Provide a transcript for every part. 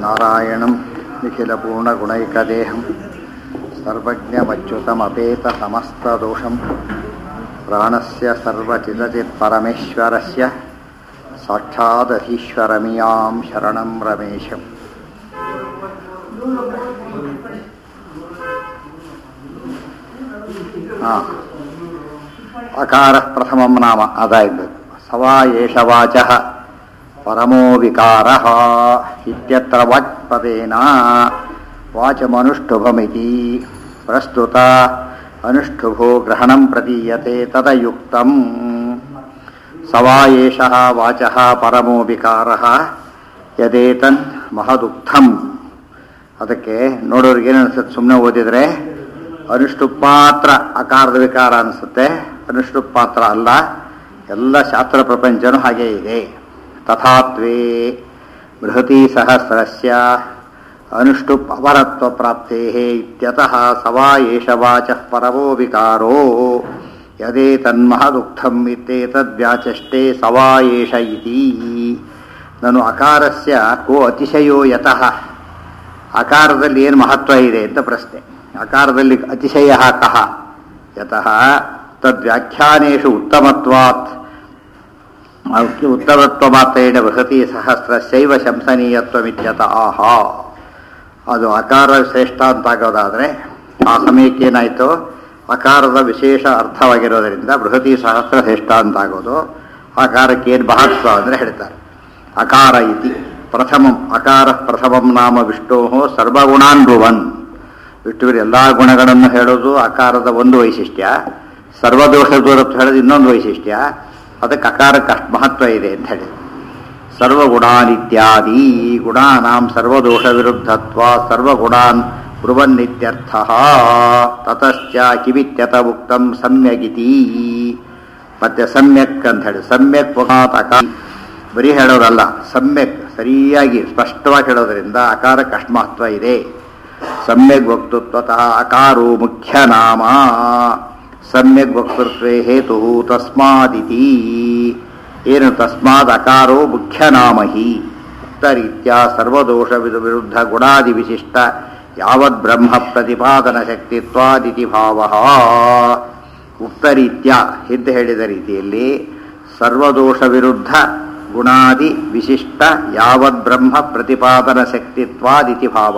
नारायणं निखिलपूर्णगुणैकदेहं सर्वज्ञमच्युतमपेतसमस्तदोषं प्राणस्य सर्वचिदचित्परमेश्वरस्य साक्षादधीश्वरमियां शरणं रमेशम् ಹಾಂ ಅಕಾರ ಪ್ರಥಮಂ ನಾಮ ಅದಾಗಬೇಕು ಸವಾ ಏಷ ವಾಚ ಪರಮೋ ವಿಕಾರ ಇತ್ಯತ್ರ ವಾಕ್ಪದೇನ ವಾಚಮನುಷ್ಠುಭಮಿತಿ ಪ್ರಸ್ತುತ ಅನುಷ್ಠುಭೋ ಗ್ರಹಣಂ ಪ್ರದೀಯತೆ ತದಯುಕ್ತಂ ಸವಾ ಏಷ ವಾಚ ಪರಮೋ ವಿಕಾರ ಯದೇತನ್ ಮಹದುಕ್ತಂ ಅದಕ್ಕೆ ನೋಡೋರಿಗೆ ಏನು ಅನಿಸುತ್ತೆ ಸುಮ್ಮನೆ ಓದಿದರೆ ಅನುಷ್ಠುಪ್ ಮಾತ್ರ ಅಕಾರದ ವಿಕಾರ ಅನಿಸುತ್ತೆ ಅನುಷ್ಠುಪ್ ಮಾತ್ರ ಅಲ್ಲ ಎಲ್ಲ ಶಾಸ್ತ್ರ ಪ್ರಪಂಚನೂ ಹಾಗೇ ಇದೆ ತಥಾತ್ವೇ ಬೃಹತಿ ಸಹಸ್ರಸ್ಯ ಅನುಷ್ಠುಪ್ ಅಪರತ್ವ ಪ್ರಾಪ್ತೇ ಇತ್ಯತಃ ಸವಾ ಏಷ ವಾಚ ಪರವೋ ವಿಕಾರೋ ಯದೇ ತನ್ಮಹದುಕ್ತಂ ಇತ್ಯೇತದ್ವ್ಯಾಚಷ್ಟೇ ಸವಾ ಏಷ ಇತಿ ನಾನು ಅಕಾರಸ್ಯ ಕೋ ಅತಿಶಯೋ ಯತಃ ಅಕಾರದಲ್ಲಿ ಏನು ಮಹತ್ವ ಇದೆ ಅಂತ ಪ್ರಶ್ನೆ ಅಕಾರದಲ್ಲಿ ಅತಿಶಯ ಕಹ ಯತಃ ತದ್ವ್ಯಾಖ್ಯಾನೇಶು ಉತ್ತಮತ್ವಾತ್ ಉತ್ತಮತ್ವ ಮಾತ್ರೇಣ ಬೃಹತಿ ಸಹಸ್ರಶೈವ ಶಂಸನೀಯತ್ವಮಿತ್ಯತ ಆಹಾ ಅದು ಅಕಾರ ಶ್ರೇಷ್ಠ ಅಂತಾಗೋದಾದರೆ ಆ ಸಮಯಕ್ಕೆ ಏನಾಯಿತು ಅಕಾರದ ವಿಶೇಷ ಅರ್ಥವಾಗಿರೋದರಿಂದ ಬೃಹತಿ ಸಹಸ್ರ ಶ್ರೇಷ್ಠ ಅಂತಾಗೋದು ಅಕಾರಕ್ಕೆ ಏನು ಮಹತ್ವ ಅಂದರೆ ಹೇಳ್ತಾರೆ ಅಕಾರ ಇತಿ ಪ್ರಥಮಂ ಅಕಾರ ಪ್ರಥಮಂ ನಾಮ ವಿಷ್ಣೋ ಸರ್ವಗುಣಾನ್ ಭುವನ್ ವಿಷ್ಣುವಿನ ಎಲ್ಲ ಗುಣಗಳನ್ನು ಹೇಳೋದು ಅಕಾರದ ಒಂದು ವೈಶಿಷ್ಟ್ಯ ಸರ್ವದೋಷ ದೂರತ್ವ ಹೇಳೋದು ಇನ್ನೊಂದು ವೈಶಿಷ್ಟ್ಯ ಅದಕ್ಕೆ ಅಕಾರಕ್ಕೆ ಅಷ್ಟು ಮಹತ್ವ ಇದೆ ಅಂತ ಹೇಳಿ ಸರ್ವಗುಣಾನ್ ಇತ್ಯಾದಿ ಗುಣಾನಾಂ ಸರ್ವದೋಷ ವಿರುದ್ಧತ್ವ ಸರ್ವಗುಣಾನ್ ಬ್ರುವನ್ನಿತ್ಯರ್ಥ ತತಶ್ಚ ಕಿವಿತ್ಯತ ಉಕ್ತಂ ಸಮ್ಯಗಿತಿ ಮತ್ತೆ ಸಮ್ಯಕ್ ಅಂತ ಹೇಳಿ ಸಮ್ಯಕ್ ಅಕ ಬರೀ ಹೇಳೋದಲ್ಲ ಸಮ್ಯಕ್ ಸರಿಯಾಗಿ ಸ್ಪಷ್ಟವಾಗಿ ಹೇಳೋದ್ರಿಂದ ಅಕಾರಕ್ಕೆ ಅಷ್ಟು ಮಹತ್ವ ಇದೆ ಸಮ್ಯಕ್ ವಕ್ತೃತ್ವತಃ ಅಕಾರೋ ಮುಖ್ಯ ನಾಮ ಸಮ್ಯಕ್ ವಕ್ತೃತ್ವೇ ಹೇತು ತಸ್ಮಾದಿತಿ ಏನು ತಸ್ಮಾದ್ ಅಕಾರೋ ಮುಖ್ಯ ನಾಮ ಹಿ ಉಕ್ತರೀತ್ಯ ಸರ್ವದೋಷ ವಿರುದ್ಧ ಗುಣಾದಿ ವಿಶಿಷ್ಟ ಯಾವದ್ ಬ್ರಹ್ಮ ಪ್ರತಿಪಾದನ ಶಕ್ತಿತ್ವಾದಿತಿ ಭಾವ ಉಕ್ತರೀತ್ಯ ಹಿಂದೆ ಹೇಳಿದ ರೀತಿಯಲ್ಲಿ ಸರ್ವದೋಷ ವಿರುದ್ಧ ಗುಣಾದಿ ವಿಶಿಷ್ಟ ಯಾವದ್ ಬ್ರಹ್ಮ ಪ್ರತಿಪಾದನ ಶಕ್ತಿತ್ವಾದಿತಿ ಭಾವ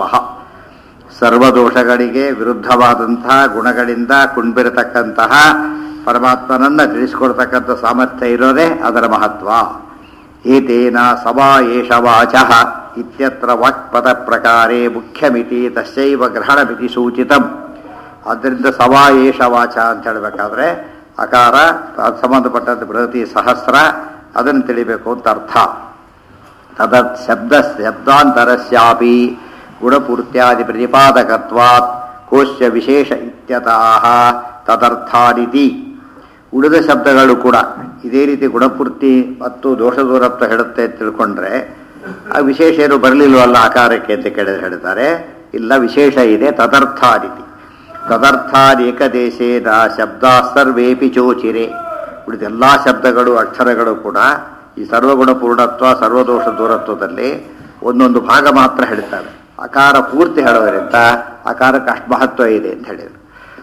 ಸರ್ವದೋಷಗಳಿಗೆ ವಿರುದ್ಧವಾದಂತಹ ಗುಣಗಳಿಂದ ಕುಂಬಿರತಕ್ಕಂತಹ ಪರಮಾತ್ಮನನ್ನ ತಿಳಿಸಿಕೊಡ್ತಕ್ಕಂಥ ಸಾಮರ್ಥ್ಯ ಇರೋದೇ ಅದರ ಮಹತ್ವ ಏತೇನ ಸವಾ ಏಷ ವಾಚ ಇತ್ಯತ್ರ ವಾಕ್ಪದ ಪ್ರಕಾರೇ ಮುಖ್ಯಮಿತಿ ತಸ್ಯೈವ ಗ್ರಹಣಮಿತಿ ಸೂಚಿತಂ ಆದ್ದರಿಂದ ಸವಾ ಏಷ ವಾಚ ಅಂತ ಹೇಳಬೇಕಾದ್ರೆ ಅಕಾರ ಸಂಬಂಧಪಟ್ಟಂತೆ ಬೃಹತಿ ಸಹಸ್ರ ಅದನ್ನು ತಿಳಿಬೇಕು ಅಂತ ಅರ್ಥ ತದತ್ ಶಬ್ದ ಶಬ್ದಾಂತರಸ್ಯಾಪಿ ಗುಣಪೂರ್ತ್ಯಾದಿ ಪ್ರತಿಪಾದಕತ್ವಾತ್ ಕೋಶ ವಿಶೇಷ ಇತ್ಯತಃ ತದರ್ಥಾದಿತಿ ಉಳಿದ ಶಬ್ದಗಳು ಕೂಡ ಇದೇ ರೀತಿ ಗುಣಪೂರ್ತಿ ಮತ್ತು ದೋಷ ದೂರತ್ವ ಹೇಳುತ್ತೆ ಅಂತ ತಿಳ್ಕೊಂಡ್ರೆ ಆ ವಿಶೇಷ ಏನು ಬರಲಿಲ್ವಲ್ಲ ಆಕಾರಕ್ಕೆ ಅಂತ ಕೇಳಿದ್ರೆ ಹೇಳ್ತಾರೆ ಇಲ್ಲ ವಿಶೇಷ ಇದೆ ತದರ್ಥಾದಿತಿ ತದರ್ಥಾದಿ ಏಕದೇಶೇನ ಶಬ್ದ ಸರ್ವೇಪಿ ಚೋಚಿರೆ ಉಳಿದ ಎಲ್ಲ ಶಬ್ದಗಳು ಅಕ್ಷರಗಳು ಕೂಡ ಈ ಸರ್ವಗುಣ ಪೂರ್ಣತ್ವ ಸರ್ವದೋಷ ದೂರತ್ವದಲ್ಲಿ ಒಂದೊಂದು ಭಾಗ ಮಾತ್ರ ಹೇಳ್ತಾರೆ ಅಕಾರ ಪೂರ್ತಿ ಹೇಳೋದ್ರಿಂದ ಅಕಾರಕ್ಕೆ ಅಷ್ಟು ಮಹತ್ವ ಇದೆ ಅಂತ ಹೇಳಿದರು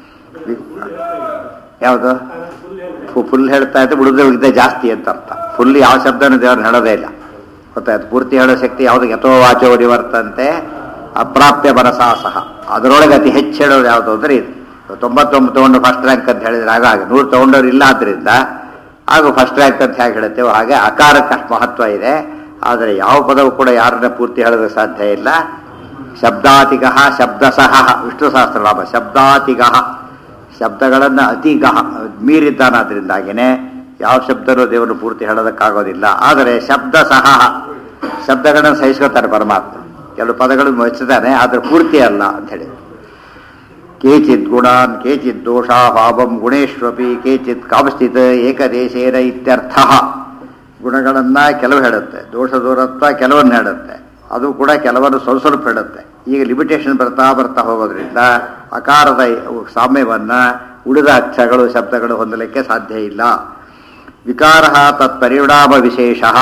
ಯಾವುದು ಫುಲ್ ಹೇಳ್ತಾ ಇದ್ದೆ ಉಳಿದ ಜಾಸ್ತಿ ಅಂತ ಅರ್ಥ ಫುಲ್ ಯಾವ ಶಬ್ದನೂ ದೇವ್ರನ್ನ ಹೇಳೋದೇ ಇಲ್ಲ ಗೊತ್ತಾಯ್ತು ಪೂರ್ತಿ ಹೇಳೋ ಶಕ್ತಿ ಯಾವುದು ಯಥೋ ವಾಚೋ ನಿವರ್ತಂತೆ ಅಪ್ರಾಪ್ಯ ಮನಸಾಸಹ ಅದರೊಳಗೆ ಅತಿ ಹೆಚ್ಚು ಹೇಳೋದು ಯಾವುದು ಅಂದರೆ ಇದು ತೊಂಬತ್ತೊಂಬತ್ತು ತೊಗೊಂಡು ಫಸ್ಟ್ ರ್ಯಾಂಕ್ ಅಂತ ಹೇಳಿದ್ರೆ ಆಗ ಹಾಗೆ ನೂರು ತೊಗೊಂಡವ್ರು ಇಲ್ಲ ಆದ್ದರಿಂದ ಹಾಗೂ ಫಸ್ಟ್ ರ್ಯಾಂಕ್ ಅಂತ ಹೇಗೆ ಹೇಳುತ್ತೇವೆ ಹಾಗೆ ಅಕಾರಕ್ಕೆ ಅಷ್ಟು ಮಹತ್ವ ಇದೆ ಆದರೆ ಯಾವ ಪದವು ಕೂಡ ಯಾರನ್ನ ಪೂರ್ತಿ ಹೇಳೋದಕ್ಕೆ ಸಾಧ್ಯ ಇಲ್ಲ ಶಬ್ದಾತಿಗಹ ಶಬ್ದಸಹ ವಿಷ್ಣು ಸಹಸ್ರನಾಮ ಶಬ್ದಾತಿಗಹ ಶಬ್ದಗಳನ್ನು ಅತಿಗಹ ಮೀರಿದ್ದಾನಾದ್ರಿಂದಾಗಿನೇ ಯಾವ ಶಬ್ದನೂ ದೇವರು ಪೂರ್ತಿ ಹೇಳೋದಕ್ಕಾಗೋದಿಲ್ಲ ಆದರೆ ಶಬ್ದ ಸಹ ಶಬ್ದಗಳನ್ನು ಸಹಿಸ್ಕೊತಾರೆ ಪರಮಾತ್ಮ ಕೆಲವು ಪದಗಳು ಮೆಚ್ಚುತ್ತಾನೆ ಆದರೆ ಪೂರ್ತಿ ಅಲ್ಲ ಅಂತ ಹೇಳಿ ಕೇಚಿತ್ ಗುಣಾನ್ ಕೇಚಿತ್ ದೋಷಾಭಾವಂ ಗುಣೇಶ್ವಪಿ ಕೇಚಿತ್ ಕಾಮಸ್ಥಿತ ಏಕದೇಶೇನ ಇತ್ಯರ್ಥ ಗುಣಗಳನ್ನು ಕೆಲವು ಹೇಳುತ್ತೆ ದೋಷ ದೂರತ್ವ ಕೆಲವನ್ನು ಹೇಳುತ್ತೆ ಅದು ಕೂಡ ಕೆಲವನ್ನು ಸ್ವಲ್ಪ ಸ್ವಲ್ಪ ಹೇಳುತ್ತೆ ಈಗ ಲಿಮಿಟೇಷನ್ ಬರ್ತಾ ಬರ್ತಾ ಹೋಗೋದ್ರಿಂದ ಅಕಾರದ ಸಾಮ್ಯವನ್ನು ಉಳಿದ ಅಕ್ಷರಗಳು ಶಬ್ದಗಳು ಹೊಂದಲಿಕ್ಕೆ ಸಾಧ್ಯ ಇಲ್ಲ ವಿಕಾರ ತತ್ಪರಿಣಾಮ ವಿಶೇಷ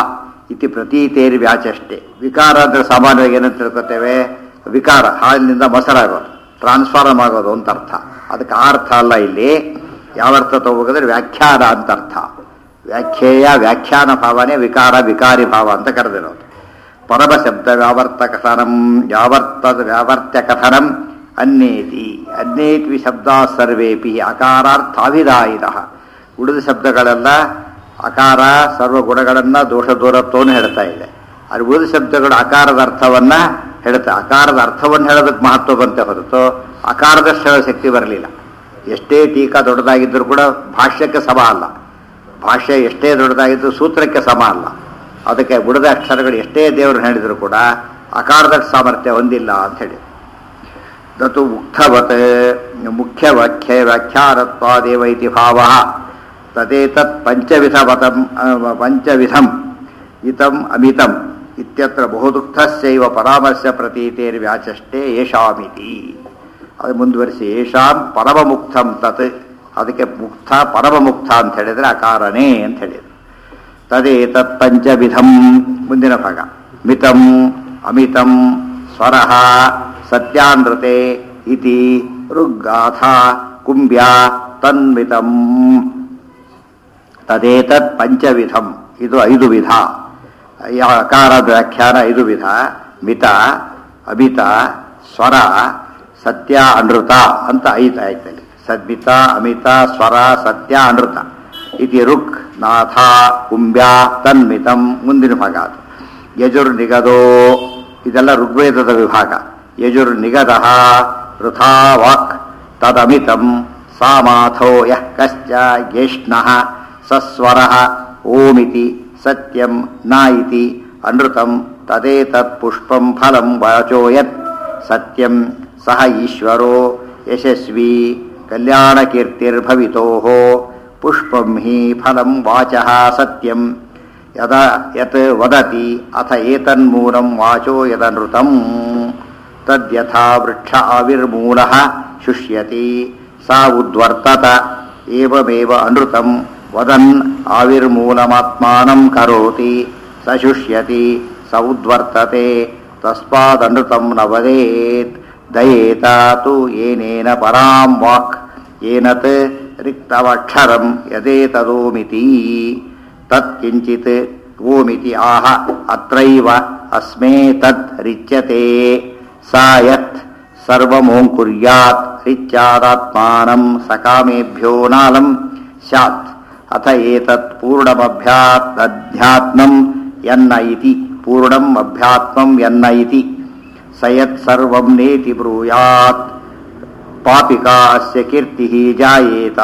ಇತಿ ಪ್ರತೀತೇರಿ ವ್ಯಾಚಷ್ಟೇ ವಿಕಾರ ಅಂದರೆ ಸಾಮಾನ್ಯವಾಗಿ ಏನಂತ ತಿಳ್ಕೊತೇವೆ ವಿಕಾರ ಹಾಲಿನಿಂದ ಮೊಸರಾಗೋದು ಟ್ರಾನ್ಸ್ಫಾರ್ಮ್ ಆಗೋದು ಅಂತ ಅರ್ಥ ಅದಕ್ಕೆ ಆ ಅರ್ಥ ಅಲ್ಲ ಇಲ್ಲಿ ಯಾವ ಅರ್ಥ ತಗೋಬೇಕಾದ್ರೆ ವ್ಯಾಖ್ಯಾನ ಅಂತ ಅರ್ಥ ವ್ಯಾಖ್ಯೇಯ ವ್ಯಾಖ್ಯಾನ ಭಾವನೆ ವಿಕಾರ ವಿಕಾರಿ ಭಾವ ಅಂತ ಕರೆದಿರೋದು ಪರಮ ಶಬ್ದ ವ್ಯಾವರ್ತ ಕಥನಂ ಯಾವರ್ತ ವ್ಯಾವರ್ತ್ಯ ಕಥನಂ ಅನ್ಯೇತಿ ಅನ್ಯೇತ್ವಿ ಶಬ್ದ ಸರ್ವೇಪಿ ಅಕಾರಾರ್ಥಾಭಿದಾಯಿನ ಉಳಿದ ಶಬ್ದಗಳೆಲ್ಲ ಅಕಾರ ಸರ್ವ ಗುಣಗಳನ್ನು ದೋಷ ದೂರತ್ವವನ್ನು ಹೇಳ್ತಾ ಇದೆ ಅದು ಉಳಿದ ಶಬ್ದಗಳು ಅಕಾರದ ಅರ್ಥವನ್ನ ಹೇಳುತ್ತೆ ಅಕಾರದ ಅರ್ಥವನ್ನು ಹೇಳೋದಕ್ಕೆ ಮಹತ್ವ ಬಂತೆ ಹೊರತು ಅಕಾರದಷ್ಟು ಹೇಳೋ ಶಕ್ತಿ ಬರಲಿಲ್ಲ ಎಷ್ಟೇ ಟೀಕಾ ದೊಡ್ಡದಾಗಿದ್ದರೂ ಕೂಡ ಭಾಷ್ಯಕ್ಕೆ ಸಮ ಅಲ್ಲ ಭಾಷ್ಯ ಎಷ್ಟೇ ದೊಡ್ಡದಾಗಿದ್ದು ಸೂತ್ರಕ್ಕೆ ಸಮ ಅಲ್ಲ ಅದಕ್ಕೆ ಉಳಿದ ಅಕ್ಷರಗಳು ಎಷ್ಟೇ ದೇವರು ಹೇಳಿದ್ರು ಕೂಡ ಅಕಾರದಷ್ಟು ಸಾಮರ್ಥ್ಯ ಹೊಂದಿಲ್ಲ ಅಂತ ಹೇಳಿ ತತು ಮುಕ್ತವತ್ ಮುಖ್ಯವಾಕ್ಯ ವ್ಯಾಖ್ಯಾನತ್ವಾದೇವ ಇತಿ ಭಾವ ತದೇತತ್ ಪಂಚವಿಧವತಂ ಅ, ಪಂಚವಿಧಂ ಇತಂ ಅಮಿತಂ ಇತ್ಯತ್ರ ಬಹುದುಃಖಸ್ಯೈವ ಪರಾಮರ್ಶ ಪ್ರತೀತೇರ್ವ್ಯಾಚಷ್ಟೇ ಯೇಷಾಮಿತಿ ಅದು ಮುಂದುವರಿಸಿ ಯೇಷಾಂ ಪರಮಮುಕ್ತಂ ತತ್ ಅದಕ್ಕೆ ಮುಕ್ತ ಪರಮಮುಕ್ತ ಅಂತ ಹೇಳಿದ್ರೆ ಅಕಾರನೇ ಅಂತ ಹೇಳಿದ್ರು ತದೇತತ್ ಪಂಚವಿಧಂ ಮುಂದಿನ ಭಾಗ ಮಿತಂ ಅಮಿತಂ ಸ್ವರಃ ಸತ್ಯಾನೃತೆ ಇತಿ ಋಗ್ಗಾಥ ಕುಂಬ್ಯ ತನ್ಮಿತಂ ತದೇತತ್ ಪಂಚವಿಧಂ ಇದು ಐದು ವಿಧ ಯಾ ಅಕಾರದ ವ್ಯಾಖ್ಯಾನ ಐದು ವಿಧ ಮಿತ ಅಮಿತ ಸ್ವರ ಸತ್ಯ ಅನೃತ ಅಂತ ಐದು ಆಯ್ತಲ್ಲಿ ಸದ್ಮಿತ ಅಮಿತ ಸ್ವರ ಸತ್ಯ ಅನೃತ ಇತಿ ರುಕ್ ನಾಥ ಕುಂಬ್ಯ ತನ್ಮಿತಂ ಮುಂದಿನ ಭಾಗ ಅದು ಯಜುರ್ ನಿಗದೋ ಇದೆಲ್ಲ ಋಗ್ವೇದದ ವಿಭಾಗ ಯಜುರ್ ನಿಗದ ವೃಥಾ ವಾಕ್ ತದಮಿತಂ ಸಾಮಾಥೋ ಯಃ ಕಶ್ಚ ಜ್ಯೇಷ್ಣಃ ಸಸ್ವರ ಓಮಿತಿ ಸತ್ಯಂ ನ ಇತಿ ಅನೃತಂ ತದೇತತ್ ಪುಷ್ಪಂ ಫಲಂ ವಾಚೋ ಯತ್ ಸತ್ಯಂ ಸಹ ಈಶ್ವರೋ ಯಶಸ್ವಿ ಕಲ್ಯಾಣಕೀರ್ತಿರ್ಭವಿತೋ ಪುಷ್ಪಂ ಹಿ ಫಲಂ ವಾಚಃ ಸತ್ಯಂ ಯದಾ ಯತ್ ವದತಿ ಅಥ ಏತನ್ಮೂಲಂ ವಾಚೋ ಯದನೃತಂ ತದ್ಯಥಾ ವೃಕ್ಷ ಆವಿರ್ಮೂಲಃ ಶುಷ್ಯತಿ ಸಾ ಉದ್ವರ್ತತ ಏವಮೇವ ಅನೃತಂ ವದನ್ ಆವಿರ್ಮೂಲಮಾತ್ಮಾನಂ ಕರೋತಿ ಸ ಶುಷ್ಯತಿ ಸ ಉದ್ವರ್ತತೆ ತಸ್ಮಾದನೃತಂ ನ ವದೇತ್ ದಯೇತ ತು ಏನೇನ ಪರಾಂ ವಾಕ್ ಏನತ್ ರಿಕ್ತವಕ್ಷರಂ ಯದೇತದೋಮಿತಿ ತತ್ಕಿಂಚಿತ್ ಓಮಿತಿ ಆಹ ಅತ್ರೈವ ಅಸ್ಮೇ ತತ್ ರಿಚ್ಯತೆ ಸಾ ಯತ್ ಸರ್ವಮೋಂಕುರ್ಯಾತ್ ರಿಚ್ಯಾದಾತ್ಮಾನಂ ಸಕಾಮೇಭ್ಯೋ ನಾಲಂ ಸ್ಯಾತ್ ಅಥ ಏತತ್ ಪೂರ್ಣಮಭ್ಯಾತ್ ಅಧ್ಯಾತ್ಮಂ ಯನ್ನ ಇತಿ ಪೂರ್ಣಂ ಅಭ್ಯಾತ್ಮಂ ಯನ್ನ ಇತಿ ಸ ಯತ್ ಸರ್ವಂ ನೇತಿ ಬ್ರೂಯಾತ್ ಪಾಪಿಕಾ ಅಸ್ಯ ಕೀರ್ತಿಃ ಜಾಯೇತ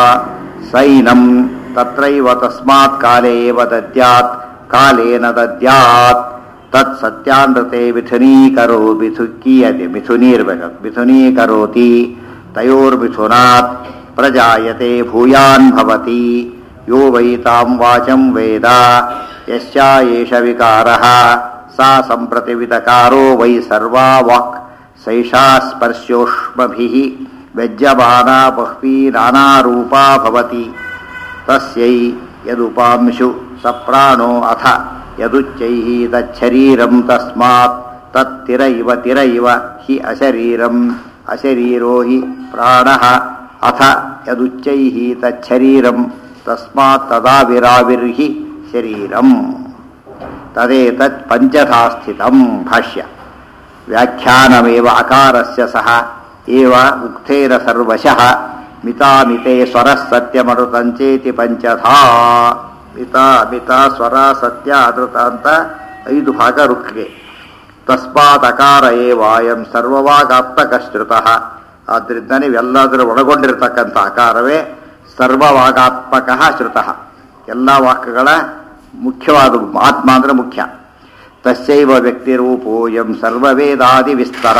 ಸೈನಂ ತತ್ರೈವ ತಸ್ಮಾತ್ ಕಾಲೇ ಏವ ದದ್ಯಾತ್ ಕಾಲೇನ ದದ್ಯಾತ್ ತತ್ ಸತ್ಯಾನೃತೆ ಮಿಥುನೀಕರೋ ಮಿಥುಕೀಯತೆ ಮಿಥುನೀರ್ಬೇಕು ಮಿಥುನೀಕರೋತಿ ತಯೋರ್ಮಿಥುನಾತ್ ಪ್ರಜಾಯತೆ ಭೂಯಾನ್ ಭವತಿ ಯೋ ವೈ ತಾಂ ವಾಚಂ ವೇದ ಯಸ್ಯಾ ಏಷ ವಿಕಾರಃ ಸಾ ಸಂಪ್ರತಿ ವಿದಕಾರೋ ವೈ ಸರ್ವಾ ವಾಕ್ ಸೈಷಾ ಸ್ಪರ್ಶೋಷ್ಮಭಿಃ ವ್ಯಜ್ಯಮಾನಾ ಬಹ್ವೀ ನಾನಾರೂಪಾ ಭವತಿ ತಸ್ಯೈ ಯದುಪಾಂಶು ಸ ಪ್ರಾಣೋ ಅಥ ಯದುಚ್ಚೈಃ ತच्छरीरं ತಸ್ಮಾತ್ ತತ್ತಿರ ಇವ ತಿರ ಇವ ಹಿ ಅಶರೀರಂ ಅಶರೀರೋ ಹಿ ಪ್ರಾಣಃ ಅಥ ಯದುಚ್ಚೈಃ ತच्छरीरं ತಸ್ಮಾತ್ ತದಾವಿರಾವಿರ್ಹಿ ಶರೀರಂ ತದೇತತ್ ಪಂಚಧಾ ಸ್ಥಿತಂ ಭಾಷ್ಯ ವ್ಯಾಖ್ಯಾನಮೇವ ಅಕಾರಸ್ಯ ಸಹ ಏವ ಉಕ್ತೇನ ಸರ್ವಶಃ ಮಿತಾಮಿತೆ ಸ್ವರಃ ಸತ್ಯಮೃತಂಚೇತಿ ಪಂಚಧಾ ಮಿತ ಮಿತ ಸ್ವರ ಸತ್ಯ ಅನೃತ ಅಂತ ಐದು ಭಾಗ ರುಕ್ಗೆ ತಸ್ಮಾತ್ ಅಕಾರ ಏವಾಯಂ ಸರ್ವವಾಗಾತ್ಮಕ ಶ್ರುತಃ ಆದ್ದರಿಂದ ನೀವೆಲ್ಲದರ ಒಳಗೊಂಡಿರತಕ್ಕಂಥ ಅಕಾರವೇ ಸರ್ವವಾಗಾತ್ಮಕ ಶ್ರುತಃ ಎಲ್ಲ ವಾಕ್ಯಗಳ ಮುಖ್ಯವಾದ ಆತ್ಮ ಅಂದ್ರೆ ಮುಖ್ಯ ತಸ್ಯೈವ ವ್ಯಕ್ತಿರೂಪೋಯಂ ಸರ್ವವೇದಾದಿ ವಿಸ್ತರ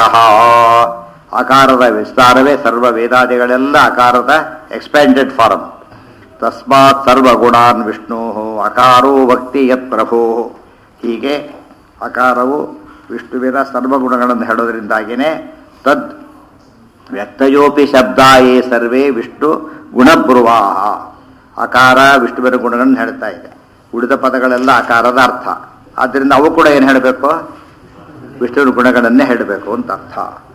ಆಕಾರದ ವಿಸ್ತಾರವೇ ಸರ್ವ ವೇದಾದಿಗಳೆಲ್ಲ ಆಕಾರದ ಎಕ್ಸ್ಪ್ಯಾಂಡೆಡ್ ಫಾರಮ್ ತಸ್ಮಾತ್ ಸರ್ವಗುಣಾನ್ ವಿಷ್ಣು ಅಕಾರೋ ಭಕ್ತಿ ಯತ್ ಪ್ರಭೋ ಹೀಗೆ ಅಕಾರವು ವಿಷ್ಣುವಿನ ಸರ್ವಗುಣಗಳನ್ನು ಹೇಳೋದ್ರಿಂದಾಗಿಯೇ ತದ್ ವ್ಯಕ್ತಯೋಪಿ ಶಬ್ದಾಯೇ ಸರ್ವೇ ವಿಷ್ಣು ಗುಣಬ್ರುವಾಹ ಅಕಾರ ವಿಷ್ಣುವಿನ ಗುಣಗಳನ್ನು ಹೇಳ್ತಾ ಇದೆ ಉಳಿದ ಪದಗಳೆಲ್ಲ ಅಕಾರದ ಅರ್ಥ ಆದ್ದರಿಂದ ಅವು ಕೂಡ ಏನು ಹೇಳಬೇಕು ವಿಷ್ಣುವಿನ ಗುಣಗಳನ್ನೇ ಹೇಳಬೇಕು ಅಂತ ಅರ್ಥ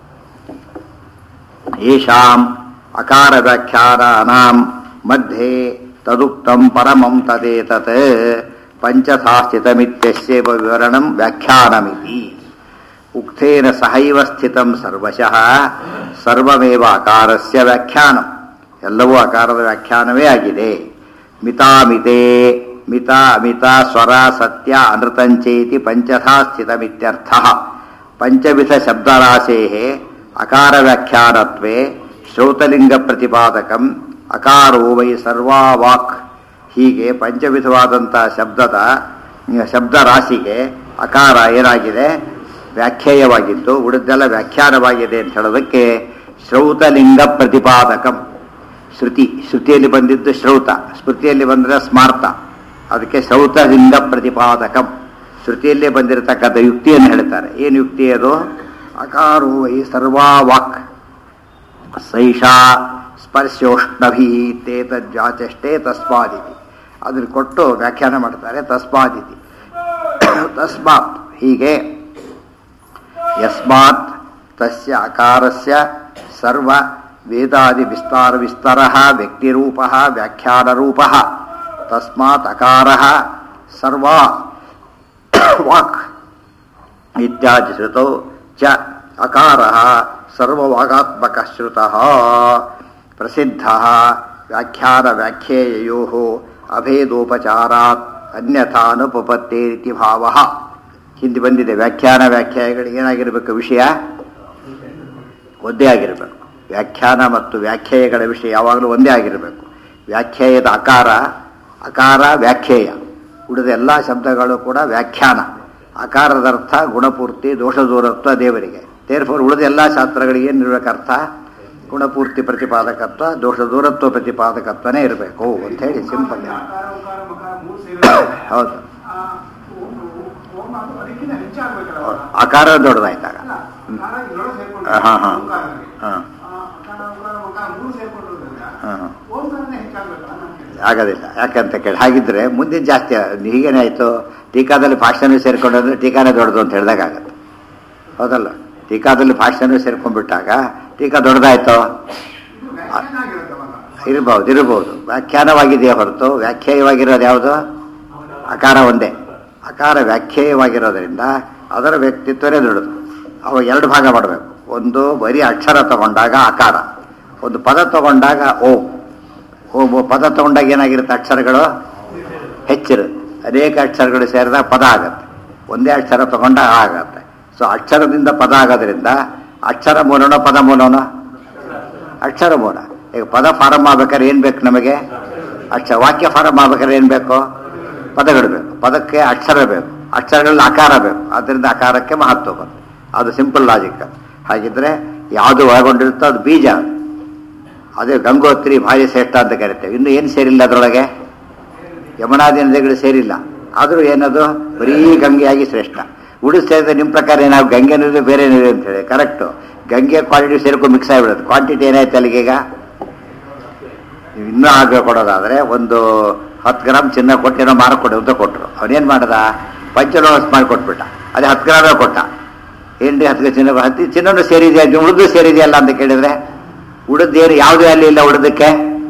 ಯಶಾಂ ಅಕಾರ ವ್ಯಾಖ್ಯಾನಾನಾಂ ಮಧ್ಯೆ ತದುಕ್ತಂ ಪರಮಂ ತದೇತತ್ ಪಂಚಥಾ ಸ್ಥಿತಮಿತ್ಯಸ್ಯ ವಿವರಣಂ ವ್ಯಾಖ್ಯಾನಮಿತಿ ಉಕ್ತೇನ ಸಹೈವ ಸ್ಥಿತಂ ಸರ್ವಶಃ ಸರ್ವಮೇವ ಅಕಾರಸ್ಯ ವ್ಯಾಖ್ಯಾನಂ ಎಲ್ಲವೂ ಅಕಾರದ ವ್ಯಾಖ್ಯಾನವೇ ಆಗಿದೆ ಮಿತಾಮಿತೆ ಮಿತ ಅಮಿತ ಸ್ವರ ಸತ್ಯ ಅನೃತಂಚೇತಿ ಪಂಚಥಾ ಸ್ಥಿತಮಿತ್ಯರ್ಥ ಪಂಚವಿಧ ಶಬ್ದರಾಶೇ ಅಕಾರ ವ್ಯಾಖ್ಯಾನತ್ವೇ ಶ್ರೌತಲಿಂಗ ಪ್ರತಿಪಾದಕಂ ಅಕಾರೋ ವೈ ಸರ್ವಾ ವಾಕ್ ಹೀಗೆ ಪಂಚವಿಧವಾದಂಥ ಶಬ್ದದ ಶಬ್ದ ರಾಶಿಗೆ ಅಕಾರ ಏನಾಗಿದೆ ವ್ಯಾಖ್ಯೇಯವಾಗಿದ್ದು ಉಳಿದೆಲ್ಲ ವ್ಯಾಖ್ಯಾನವಾಗಿದೆ ಅಂತ ಹೇಳೋದಕ್ಕೆ ಶ್ರೌತಲಿಂಗ ಪ್ರತಿಪಾದಕಂ ಶ್ರುತಿ ಶ್ರುತಿಯಲ್ಲಿ ಬಂದಿದ್ದು ಶ್ರೌತ ಸ್ಮೃತಿಯಲ್ಲಿ ಬಂದರೆ ಸ್ಮಾರ್ತ ಅದಕ್ಕೆ ಶ್ರೌತಲಿಂಗ ಪ್ರತಿಪಾದಕಂ ಶ್ರುತಿಯಲ್ಲೇ ಬಂದಿರತಕ್ಕಂಥ ಯುಕ್ತಿಯನ್ನು ಹೇಳ್ತಾರೆ ಏನು ಯುಕ್ತಿ ಅದು ಅಕಾರೋ ವೈ ಸರ್ವಾ ವಾಕ್ ಸೈಷಾ ಸ್ಪರ್ಶೋಷ್ಣಭಿ ತೇತಜ್ವಾಚಷ್ಟೇ ತಸ್ಮಾದಿತಿ ಅದನ್ನು ಕೊಟ್ಟು ವ್ಯಾಖ್ಯಾನ ಮಾಡ್ತಾರೆ ತಸ್ಮಾದಿತಿ ತಸ್ಮಾತ್ ಹೀಗೆ ಯಸ್ಮಾತ್ ತಸ್ಯ ಅಕಾರಸ್ಯ ಸರ್ವ ವೇದಾದಿ ವಿಸ್ತಾರ ವಿಸ್ತಾರ ವ್ಯಕ್ತಿರೂಪ ವ್ಯಾಖ್ಯಾನರೂಪ ತಸ್ಮಾತ್ ಅಕಾರ ಸರ್ವ ವಾಕ್ ಇತ್ಯಾದಿ ಶ್ರುತೌ ಚ ಅಕಾರ ಸರ್ವವಾಗಾತ್ಮಕ ಶ್ರುತ ಪ್ರಸಿದ್ಧ ವ್ಯಾಖ್ಯಾನ ವ್ಯಾಖ್ಯೇಯೋ ಅಭೇದೋಪಚಾರಾತ್ ಅನ್ಯಥಾನುಪಪತ್ತೇರಿತಿ ಭಾವ ಹಿಂದೆ ಬಂದಿದೆ ವ್ಯಾಖ್ಯಾನ ವ್ಯಾಖ್ಯಾನಗಳಿಗೆ ಏನಾಗಿರಬೇಕು ವಿಷಯ ಒಂದೇ ಆಗಿರಬೇಕು ವ್ಯಾಖ್ಯಾನ ಮತ್ತು ವ್ಯಾಖ್ಯೇಯಗಳ ವಿಷಯ ಯಾವಾಗಲೂ ಒಂದೇ ಆಗಿರಬೇಕು ವ್ಯಾಖ್ಯೇಯದ ಅಕಾರ ಅಕಾರ ವ್ಯಾಖ್ಯೇಯ ಉಳಿದ ಎಲ್ಲ ಶಬ್ದಗಳು ಕೂಡ ವ್ಯಾಖ್ಯಾನ ಅಕಾರದ ಅರ್ಥ ಗುಣಪೂರ್ತಿ ದೋಷ ದೂರತ್ವ ದೇವರಿಗೆ ತೇರ್ಫೋರ್ ಉಳಿದ ಎಲ್ಲ ಶಾಸ್ತ್ರಗಳಿಗೆ ಏನಿರ್ಬೇಕು ಅರ್ಥ ಗುಣಪೂರ್ತಿ ಪ್ರತಿಪಾದಕತ್ವ ದೋಷ ದೂರತ್ವ ಪ್ರತಿಪಾದಕತ್ವನೇ ಇರಬೇಕು ಅಂತ ಹೇಳಿ ಸಿಂಪಲ್ ಆಕಾರ, ಉಕಾರ, ಮಕಾರ ಮೂರು ಸೇರಿದ್ರೆ ಹೌದು ಆ, ಓ- ಓ- ಓಂ ಅದು ಅದಕ್ಕಿಂತ ಹೆಚ್ಚಾಗ್ಬೇಕಲ್ಲ ಹೌದು. ಆಕಾರ ದೊಡ್ಡದಾಯ್ತಾಗ ಅಲ್ಲ, ಆಕಾರ ಇದ್ರೊಳಗೆ ಸೇರ್ಕೊಂಡು ಹಾ, ಹಾ. ಓಂಕಾರದಲ್ಲಿ. ಹಾ. ಆ, ಆಕಾರ, ಉಕಾರ, ಮಕಾರ ಮೂರು ಸೇರ್ಕೊಂಡಿರೋದ್ರಿಂದ ಹಾ. ಓಂಕಾರನೇ ಹೆಚ್ಚಾಗ್ಬೇಕಲ್ಲ ನಾನು ಕೇಳಿದೆ. ಆಗೋದಿಲ್ಲ ಯಾಕಂತ ಕೇಳಿ ಹಾಗಿದ್ರೆ ಮುಂದಿನ ಜಾಸ್ತಿ ಹೀಗೇನೆ ಆಯಿತು ಟೀಕಾದಲ್ಲಿ ಭಾಷಣ ಸೇರ್ಕೊಂಡ್ರೆ ಟೀಕಾನೇ ದೊಡ್ಡದು ಅಂತ ಹೇಳಿದಾಗ ಆಗತ್ತೆ ಹೌದಲ್ಲ ಟೀಕಾದಲ್ಲಿ ಭಾಷಣ ಸೇರ್ಕೊಂಡ್ಬಿಟ್ಟಾಗ ಟೀಕಾ ದೊಡ್ಡದಾಯ್ತು ಇದು ವ್ಯಾಖ್ಯಾನ ಆಗಿರುತ್ತವಾಗ ಇರ್ಬೋದು ಇರ್ಬೋದು ವ್ಯಾಖ್ಯಾನವಾಗಿದೆಯೇ ಹೊರತು ವ್ಯಾಖ್ಯೇಯವಾಗಿರೋದು ಯಾವುದು ಅಕಾರ ಒಂದೇ ಅಕಾರ ವ್ಯಾಖ್ಯೇಯವಾಗಿರೋದ್ರಿಂದ ಅದರ ವ್ಯಕ್ತಿತ್ವನೇ ದೊಡ್ಡದು ಅವಾಗ ಎರಡು ಭಾಗ ಮಾಡಬೇಕು ಒಂದು ಬರೀ ಅಕ್ಷರ ತಗೊಂಡಾಗ ಅಕಾರ ಒಂದು ಪದ ತಗೊಂಡಾಗ ಓಂ ಓಂ ಪದ ತಗೊಂಡಾಗ ಏನಾಗಿರುತ್ತೆ ಅಕ್ಷರಗಳು ಹೆಚ್ಚಿರುತ್ತೆ ಅನೇಕ ಅಕ್ಷರಗಳು ಸೇರಿದಾಗ ಪದ ಆಗತ್ತೆ ಒಂದೇ ಅಕ್ಷರ ತಗೊಂಡಾಗ ಆಗತ್ತೆ ಸೊ ಅಕ್ಷರದಿಂದ ಪದ ಆಗೋದ್ರಿಂದ ಅಕ್ಷರ ಮೂಲನೋ ಪದ ಮೂಲನೋ ಅಕ್ಷರ ಮೂಲ ಈಗ ಪದ ಫಾರಮ್ ಆಗ್ಬೇಕಾದ್ರೆ ಏನು ಬೇಕು ನಮಗೆ ಅಕ್ಷರ ವಾಕ್ಯ ಫಾರಮ್ ಆಗ್ಬೇಕಾದ್ರೆ ಏನು ಬೇಕು ಪದಗಳು ಬೇಕು ಪದಕ್ಕೆ ಅಕ್ಷರ ಬೇಕು ಅಕ್ಷರಗಳಲ್ಲಿ ಆಕಾರ ಬೇಕು ಅದರಿಂದ ಆಕಾರಕ್ಕೆ ಮಹತ್ವ ಬಂತು ಅದು ಸಿಂಪಲ್ ಲಾಜಿಕ್ ಹಾಗಿದ್ರೆ ಯಾವುದು ಒಳಗೊಂಡಿರುತ್ತೋ ಅದು ಬೀಜ ಅದು. ಅದೇ ಗಂಗೋತ್ರಿ ಭಾರಿ ಶ್ರೇಷ್ಠ ಅಂತ ಕರಿತೇವೆ ಇನ್ನು ಏನು ಸೇರಿಲ್ಲ ಅದರೊಳಗೆ ಯಮುನಾದಿ ನದಿಗಳು ಸೇರಿಲ್ಲ ಆದರೂ ಏನದು ಬರೀ ಗಂಗೆಯಾಗಿ ಶ್ರೇಷ್ಠ ಉಳಿದು ಸೇರಿದ ನಿಮ್ಮ ಪ್ರಕಾರ ಏನಾಗ ಗಂಗೆ ನೀರು ಬೇರೆ ನೀರು ಅಂತ ಹೇಳಿ ಕರೆಕ್ಟು ಗಂಗೆ ಕ್ವಾಲಿಟಿ ಸೇರ್ಕೊಂಡು ಮಿಕ್ಸ್ ಆಗಿಬಿಡುತ್ತೆ ಕ್ವಾಂಟಿಟಿ ಏನಾಯ್ತು ಅಲ್ಲಿಗೆ ಈಗ ನೀವು ಇನ್ನೂ ಆಗ ಕೊಡೋದಾದರೆ ಒಂದು ಹತ್ತು ಗ್ರಾಮ್ ಚಿನ್ನ ಕೊಟ್ಟೇನೋ ಮಾರಕೊಡು ಅಂತ ಕೊಟ್ಟರು ಅವನೇನು ಮಾಡ್ದ ಪಂಚಲೋಹಸ್ ಮಾಡಿ ಕೊಟ್ಬಿಟ್ಟ ಅದೇ ಹತ್ತು ಗ್ರಾಮೇ ಕೊಟ್ಟ ಏನ್ರಿ ಹತ್ತು ಚಿನ್ನ ಹತ್ತಿ ಚಿನ್ನನು ಸೇರಿದೆಯಾ ಉಳಿದು ಸೇರಿದೆಯಲ್ಲ ಅಂತ ಕೇಳಿದ್ರೆ ಉಳಿದೇನು ಯಾವುದು ವ್ಯಾಲ್ಯೂ ಇಲ್ಲ ಉಳಿದಕ್ಕೆ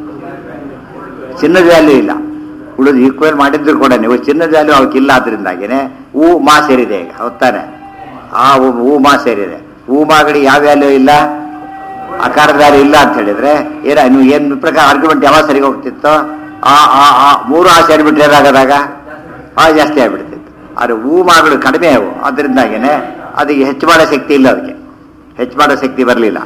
ಚಿನ್ನದ ವ್ಯಾಲ್ಯೂ ಇಲ್ಲ ಉಳಿದು ಈಕ್ವಲ್ ಮಾಡಿದ್ರು ಕೂಡ ನೀವು ಚಿನ್ನದ ವ್ಯಾಲ್ಯೂ ಅವಕ್ಕೆ ಇಲ್ಲ ಅದರಿಂದಾಗಿನೇ ಹೂ ಮಾ ಸೇರಿದೆ ಈಗ ಹೊತ್ತಾನೆ ಆ ಹೂ- ಹೂ ಮಾ ಸೇರಿದೆ ಹೂ ಮಾಗಡಿ ಯಾವ ವ್ಯಾಲ್ಯೂ ಇಲ್ಲ ಅಕಾರದ ವ್ಯಾಲ್ಯೂ ಇಲ್ಲ ಅಂತ ಹೇಳಿದ್ರೆ ಏನ ನೀವು ಏನ್ ಪ್ರಕಾರ ಆರ್ಗ್ಯುಮೆಂಟ್ ಯಾವಾಗ ಸರಿಗೆ ಹೋಗ್ತಿತ್ತು ಆ ಆ ಆ ಮೂರು ಆ ಸೇರಿಬಿಟ್ರೆ ಏನಾಗದಾಗ ಆ ಜಾಸ್ತಿ ಆಗ್ಬಿಡ್ತಿತ್ತು ಆದರೆ ಹೂ ಮಾಗಳು ಕಡಿಮೆ ಅವು ಅದರಿಂದಾಗಿನೇ ಅದಕ್ಕೆ ಹೆಚ್ಚು ಮಾಡೋ ಶಕ್ತಿ ಇಲ್ಲ ಅದಕ್ಕೆ ಹೆಚ್ಚು ಮಾಡೋ ಶಕ್ತಿ ಬರಲಿಲ್ಲ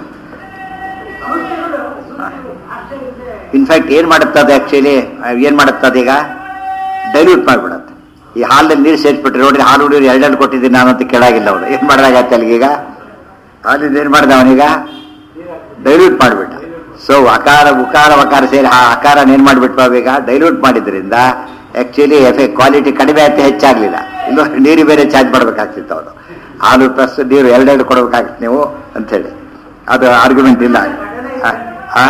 ಇನ್ಫ್ಯಾಕ್ಟ್ ಏನು ಮಾಡುತ್ತದೆ ಆ್ಯಕ್ಚುಲಿ ಏನು ಮಾಡುತ್ತದೆ ಈಗ ಡೈಲ್ಯೂಟ್ ಮಾಡಿಬಿಡತ್ತೆ ಈ ಹಾಲಲ್ಲಿ ನೀರು ಸೇರಿಸ್ಬಿಟ್ರೆ ನೋಡ್ರಿ ಹಾಲು ಹುಡುಗರು ಎರಡೆರಡು ಕೊಟ್ಟಿದ್ದೀನಿ ನಾನು ಅಂತ ಕೇಳಾಗಿಲ್ಲ ಅವನು ಏನು ಮಾಡಿದಾಗತ್ತೆ ಅಲ್ಲಿಗೀಗ ಹಾಲಿಂದ ಏನು ಮಾಡಿದ ಅವನೀಗ ಡೈಲ್ಯೂಟ್ ಮಾಡಿಬಿಟ್ಟ ಸೊ ಅಕಾರ ಉಕಾರ ವಕಾರ ಸೇರಿ ಆ ಅಕಾರನ ಏನು ಮಾಡಿಬಿಟ್ವ ಈಗ ಡೈಲ್ಯೂಟ್ ಮಾಡಿದ್ರಿಂದ ಆ್ಯಕ್ಚುಲಿ ಎಫೆಕ್ಟ್ ಕ್ವಾಲಿಟಿ ಕಡಿಮೆ ಆಯ್ತು ಹೆಚ್ಚಾಗಲಿಲ್ಲ ಇಲ್ಲೋ ನೀರು ಬೇರೆ ಚಾರ್ಜ್ ಮಾಡಬೇಕಾಗ್ತಿತ್ತು ಅವನು ಹಾಲು ಪ್ಲಸ್ ನೀರು ಎರಡೆರಡು ಕೊಡಬೇಕಾಗಿತ್ತು ನೀವು ಅಂಥೇಳಿ ಅದು ಆರ್ಗ್ಯುಮೆಂಟ್ ಇಲ್ಲ ಆ? ಆ?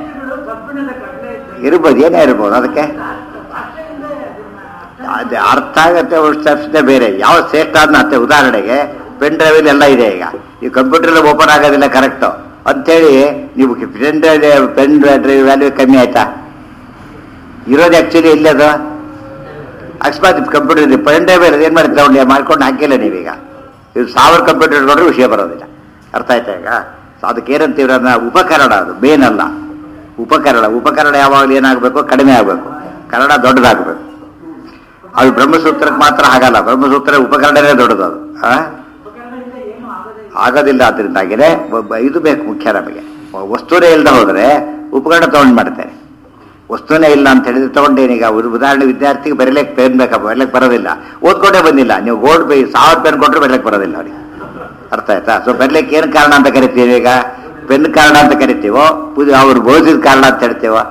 ಇರ್ಬೋದು ಏನೇ ಇರ್ಬೋದು ಅದಕ್ಕೆ ಅದೇ ಅರ್ಥ ಅರ್ಥ ಆಗತ್ತೆ ಸ್ಟೆಪ್ಸ್ನೇ ಬೇರೆ ಯಾವ ಶ್ರೇಷ್ಠ ಅದನ್ನ ಅಷ್ಟೇ ಉದಾಹರಣೆಗೆ ಪೆನ್ ಡ್ರೈವಲ್ಲಿ ಎಲ್ಲ ಇದೆ ಈಗ ಈ ಕಂಪ್ಯೂಟರ್ ಓಪನ್ ಆಗೋದಿಲ್ಲ ಕರೆಕ್ಟು ಅಂತೇಳಿ ನೀವು pen drive pen drive value ಕಮ್ಮಿ ಆಯ್ತಾ ಇರೋದು ಆ್ಯಕ್ಚುಲಿ ಇಲ್ಲದು ಅಕಸ್ಮಾತ್ ಕಂಪ್ಯೂಟರ್ ಪೆನ್ ಡ್ರೈವ್ ಏನು ಮಾಡಿ ತಗೊಂಡು ಮಾಡ್ಕೊಂಡು ಹಾಕಿಲ್ಲ ನೀವೀಗ ಇದು ಸಾವಿರ ಕಂಪ್ಯೂಟರ್ ಇಟ್ಕೊಂಡ್ರೆ ವಿಷಯ ಬರೋದಿಲ್ಲ ಅರ್ಥ ಆಯ್ತಾ ಈಗ ಸೊ ಅದಕ್ಕೆ ಏನಂತೀವ್ರ ಉಪಕರಣ ಅದು ಮೇನ್ ಅಲ್ಲ ಉಪಕರಣ ಉಪಕರಣ ಯಾವಾಗಲೂ ಏನಾಗಬೇಕು ಕಡಿಮೆ ಆಗಬೇಕು ಕನ್ನಡ ದೊಡ್ಡದಾಗಬೇಕು ಅದು ಬ್ರಹ್ಮಸೂತ್ರಕ್ಕೆ ಮಾತ್ರ ಹಾಗಲ್ಲ ಬ್ರಹ್ಮಸೂತ್ರ ಉಪಕರಣನೇ ದೊಡ್ಡದು ಅದು ಆ? ಉಪಕರಣದಿಂದ ಏನು ಆಗೋದೇ ಇಲ್ಲ. ಆಗೋದಿಲ್ಲ ಅದರಿಂದಾಗಿನೇ ಒಬ್ಬ ಇದು ಬೇಕು ಮುಖ್ಯ ನಮಗೆ ವಸ್ತುನೇ ಇಲ್ಲದೆ ಹೋದರೆ ಉಪಕರಣ ತಗೊಂಡು ಮಾಡ್ತೇನೆ ವಸ್ತುನೇ ಇಲ್ಲ ಅಂತ ಹೇಳಿದ್ರೆ ತಗೊಂಡೇನೀಗ ಒಂದು ಉದಾಹರಣೆ ವಿದ್ಯಾರ್ಥಿಗೆ ಬರೀಲಿಕ್ಕೆ ಪೆನ್ ಬೇಕಪ್ಪ ಬರೀಲಿಕ್ಕೆ ಬರೋದಿಲ್ಲ ಓದ್ಕೊಂಡೇ ಬಂದಿಲ್ಲ ನೀವು ಗೋಲ್ಡ್ ಬೈ ಸಾವಿರ ಪೆನ್ ಕೊಟ್ಟರು ಬರೀಲಿಕ್ಕೆ ಬರೋದಿಲ್ಲ ಅವ್ರಿಗೆ ಅರ್ಥ ಆಯ್ತಾ ಸೊ ಬರೀಲಿಕ್ಕೆ ಏನು ಕಾರಣ ಅಂತ ಕರಿತೀವಿ ಈಗ ಪೆನ್ ಕಾರಣ ಅಂತ ಕರಿತೀವೋ ಪೂಜೆ ಅವ್ರು ಬೋಧಿದ ಕಾರಣ ಅಂತ ಹೇಳ್ತೀವೋ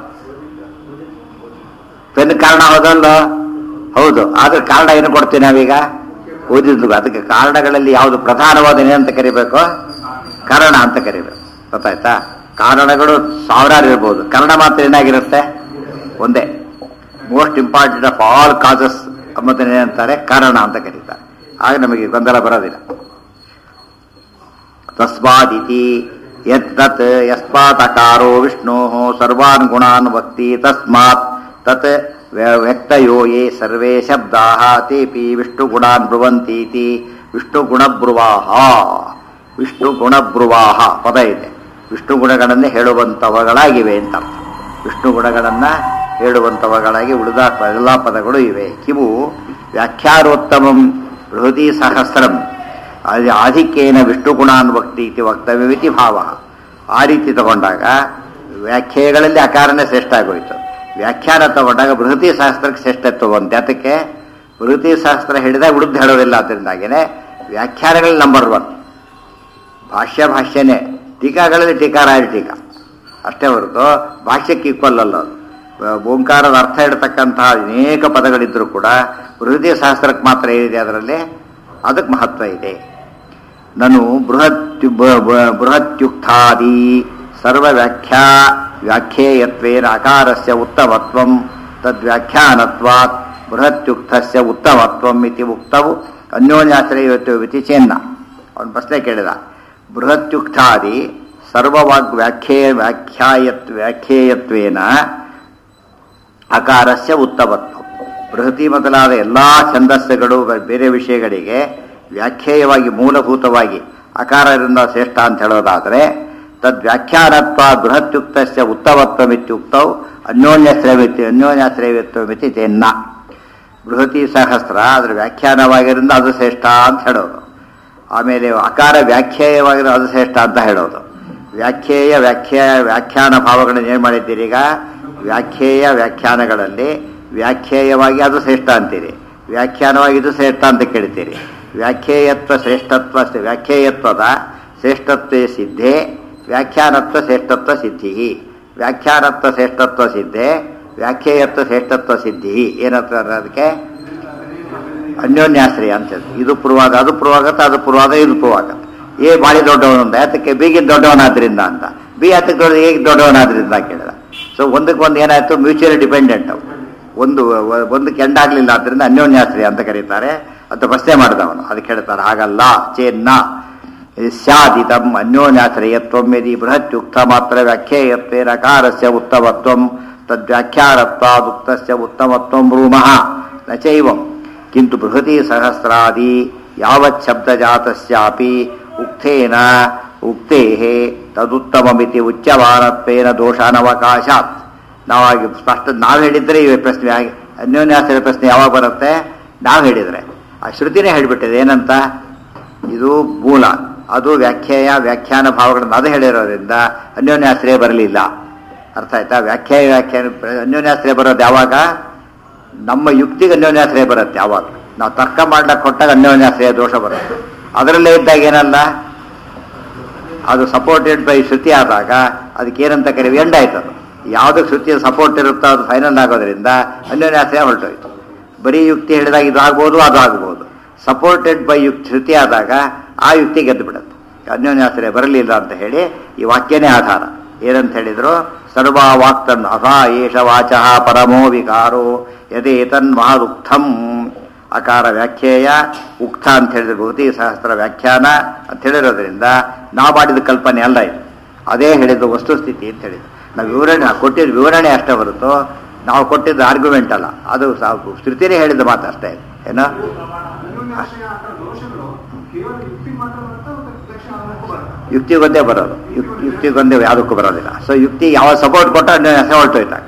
ಪೆನ್ ಕಾರಣ ಹೌದಲ್ಲೋ ಹೌದು ಆದ್ರೆ ಕಾರಣ ಏನು ಕೊಡ್ತೀವಿ ನಾವೀಗ ಓದಿದ್ಲು ಅದಕ್ಕೆ ಕಾರಣಗಳಲ್ಲಿ ಯಾವುದು ಪ್ರಧಾನವಾದ ಏನಂತ ಕರಿಬೇಕು ಕಾರಣ ಅಂತ ಕರಿಬೇಕು ಗೊತ್ತಾಯ್ತಾ ಕಾರಣಗಳು ಸಾವಿರಾರು ಇರ್ಬೋದು ಕಾರಣ ಮಾತ್ರ ಏನಾಗಿರುತ್ತೆ ಒಂದೇ most important of all causes ಅಂಬುದನ್ನ ಏನಂತಾರೆ ಕಾರಣ ಅಂತ ಕರೀತಾರೆ ಆಗ ನಮಗೆ ಗೊಂದಲ ಬರೋದಿಲ್ಲ ತಸ್ಮಾದಿತಿ ಯತ್ ಯಸ್ಮಾತ್ ಅಕಾರೋ ವಿಷ್ಣೋ ಸರ್ವಾನ್ ಗುಣಾನ್ ವಕ್ತಿ ತಸ್ಮಾತ್ ತತ್ ವ್ಯ- ವ್ಯಕ್ತಯೋ ಯೇ ಸರ್ವೇ ಶಬ್ದಾ ತೇಪಿ ವಿಷ್ಣು ಗುಣಾನ್ ಬ್ರುವಂತೀತಿ ವಿಷ್ಣು ಗುಣಬ್ರುವಾಹ ವಿಷ್ಣು ಗುಣಬ್ರುವಾಹ ಪದ ಇದೆ ವಿಷ್ಣು ಗುಣಗಳನ್ನೇ ಹೇಳುವಂಥವುಗಳಾಗಿವೆ ಅಂತ ಅರ್ಥ. ವಿಷ್ಣು ಗುಣಗಳನ್ನ ಹೇಳುವಂಥವುಗಳಾಗಿ ಉಳಿದ ಎಲ್ಲ ಪದಗಳು ಇವೆ ಕಿವು ವ್ಯಾಖ್ಯಾರೋತ್ತಮಂ ಬೃಹತಿ ಸಹಸ್ರಂ ಅದು ಆಧಿಕ್ಯೇನ ವಿಷ್ಣು ಗುಣಾನ್ ವಕ್ತಿ ಇತಿ ವಕ್ತವ್ಯವಿತಿ ಭಾವ ಆ ರೀತಿ ತಗೊಂಡಾಗ ವ್ಯಾಖ್ಯೆಗಳಲ್ಲಿ ಅಕಾರನೇ ಶ್ರೇಷ್ಠ ಆಗೋಯ್ತು ವ್ಯಾಖ್ಯಾನ ತಗೊಂಡಾಗ ಬೃಹತಿ ಶಾಸ್ತ್ರಕ್ಕೆ ಶ್ರೇಷ್ಠತ್ವ ಬಂತೆ ಅದಕ್ಕೆ ಬೃಹತಿ ಶಾಸ್ತ್ರ ಹೇಳಿದಾಗ ಉಳಿದು ಹೇಳೋದಿಲ್ಲ ಅದರಿಂದಾಗಿನೇ ವ್ಯಾಖ್ಯಾನಗಳಲ್ಲಿ ನಂಬರ್ ಒನ್ ಭಾಷ್ಯ ಭಾಷ್ಯನೇ ಟೀಕಾಗಳಲ್ಲಿ ಟೀಕಾರಾಯ ಟೀಕಾ ಅಷ್ಟೇ ಹೊರತು ಭಾಷ್ಯಕ್ಕೆ ಈಕ್ವಲ್ ಅಲ್ಲ ಅದು. ಓಂಕಾರದ ಅರ್ಥ ಇಡತಕ್ಕಂತಹ ಅನೇಕ ಪದಗಳಿದ್ರೂ ಕೂಡ ಹೃದಯ ಶಾಸ್ತ್ರಕ್ಕೆ ಮಾತ್ರ ಏನಿದೆ ಅದರಲ್ಲಿ ಅದಕ್ಕೆ ಮಹತ್ವ ಇದೆ ನಾನು ಬೃಹತ್ ಬ- ಬ- ಬೃಹತ್ಯುಕ್ತಾದಿ ಸರ್ವ ವ್ಯಾಖ್ಯಾ ವ್ಯಾಖ್ಯೇಯತ್ವೇನ ಅಕಾರಸ್ಯ ಉತ್ತಮತ್ವಂ ತದ್ವ್ಯಾಖ್ಯಾನತ್ವಾತ್ ಬೃಹತ್ಯುಕ್ತಸ್ಯ ಉತ್ತಮತ್ವಂ ಇತಿ ಉಕ್ತವು ಅನ್ಯೋನ್ಯಾಶ್ರಯತ್ವವಿತಿ ಚೇನ್ನ ಅವನು ಪ್ರಶ್ನೆ ಕೇಳಿದ ಬೃಹತ್ಯುಕ್ತಾದಿ ಸರ್ವವಾಗ್ ವ್ಯಾಖ್ಯೇಯ ವ್ಯಾಖ್ಯಾಯತ್ ವ್ಯಾಖ್ಯೇಯತ್ವೇನ ಅಕಾರಸ್ಯ ಉತ್ತಮತ್ವ ಬೃಹತಿ ಮೊದಲಾದ ಎಲ್ಲಾ ಛಂದಸ್ಸುಗಳು ಬ- ಬೇರೆ ವಿಷಯಗಳಿಗೆ ವ್ಯಾಖ್ಯೇಯವಾಗಿ ಮೂಲಭೂತವಾಗಿ ಅಕಾರದಿಂದ ಶ್ರೇಷ್ಠ ಅಂತ ಹೇಳೋದಾದರೆ ತದ್ ವ್ಯಾಖ್ಯಾನತ್ವ ಬೃಹತ್ಯುಕ್ತಸ್ಯ ಉತ್ತಮತ್ವಮಿತ್ಯುಕ್ತವು ಅನ್ಯೋನ್ಯಶ್ರಯವಿತ್ವ ಅನ್ಯೋನ್ಯಾಶ್ರಯವಿತ್ವಮಿತಿ ಚೆನ್ನ ಬೃಹತಿ ಸಹಸ್ರ ಅದ್ರ ವ್ಯಾಖ್ಯಾನವಾಗಿರಿಂದ ಅದು ಶ್ರೇಷ್ಠ ಅಂತ ಹೇಳೋದು ಆಮೇಲೆ ಅಕಾರ ವ್ಯಾಖ್ಯೇಯವಾಗಿರೋ ಅದು ಶ್ರೇಷ್ಠ ಅಂತ ಹೇಳೋದು ವ್ಯಾಖ್ಯೇಯ ವ್ಯಾಖ್ಯಾ ವ್ಯಾಖ್ಯಾನ ಭಾವಗಳನ್ನು ಏನು ಮಾಡಿದ್ದೀರಿ ಈಗ ವ್ಯಾಖ್ಯೇಯ ವ್ಯಾಖ್ಯಾನಗಳಲ್ಲಿ ವ್ಯಾಖ್ಯೇಯವಾಗಿ ಅದು ಶ್ರೇಷ್ಠ ಅಂತೀರಿ ವ್ಯಾಖ್ಯಾನವಾಗಿ ಇದು ಶ್ರೇಷ್ಠ ಅಂತ ಕೇಳ್ತೀರಿ ವ್ಯಾಖ್ಯೇಯತ್ವ ಶ್ರೇಷ್ಠತ್ವ ವ್ಯಾಖ್ಯೇಯತ್ವದ ಶ್ರೇಷ್ಠತ್ವೇ ಸಿದ್ಧೇ ವ್ಯಾಖ್ಯಾನತ್ವ ಶ್ರೇಷ್ಠತ್ವ ಸಿದ್ಧಿ ವ್ಯಾಖ್ಯಾನತ್ವ ಶ್ರೇಷ್ಠತ್ವ ಸಿದ್ಧೆ ವ್ಯಾಖ್ಯೇಯತ್ವ ಶ್ರೇಷ್ಠತ್ವ ಸಿದ್ಧಿ ಏನಂತ ಅದಕ್ಕೆ ಅನ್ಯೋನ್ಯಾಶ್ರಯ ಅಂತ ಹೇಳ್ತಾರೆ. ಇದು ಪೂರ್ವಾದ ಅದು ಪೂರ್ವಾಗತ್ತೆ ಅದು ಪೂರ್ವಾದ ಇದು ಪೂರ್ವಾಗತ್ತೆ ಎ ಬಾಳಿ ದೊಡ್ಡವನಂದ ಯಾತಕ್ಕೆ ಬಿಗಿದ್ ದೊಡ್ಡವನಾದ್ರಿಂದ ಅಂತ ಬಿ ಯಾತಕ್ಕೆ ದೊಡ್ಡ ಹೇಗೆ ದೊಡ್ಡವನಾದ್ರಿಂದ ಕೇಳಿದ ಸೊ ಒಂದಕ್ಕೆ ಒಂದು ಏನಾಯ್ತು ಮ್ಯೂಚುವಲಿ ಡಿಪೆಂಡೆಂಟ್ ಅವು ಒಂದು ವ- ಒಂದು ಕೆಂಡಾಗ್ಲಿಲ್ಲ ಆದ್ರಿಂದ ಅನ್ಯೋನ್ಯಾಶ್ರಯ ಅಂತ ಕರೀತಾರೆ ಅಂತ ಪ್ರಶ್ನೆ ಮಾಡಿದವನು ಅದಕ್ಕೆ ಹೇಳ್ತಾರೆ ಹಾಗಲ್ಲ ಚೇನ್ನ ಸ್ಯಾದಿತಂ ಅನ್ಯೋನ್ಯಾಶ್ರಯತ್ವಂ ಯದಿ ಬೃಹತ್ಯುಕ್ತ ಮಾತ್ರ ವ್ಯಾಖ್ಯೇಯತ್ವೇನ ಕಾರಸ್ಯ ಉತ್ತಮತ್ವಂ ತದ್ವ್ಯಾಖ್ಯಾನತ್ವಾದುಕ್ತಸ್ಯ ಉತ್ತಮತ್ವಂ ಬ್ರೂಮಃ ನ ಚೈವಂ किन्तु बृहति सहस्रादि यावत् शब्दजातस्यापि उक्तेन उक्तेः तदुत्तममिति ಉಚ್ಯಮಾನತ್ವೇನ ದೋಷಾನವಕಾಶಾತ್ ನಾವಾಗಿ ಸ್ಪಷ್ಟ ನಾವು ಹೇಳಿದ್ರೆ ಈ ಪ್ರಶ್ನೆ ಆಗಿ- ಅನ್ಯೋನ್ಯಾಸರ ಪ್ರಶ್ನೆ ಯಾವಾಗ ಬರುತ್ತೆ ನಾವು ಹೇಳಿದ್ರೆ ಆ ಶ್ರುತಿನೇ ಹೇಳಿಬಿಟ್ಟಿದೆ ಏನಂತ ಇದು ಮೂಲ ಅದು ವ್ಯಾಖ್ಯೇಯ ವ್ಯಾಖ್ಯಾನ ಭಾವಗಳನ್ನು ಅದು ಹೇಳಿರೋದ್ರಿಂದ ಅನ್ಯೋನ್ಯಾಶ್ರಯ ಬರಲಿಲ್ಲ ಅರ್ಥ ಆಯ್ತಾ ವ್ಯಾಖ್ಯಾಯ ವ್ಯಾಖ್ಯಾನ ಅನ್ಯೋನ್ಯಾಶ್ರಯ ಬರೋದು ಯಾವಾಗ ನಮ್ಮ ಯುಕ್ತಿಗೆ ಅನ್ಯೋನ್ಯಾಶ್ರಯ ಬರುತ್ತೆ ಯಾವಾಗ ನಾವು ತರ್ಕ ಮಾಡ್ಲಕ್ಕೆ ಕೊಟ್ಟಾಗ ಅನ್ಯೋನ್ಯಾಶ್ರಯ ದೋಷ ಬರುತ್ತೆ ಅದರಲ್ಲೇ ಇದ್ದಾಗ ಏನಲ್ಲ ಅದು ಸಪೋರ್ಟೆಡ್ ಬೈ ಶ್ರುತಿ ಆದಾಗ ಅದಕ್ಕೆ ಏನಂತ ಕರೀವಿ ಎಂಡ್ ಆಯ್ತು ಅದು ಯಾವುದಕ್ಕೆ ಶ್ರುತಿಯ ಸಪೋರ್ಟ್ ಇರುತ್ತೋ ಅದು ಫೈನಲ್ ಆಗೋದ್ರಿಂದ ಅನ್ಯೋನ್ಯಾಶ್ರಯ ಹೊರಟೋಯ್ತು ಬರೀ ಯುಕ್ತಿ ಹೇಳಿದಾಗ ಇದು ಆಗ್ಬೋದು ಅದು ಆಗ್ಬೋದು ಸಪೋರ್ಟೆಡ್ ಬೈ ಯುಕ್ತಿ ಶ್ರುತಿ ಆದಾಗ ಆ ಯುಕ್ತಿ ಗೆದ್ದು ಬಿಡುತ್ತೆ ಅನ್ಯೋನ್ಯಾಶ್ರಯ ಬರಲಿಲ್ಲ ಅಂತ ಹೇಳಿ ಈ ವಾಕ್ಯನೇ ಆಧಾರ ಏನಂತ ಹೇಳಿದ್ರು ಸರ್ವ ವಾಕ್ತನ್ ಅಥ ಏಷ ವಾಚ ಪರಮೋ ವಿಕಾರೋ ಯದೇತನ್ ಮಹದುಕ್ತಂ ಅಕಾರ ವ್ಯಾಖ್ಯೇಯ ಉಕ್ತ ಅಂತ ಹೇಳಿದ್ರೆ ಭೌತಿ ಸಹಸ್ರ ವ್ಯಾಖ್ಯಾನ ಅಂತ ಹೇಳಿರೋದ್ರಿಂದ ನಾವು ಮಾಡಿದ ಕಲ್ಪನೆ ಅಲ್ಲ ಇದು ಅದೇ ಹೇಳಿದ್ದು ವಸ್ತುಸ್ಥಿತಿ ಅಂತ ಹೇಳಿದ್ದು ನಾವು ವಿವರಣೆ ಕೊಟ್ಟಿದ್ದ ವಿವರಣೆ ಅಷ್ಟೇ ಹೊರತು ನಾವು ಕೊಟ್ಟಿದ್ದು ಆರ್ಗ್ಯುಮೆಂಟ್ ಅಲ್ಲ ಅದು ಸಾಕು ಶ್ರುತಿನೇ ಹೇಳಿದ ಮಾತು ಅಷ್ಟೇ ಏನೋ ಅನ್ಯೋನ್ಯಾಶ್ರಯ ಅಂತ ದೋಷಗಳು ಕೇವಲ ಯುಕ್ತಿ ಮಾತ್ರ ಬರುತ್ತೆ ಮತ್ತು ತಕ್ಷಣ ಅದಕ್ಕೂ ಬರುತ್ತೆ ಯುಕ್ತಿಗೊಂದೇ ಬರೋದು ಯುಕ್ ಯುಕ್ತಿಗೊಂದೇ ಯಾವುದಕ್ಕೂ ಬರೋದಿಲ್ಲ ಸೊ ಯುಕ್ತಿ ಯಾವ ಸಪೋರ್ಟ್ ಕೊಟ್ಟ ಹೆಸರು ಹೊರಟೋಯ್ತಾಗ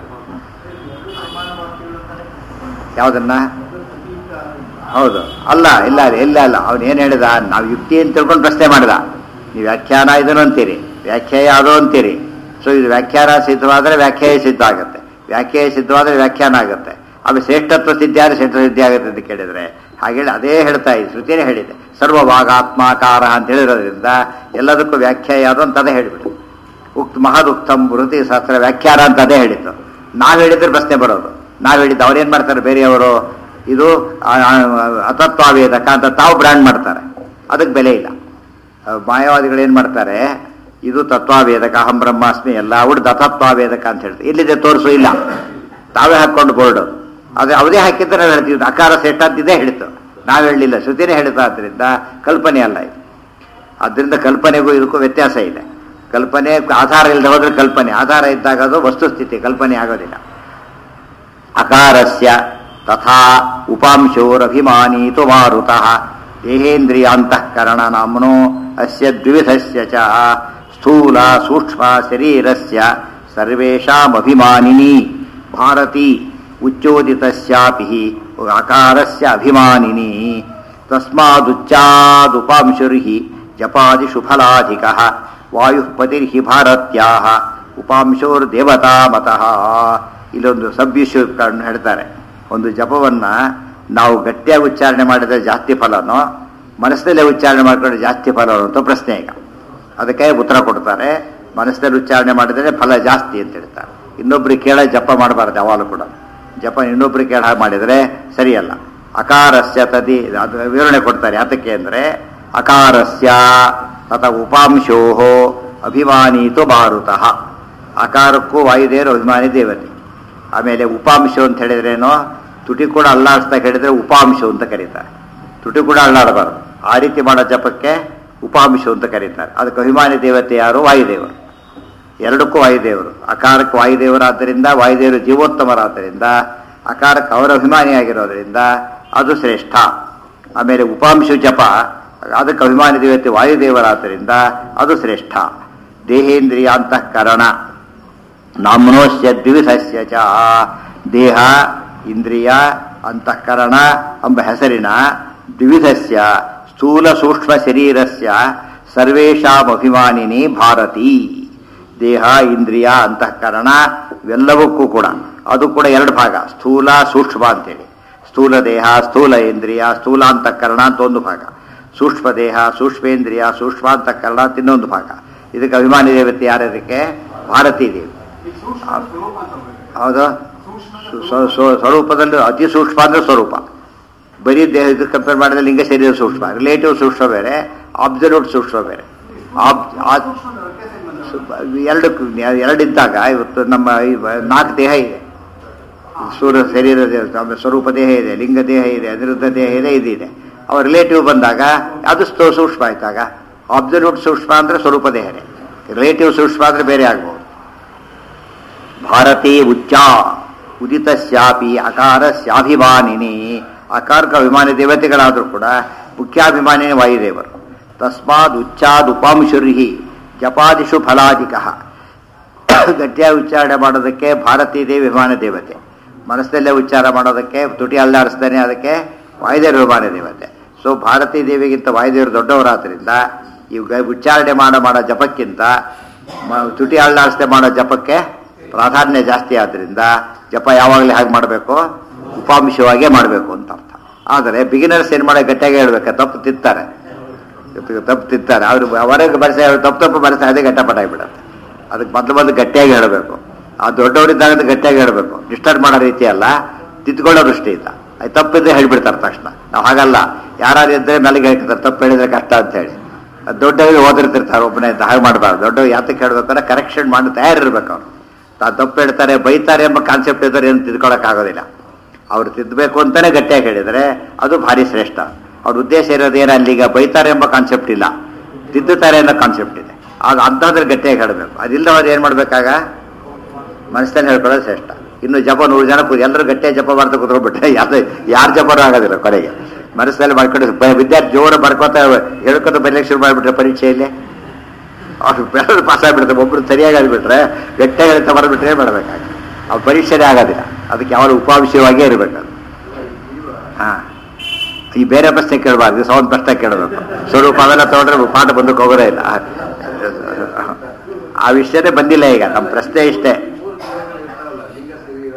ಯಾವುದನ್ನ ಹೌದು ಅಲ್ಲ ಇಲ್ಲ ಇಲ್ಲ ಅಲ್ಲ ಅವನು ಏನು ಹೇಳಿದ ನಾವು ಯುಕ್ತಿ ಅಂತ ತಿಳ್ಕೊಂಡು ಪ್ರಶ್ನೆ ಮಾಡಿದ ನೀವು ವ್ಯಾಖ್ಯಾನ ಇದನ್ನು ಅಂತೀರಿ ವ್ಯಾಖ್ಯಾಯ ಅದು ಅಂತೀರಿ ಸೊ ಇದು ವ್ಯಾಖ್ಯಾನ ಸಿದ್ಧವಾದರೆ ವ್ಯಾಖ್ಯಾಯ ಸಿದ್ಧ ಆಗುತ್ತೆ ವ್ಯಾಖ್ಯಾಯ ಸಿದ್ಧವಾದರೆ ವ್ಯಾಖ್ಯಾನ ಆಗುತ್ತೆ ಆಮೇಲೆ ಶ್ರೇಷ್ಠತ್ವ ಸಿದ್ಧಿ ಆದರೆ ಶ್ರೇಷ್ಠ ಸಿದ್ಧಿ ಆಗುತ್ತೆ ಅಂತ ಕೇಳಿದರೆ ಹಾಗೇಳಿ ಅದೇ ಹೇಳ್ತಾ ಇದೆ ಶ್ರುತಿನೇ ಹೇಳಿದೆ ಸರ್ವಭಾಗಾತ್ಮಾಕಾರ ಅಂತ ಹೇಳಿರೋದ್ರಿಂದ ಎಲ್ಲದಕ್ಕೂ ವ್ಯಾಖ್ಯಾಯ ಅದು ಅಂತ ಅದೇ ಹೇಳಿಬಿಟ್ಟು ಉಕ್ತ ಮಹದುಕ್ತಂ ವೃತ್ತಿ ಶಾಸ್ತ್ರ ವ್ಯಾಖ್ಯಾನ ಅಂತ ಅದೇ ಹೇಳಿತ್ತು ನಾವು ಹೇಳಿದ್ರೆ ಪ್ರಶ್ನೆ ಬರೋದು ನಾವು ಹೇಳಿದ್ದು ಅವ್ರೇನು ಮಾಡ್ತಾರೆ ಬೇರೆಯವರು ಇದು ಆ, ಆ, ಅತತ್ವಾವೇದಕ ಅಂತ ತಾವು ಬ್ರ್ಯಾಂಡ್ ಮಾಡ್ತಾರೆ ಅದಕ್ಕೆ ಬೆಲೆ ಇಲ್ಲ ಆ, ಮಾಯಾವಾದಿಗಳು ಏನು ಮಾಡ್ತಾರೆ ಇದು ತತ್ವಾವೇದಕ ಅಹಂ ಬ್ರಹ್ಮಾಸ್ಮಿ ಎಲ್ಲ ಅವ್ರದ್ದು ಅತತ್ವಾವೇದಕ ಅಂತ ಹೇಳ್ತಾರೆ ಇಲ್ಲಿದೆ ತೋರಿಸು ಇಲ್ಲ ತಾವೇ ಹಾಕ್ಕೊಂಡು ಬೋರ್ಡು ಅದೇ ಅವದೇ ಹಾಕಿದ್ರೆ ನಾವು ಹೇಳ್ತೀವಿ ಇದು ಅಕಾರ ಸೆಟ್ ಅಂತ ಇದೇ ಹೇಳಿತು ನಾವು ಹೇಳಲಿಲ್ಲ ಶ್ರುತಿನೇ ಹೇಳಿದ ಆದ್ದರಿಂದ ಕಲ್ಪನೆ ಅಲ್ಲ ಇದು ಅದರಿಂದ ಕಲ್ಪನೆಗೂ ಇದಕ್ಕೂ ವ್ಯತ್ಯಾಸ ಇದೆ ಕಲ್ಪನೆ ಆಧಾರ ಇಲ್ಲದೆ ಹೋದ್ರೆ ಕಲ್ಪನೆ ಆಧಾರ ಇದ್ದಾಗ ಅದು ವಸ್ತುಸ್ಥಿತಿ ಕಲ್ಪನೆ ಆಗೋದಿಲ್ಲ ಅಕಾರಸ್ಯ ತಥಾ ಉಪಾಂಶೋರಭಿಮಾನೀತು ಮಾರುತಃ ದೇಹೇಂದ್ರಿಯಾಂತಃಕರಣ ನಾಮ್ನೋ ಅಸ್ಯ ದ್ವಿವಿಧಸ್ಯ ಚ ಸ್ಥೂಲ ಸೂಕ್ಷ್ಮ ಶರೀರಸ್ಯ ಸರ್ವೇಷಾಮಭಿಮಾನಿನಿ ಭಾರತಿ ಉಚ್ಚೋದಿತಸ್ಯಾಪಿ ಅಕಾರಸ್ಯ ಅಭಿಮಾನಿನಿ ತಸ್ಮಾದುಚ್ಚಾದುಪಾಂಶುರ್ಹಿ ಜಪಾದಿಷು ಫಲಾಧಿಕಃ ವಾಯುಃ ಪತಿರ್ಹಿ ಭಾರತ್ಯಾಹ ಉಪಾಂಶೋರ್ದೇವತಾ ಮತಃ ಇಲ್ಲೊಂದು ಸಬ್ ಇಶ್ಯೂ ಕಂಡು ಹೇಳ್ತಾರೆ ಒಂದು ಜಪವನ್ನ ನಾವು ಗಟ್ಟಿಯಾಗಿ ಉಚ್ಚಾರಣೆ ಮಾಡಿದ್ರೆ ಜಾಸ್ತಿ ಫಲನೋ ಮನಸ್ಸಿನಲ್ಲೇ ಉಚ್ಚಾರಣೆ ಮಾಡಿಕೊಂಡ್ರೆ ಜಾಸ್ತಿ ಫಲನೋ ಅಂತ ಪ್ರಶ್ನೆ ಈಗ ಅದಕ್ಕೆ ಉತ್ತರ ಕೊಡ್ತಾರೆ ಮನಸ್ಸಿನಲ್ಲಿ ಉಚ್ಚಾರಣೆ ಮಾಡಿದರೆ ಫಲ ಜಾಸ್ತಿ ಅಂತ ಹೇಳ್ತಾರೆ ಇನ್ನೊಬ್ರಿಗೆ ಕೇಳ ಜಪ ಮಾಡಬಾರ್ದು ಯಾವಾಗಲೂ ಕೂಡ ಜಪ ಇನ್ನೊಬ್ರಿಗೆ ಕೇಳ ಹಾಗೆ ಮಾಡಿದರೆ ಸರಿಯಲ್ಲ ಅಕಾರಸ್ಯ ತದಿ ಅದು ವಿವರಣೆ ಕೊಡ್ತಾರೆ ಯಾತಕ್ಕೆ ಅಂದರೆ ಅಕಾರಸ್ಯ ತಥ ಉಪಾಂಶೋ ಅಭಿಮಾನೀತು ಮಾರುತಃ ಅಕಾರಕ್ಕೂ ವಾಯುದೇವರು ಅಭಿಮಾನಿ ದೇವತೆ ಆಮೇಲೆ ಉಪಾಂಶ ಅಂತ ಹೇಳಿದ್ರೇನೋ ತುಟಿ ಕೂಡ ಅಲ್ಲಾಡಿಸ್ತಾ ಹೇಳಿದ್ರೆ ಉಪಾಂಶ ಅಂತ ಕರೀತಾರೆ ತುಟಿ ಕೂಡ ಅಲ್ಲಾಡಬಾರ್ದು ಆ ರೀತಿ ಮಾಡೋ ಜಪಕ್ಕೆ ಉಪಾಂಶ ಅಂತ ಕರೀತಾರೆ ಅದಕ್ಕೆ ಅಭಿಮಾನಿ ದೇವತೆ ಯಾರು ವಾಯುದೇವರು ಎರಡಕ್ಕೂ ವಾಯುದೇವರು ಅಕಾರಕ್ಕೆ ವಾಯುದೇವರಾದ್ದರಿಂದ ವಾಯುದೇವರು ಜೀವೋತ್ತಮರಾದ್ದರಿಂದ ಅಕಾರಕ್ಕೆ ಅವರ ಅಭಿಮಾನಿಯಾಗಿರೋದ್ರಿಂದ ಅದು ಶ್ರೇಷ್ಠ ಆಮೇಲೆ ಉಪಾಂಶ ಜಪ ಅದಕ್ಕೆ ಅಭಿಮಾನಿ ದೇವತೆ ವಾಯುದೇವರಾದ್ದರಿಂದ ಅದು ಶ್ರೇಷ್ಠ ದೇಹೇಂದ್ರಿಯ ಅಂತಃಕರಣ ನಾಮ್ನೋಶ್ಯ ದ್ವಿವಿಧಸ್ಯ ಚ ದೇಹ ಇಂದ್ರಿಯ ಅಂತಃಕರಣ ಎಂಬ ಹೆಸರಿನ ದ್ವಿವಿಧಸ್ಯ ಸ್ಥೂಲ ಸೂಕ್ಷ್ಮ ಶರೀರಸ್ಯ ಸರ್ವೇಷಾಂ ಅಭಿಮಾನಿನಿ ಭಾರತಿ ದೇಹ ಇಂದ್ರಿಯ ಅಂತಃಕರಣ ಇವೆಲ್ಲವಕ್ಕೂ ಕೂಡ ಅದು ಕೂಡ ಎರಡು ಭಾಗ ಸ್ಥೂಲ ಸೂಕ್ಷ್ಮ ಅಂತೇಳಿ ಸ್ಥೂಲ ದೇಹ ಸ್ಥೂಲ ಇಂದ್ರಿಯ ಸ್ಥೂಲ ಅಂತಃಕರಣ ಅಂತ ಒಂದು ಭಾಗ ಸೂಕ್ಷ್ಮ ದೇಹ ಸೂಕ್ಷ್ಮೇಂದ್ರಿಯ ಸೂಕ್ಷ್ಮಾಂತಃಕರಣ ಅಂತ ಇನ್ನೊಂದು ಭಾಗ ಇದಕ್ಕೆ ಅಭಿಮಾನಿ ದೇವತೆ ಯಾರ್ಯಾರಕ್ಕೆ ಭಾರತೀ ದೇವಿ ಈ ಸೂಕ್ಷ್ಮ ಸ್ವರೂಪ ಅಂತ ಬರುತ್ತೆ. ಹೌದು ಸೂಕ್ಷ್ಮ ಸ್ವ- ಸ್ವ- ಸ್ವರೂಪದಲ್ಲಿ ಅತಿ ಸೂಕ್ಷ್ಮ ಅಂದ್ರೆ ಸ್ವರೂಪ ಬರೀ ದೇಹ ಇದು ಕಂಪೇರ್ ಮಾಡಿದ್ರೆ ಲಿಂಗ ಶರೀರ ಸೂಕ್ಷ್ಮ ರಿಲೇಟಿವ್ ಸೂಕ್ಷ್ಮ ಬೇರೆ ಅಬ್ಸಲ್ಯೂಟ್ ಸೂಕ್ಷ್ಮ ಬೇರೆ ಆಬ್- ಆ- ಸೂಕ್ಷ್ಮದ ವ್ಯತ್ಯಾಸ ಏನ್ ಬಂದ್ರೆ? ಎರಡು ಎರಡಿದ್ದಾಗ ಇವತ್ತು ನಮ್ಮ ಈ ನಾಲ್ಕು ದೇಹ ಇದೆ ಸೂರ್ಯ ಶರೀರ ದೇಹ, ಆಮೇಲೆ ಸ್ವರೂಪ ದೇಹ ಇದೆ ಲಿಂಗ ದೇಹ ಇದೆ ಅನಿರುದ್ಧ ದೇಹ ಇದೆ ಇದಿದೆ ಅವ ರಿಲೇಟಿವ್ ಬಂದಾಗ ಅದು ಸ್ಥೂ- ಸೂಕ್ಷ್ಮ ಆಯ್ತಾಗ ಅಬ್ಸಲ್ಯೂಟ್ ಸೂಕ್ಷ್ಮ ಅಂದ್ರೆ ಸ್ವರೂಪ ದೇಹನೇ ರಿಲೇಟಿವ್ ಸೂಕ್ಷ್ಮ ಅಂದ್ರೆ ಬೇರೆ ಆಗ್ಬೋದು ಭಾರತೀ ಉಚ್ಚ ಉದಿತಸ್ಯಾಪಿ ಅಕಾರಸ್ಯಾಭಿಮಾನಿನಿ ಅಕಾರಕ ಅಭಿಮಾನಿ ದೇವತೆಗಳಾದರೂ ಕೂಡ ಮುಖ್ಯಾಭಿಮಾನಿನಿ ವಾಯುದೇವರು ತಸ್ಮಾದ್ ಉಚ್ಚಾದ್ ಉಪಾಂಶುರ್ಹಿ ಜಪಾದಿಷು ಫಲಾಧಿಕ ಗಟ್ಟಿಯಾಗಿ ಉಚ್ಚಾರಣೆ ಮಾಡೋದಕ್ಕೆ ಭಾರತೀ ದೇವಿ ಅಭಿಮಾನ ದೇವತೆ ಮನಸ್ಸಲ್ಲೇ ಉಚ್ಚಾರ ಮಾಡೋದಕ್ಕೆ ತುಟಿ ಅಲ್ಲಾಡಿಸ್ತಾನೆ ಅದಕ್ಕೆ ವಾಯುದೇವರು ಅಭಿಮಾನ ದೇವತೆ ಸೊ ಭಾರತೀ ದೇವಿಗಿಂತ ವಾಯುದೇವರು ದೊಡ್ಡವರಾದ್ರಿಂದ ಈಗ ಉಚ್ಚಾರಣೆ ಮಾಡೋ ಮಾಡೋ ಜಪಕ್ಕಿಂತ ಮ- ತುಟಿ ಅಲ್ಲಾಡಿಸ್ದೆ ಮಾಡೋ ಜಪಕ್ಕೆ ಪ್ರಾಧಾನ್ಯ ಜಾಸ್ತಿ ಆದ್ದರಿಂದ ಜಪ ಯಾವಾಗಲೂ ಹಾಗೆ ಮಾಡಬೇಕು ಉಪಾಂಶವಾಗೇ ಮಾಡಬೇಕು ಅಂತ ಅರ್ಥ ಆದರೆ ಬಿಗಿನರ್ಸ್ ಏನು ಮಾಡೋ ಗಟ್ಟಿಯಾಗಿ ಹೇಳ್ಬೇಕು ತಪ್ಪು ತಿತ್ತಾರೆ ತಪ್ಪು ತಿಂತಾರೆ ಅವರು ಹೊರಗೆ ಬರೆಸ ತಪ್ಪು ತಪ್ಪು ಬರೆಸ ಅದೇ ಘಟ್ಟಪಟ ಆಗಿಬಿಡುತ್ತೆ ಅದಕ್ಕೆ ಮೊದಲು ಮೊದಲು ಗಟ್ಟಿಯಾಗಿ ಹೇಳಬೇಕು ಆ ದೊಡ್ಡವರಿದ್ದಾಗ ಗಟ್ಟಿಯಾಗಿ ಹೇಳಬೇಕು ಡಿಸ್ಟರ್ಬ್ ಮಾಡೋ ರೀತಿ ಅಲ್ಲ ತಿದ್ಕೊಳ್ಳೋ ದೃಷ್ಟಿ ಇಲ್ಲ ಅದು ತಪ್ಪಿದ್ರೆ ಹೇಳ್ಬಿಡ್ತಾರೆ ತಕ್ಷಣ ನಾವು ಹಾಗಲ್ಲ ಯಾರು ಇದ್ದರೆ ಮೇಲೆಗೆ ಹೇಳ್ತಾರೆ ತಪ್ಪು ಹೇಳಿದ್ರೆ ಕಷ್ಟ ಅಂತ ಹೇಳಿ ಅದು ದೊಡ್ಡವರಿಗೆ ಓದಿರ್ತಿರ್ತಾರೆ ಒಬ್ಬನೇ ಅಂತ ಹಾಗೆ ಮಾಡಬಾರ್ದು ದೊಡ್ಡವ್ರು ಯಾತಕ್ಕೆ ಹೇಳ್ಬೇಕಾದ್ರೆ ಕರೆಕ್ಷನ್ ಮಾಡಿ ತಯಾರಿರ್ಬೇಕು ಅವರು ತಾವು ತಪ್ಪು ಹೇಳ್ತಾರೆ ಬೈತಾರೆ ಎಂಬ ಕಾನ್ಸೆಪ್ಟ್ ಇದ್ದಾರೆ ಏನು ತಿದ್ಕೊಳ್ಳೋಕ್ಕಾಗೋದಿಲ್ಲ ಅವ್ರು ತಿದ್ದಬೇಕು ಅಂತಾನೆ ಗಟ್ಟಿಯಾಗಿ ಹೇಳಿದರೆ ಅದು ಭಾರಿ ಶ್ರೇಷ್ಠ ಅವ್ರ ಉದ್ದೇಶ ಇರೋದೇನು ಅಲ್ಲಿಗ ಬೈತಾರೆ ಎಂಬ ಕಾನ್ಸೆಪ್ಟ್ ಇಲ್ಲ ತಿದ್ದುತ್ತಾರೆ ಅನ್ನೋ ಕಾನ್ಸೆಪ್ಟ್ ಇದೆ ಅದು ಅಂಥದ್ರಲ್ಲಿ ಗಟ್ಟಿಯಾಗಿ ಹೇಳಬೇಕು ಅದಿಲ್ಲದವ್ರು ಏನು ಮಾಡಬೇಕಾಗ ಮನಸ್ಸಲ್ಲಿ ಹೇಳ್ಕೊಳ್ಳೋದು ಶ್ರೇಷ್ಠ ಇನ್ನು ಜಪ ನೂರು ಜನ ಕೂತು ಎಲ್ಲರೂ ಗಟ್ಟಿಯಾಗಿ ಜಪ ಮಾಡ್ತಾ ಕೂತ್ಕೊಂಡ್ಬಿಟ್ರೆ ಯಾರು ಯಾರು ಜಪನೂ ಆಗೋದಿಲ್ಲ ಕೊನೆಗೆ ಮನಸ್ಸಲ್ಲಿ ಮಾಡ್ಕೊಂಡು ಬ- ವಿದ್ಯಾರ್ಥಿ ಜೋರ ಬರ್ಕೋತ ಹೇಳ್ಕೊತ ಬರೀಲಿಕ್ಕೆ ಶುರು ಮಾಡಿಬಿಟ್ರೆ ಪರೀಕ್ಷೆಯಲ್ಲಿ ಅವ್ರು ಬೇರೆ ಪಾಸ್ ಆಗಿಬಿಡುತ್ತೆ ಒಬ್ರು ಸರಿಯಾಗಿ ಆಗಿಬಿಟ್ರೆ ಗಟ್ಟಿಯಾಗಿ ಹೇಳ್ತಾ ಬರಬಿಟ್ರೆ ಏನು ಮಾಡಬೇಕಾಗ ಆ ಪರೀಕ್ಷೆನೇ ಆಗೋದಿಲ್ಲ ಅದಕ್ಕೆ ಯಾವಾಗ ಉಪಾವಿಷಯವಾಗೇ ಇರಬೇಕು ಅದು ಹಾಂ ಈ ಬೇರೆ ಪ್ರಶ್ನೆ ಕೇಳಬಾರ್ದು ಸೌಂಡ್ ಪ್ರಶ್ನೆ ಕೇಳಬೇಕು ಸ್ವರೂಪ ಅವೆಲ್ಲ ತಗೊಂಡ್ರೆ ಪಾಠ ಬಂದಕ್ಕೆ ಹೋಗೋದೇ ಇಲ್ಲ ಆ ವಿಷಯನೇ ಬಂದಿಲ್ಲ ಈಗ ನಮ್ಮ ಪ್ರಶ್ನೆ ಇಷ್ಟೇ ಲಿಂಗ ಶರೀರ